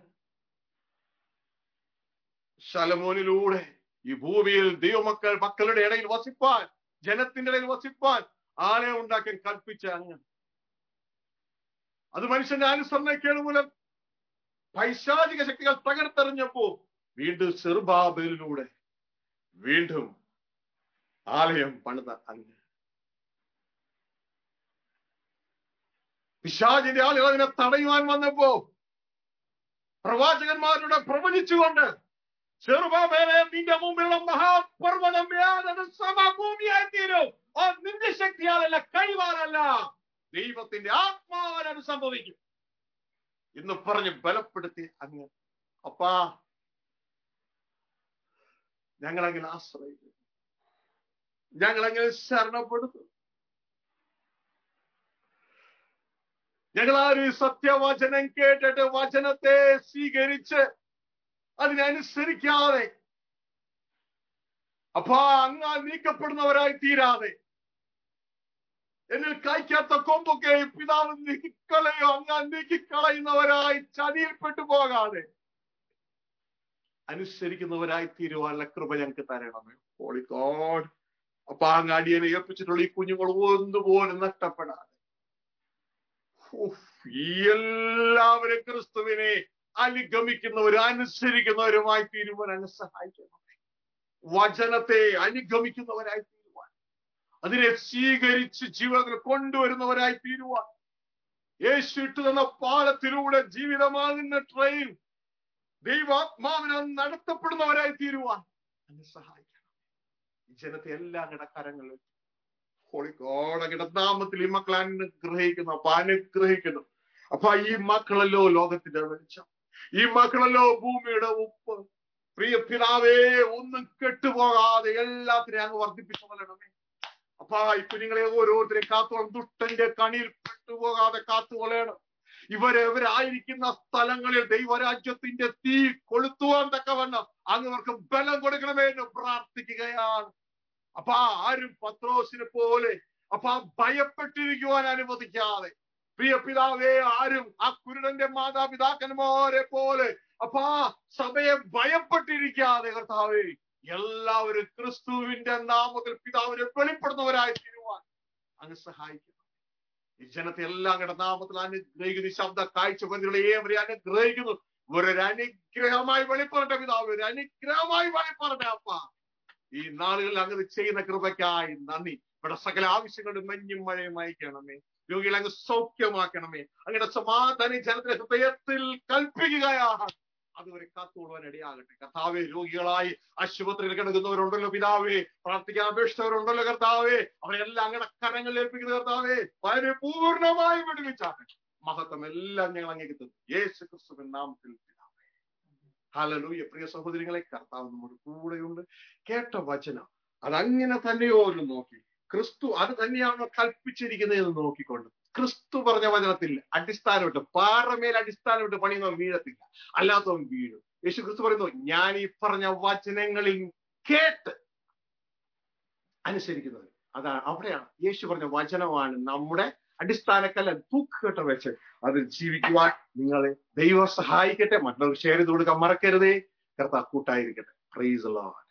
ശലമോനിലൂടെ ഈ ഭൂമിയിൽ ദൈവമക്കൾ മക്കളുടെ ഇടയിൽ വസിപ്പാൻ ജനത്തിന്റെ ഇടയിൽ വസിപ്പാൻ ആലയം ഉണ്ടാക്കാൻ കൽപ്പിച്ച അങ്ങ് അത് മനുഷ്യന്റെ അനുസരണക്കേട് മൂലം പൈശാചിക ശക്തികൾ തകർത്തെറിഞ്ഞപ്പോ വീണ്ടും ചെറുബാബേലിലൂടെ വീണ്ടും ആലയം പണിത അങ്ങ് പിശാചിന്റെ ആളുകൾ അതിനെ തടയുവാൻ വന്നപ്പോ പ്രവാചകന്മാരുടെ പ്രവചിച്ചുകൊണ്ട് ചെറുബാബേലെ നിന്റെ മുമ്പിലുള്ള മഹാപർവ്വതം യാതൊരു സമഭൂമിയായി തീരും ആ നിന്റെ ശക്തിയാലല്ല കഴിവാനല്ല ദൈവത്തിന്റെ ആത്മാവാൽ അത് സംഭവിക്കും എന്ന് പറഞ്ഞ് ബലപ്പെടുത്തി അങ്ങ് അപ്പാ ഞങ്ങളങ്ങനെ ആശ്രയിക്കും ഞങ്ങളങ്ങനെ ശരണപ്പെടുത്തും ഞങ്ങളാരും സത്യവചനം കേട്ടിട്ട് വചനത്തെ സ്വീകരിച്ച് അതിനനുസരിക്കാതെ അപ്പാ അങ്ങ് നീക്കപ്പെടുന്നവരായി തീരാതെ എന്നിൽ കായ്ക്കാത്ത കൊമ്പൊക്കെ പിതാവ് നീക്കിക്കളയോ അങ്ങ് നീക്കിക്കളയുന്നവരായി ചതിയിൽപ്പെട്ടു പോകാതെ അനുസരിക്കുന്നവരായി തീരുവാനുള്ള കൃപ ഞങ്ങൾക്ക് തരണമേ ഹോളി ഗോഡ് അപ്പൊ അങ്ങ് അടിയനെ ഏൽപ്പിച്ചിട്ടുള്ള ഈ കുഞ്ഞുങ്ങൾ ഒന്നുപോലും നഷ്ടപ്പെടാതെ എല്ലാവരും ക്രിസ്തുവിനെ അനുഗമിക്കുന്നവരും അനുസരിക്കുന്നവരുമായി തീരുവാൻ അങ്ങ് സഹായിക്കണം വചനത്തെ അനുഗമിക്കുന്നവരായി തീരുവാൻ അതിനെ സ്വീകരിച്ച് ജീവിതത്തിൽ കൊണ്ടുവരുന്നവരായി തീരുവാൻ യേശു ഇട്ടു തന്ന പാലത്തിലൂടെ ജീവിതമാകുന്ന ട്രെയിൻ ദൈവാത്മാവിനെ നടത്തപ്പെടുന്നവരായി തീരുവാൻ അങ്ങ് സഹായിക്കണം ഈ ജനത്തെ എല്ലാ കിടക്കാരങ്ങളിലും ഹോളിക്കോടകിട നാമത്തിൽ ഈ മക്കളെ അനുഗ്രഹിക്കുന്നു അപ്പൊ അനുഗ്രഹിക്കുന്നു അപ്പൊ ഈ മക്കളല്ലോ ലോകത്തിന്റെ വെളിച്ചം ഈ മക്കളല്ലോ ഭൂമിയുടെ ഉപ്പ് പ്രിയ പിതാവേ ഒന്നും കെട്ടുപോകാതെ എല്ലാത്തിനെയും അങ്ങ് വർദ്ധിപ്പിച്ചു കൊല്ലണമേ അപ്പൊ ഈ കുഞ്ഞുങ്ങളെ ഓരോരുത്തരെയും കാത്തോളം ദുഷ്ടന്റെ കണിയിൽ പെട്ടുപോകാതെ കാത്തുകൊള്ളണം ഇവരെ ഇവരായിരിക്കുന്ന സ്ഥലങ്ങളിൽ ദൈവരാജ്യത്തിന്റെ തീ കൊളുത്തുവാൻ തക്കവണ്ണം അങ്ങ് അവർക്ക് ബലം കൊടുക്കണമേ എന്ന് പ്രാർത്ഥിക്കുകയാണ് അപ്പൊ ആരും പത്രോസിനെ പോലെ അപ്പൊ ഭയപ്പെട്ടിരിക്കുവാൻ അനുവദിക്കാതെ പ്രിയ പിതാവേ ആരും ആ കുരുടന്റെ മാതാപിതാക്കന്മാരെ പോലെ അപ്പൊ ആ സഭയെ ഭയപ്പെട്ടിരിക്കാതെ കർത്താവേ എല്ലാവരും ക്രിസ്തുവിന്റെ നാമത്തിൽ പിതാവിനെ വെളിപ്പെടുന്നവരായി തീരുവാൻ അങ്ങ് സഹായിക്കണം ഈ ജനത്തെ എല്ലാം കൂടെ നാമത്തിൽ അനുഗ്രഹിക്കുന്നു ഈ ശബ്ദ കാഴ്ച ബന്ധുക്കളെ ഏവരെ അനുഗ്രഹിക്കുന്നു ഒരു അനുഗ്രഹമായി വെളിപ്പെടട്ടെ പിതാവ് ഒരു അനുഗ്രഹമായി വെളിപ്പെടട്ടെ അപ്പ ഈ നാളുകളിൽ അങ്ങനെ ചെയ്യുന്ന കൃപയ്ക്കായി നന്ദി ഇവിടെ സകല ആവശ്യങ്ങളും മഞ്ഞും മഴയും അയക്കണമേ രോഗികളെ അങ്ങ് സൗഖ്യമാക്കണമേ അങ്ങയുടെ സമാധാനം ജനത്തിന്റെ ഹൃദയത്തിൽ കൽപ്പിക്കുകയാണ് അതുവരെ കാത്തുകൊള്ളുവാൻ ഇടയാകട്ടെ കർത്താവെ രോഗികളായി ആശുപത്രിയിൽ കിടക്കുന്നവരുണ്ടല്ലോ പിതാവേ പ്രാർത്ഥിക്കാൻ അപേക്ഷിച്ചവരുണ്ടല്ലോ കർത്താവേ അവരെല്ലാം അങ്ങയുടെ കരങ്ങളിൽ ഏൽപ്പിക്കുന്ന കർത്താവേ പരിപൂർണമായി വിടുവിച്ചാണ് മഹത്വം എല്ലാം ഞങ്ങൾ അങ്ങേക്ക് തന്നു യേശു ക്രിസ്തുവിൻ നാമത്തിൽ പിതാവേ ഹല്ലേലൂയ പ്രിയ സഹോദരികളെ കർത്താവ് നമ്മുടെ കൂടെയുണ്ട് കേട്ട വചനം അതങ്ങനെ തന്നെയോ എന്ന് നോക്കി ക്രിസ്തു അത് തന്നെയാണോ കൽപ്പിച്ചിരിക്കുന്നത് എന്ന് നോക്കിക്കൊണ്ട് ക്രിസ്തു പറഞ്ഞ വചനത്തിൽ അടിസ്ഥാനമിട്ട് പാറമേൽ അടിസ്ഥാനമിട്ട് പണിയുന്നവൻ വീഴത്തില്ല അല്ലാത്തവൻ വീഴും യേശു ക്രിസ്തു പറയുന്നു ഞാൻ ഈ പറഞ്ഞ വചനങ്ങളിൽ കേട്ട് അനുസരിക്കുന്നത് അതാണ് അവിടെയാണ് യേശു പറഞ്ഞ വചനമാണ് നമ്മുടെ അടിസ്ഥാനക്കല്ല തൂക്കുകെട്ട വെച്ച് അതിൽ ജീവിക്കുവാൻ നിങ്ങളെ ദൈവം സഹായിക്കട്ടെ മറ്റുള്ളവർ ഷെയർ ചെയ്ത് കൊടുക്കാൻ മറക്കരുതേ കർത്താവ് കൂട്ടായിരിക്കട്ടെ പ്രൈസ് ലോഡ്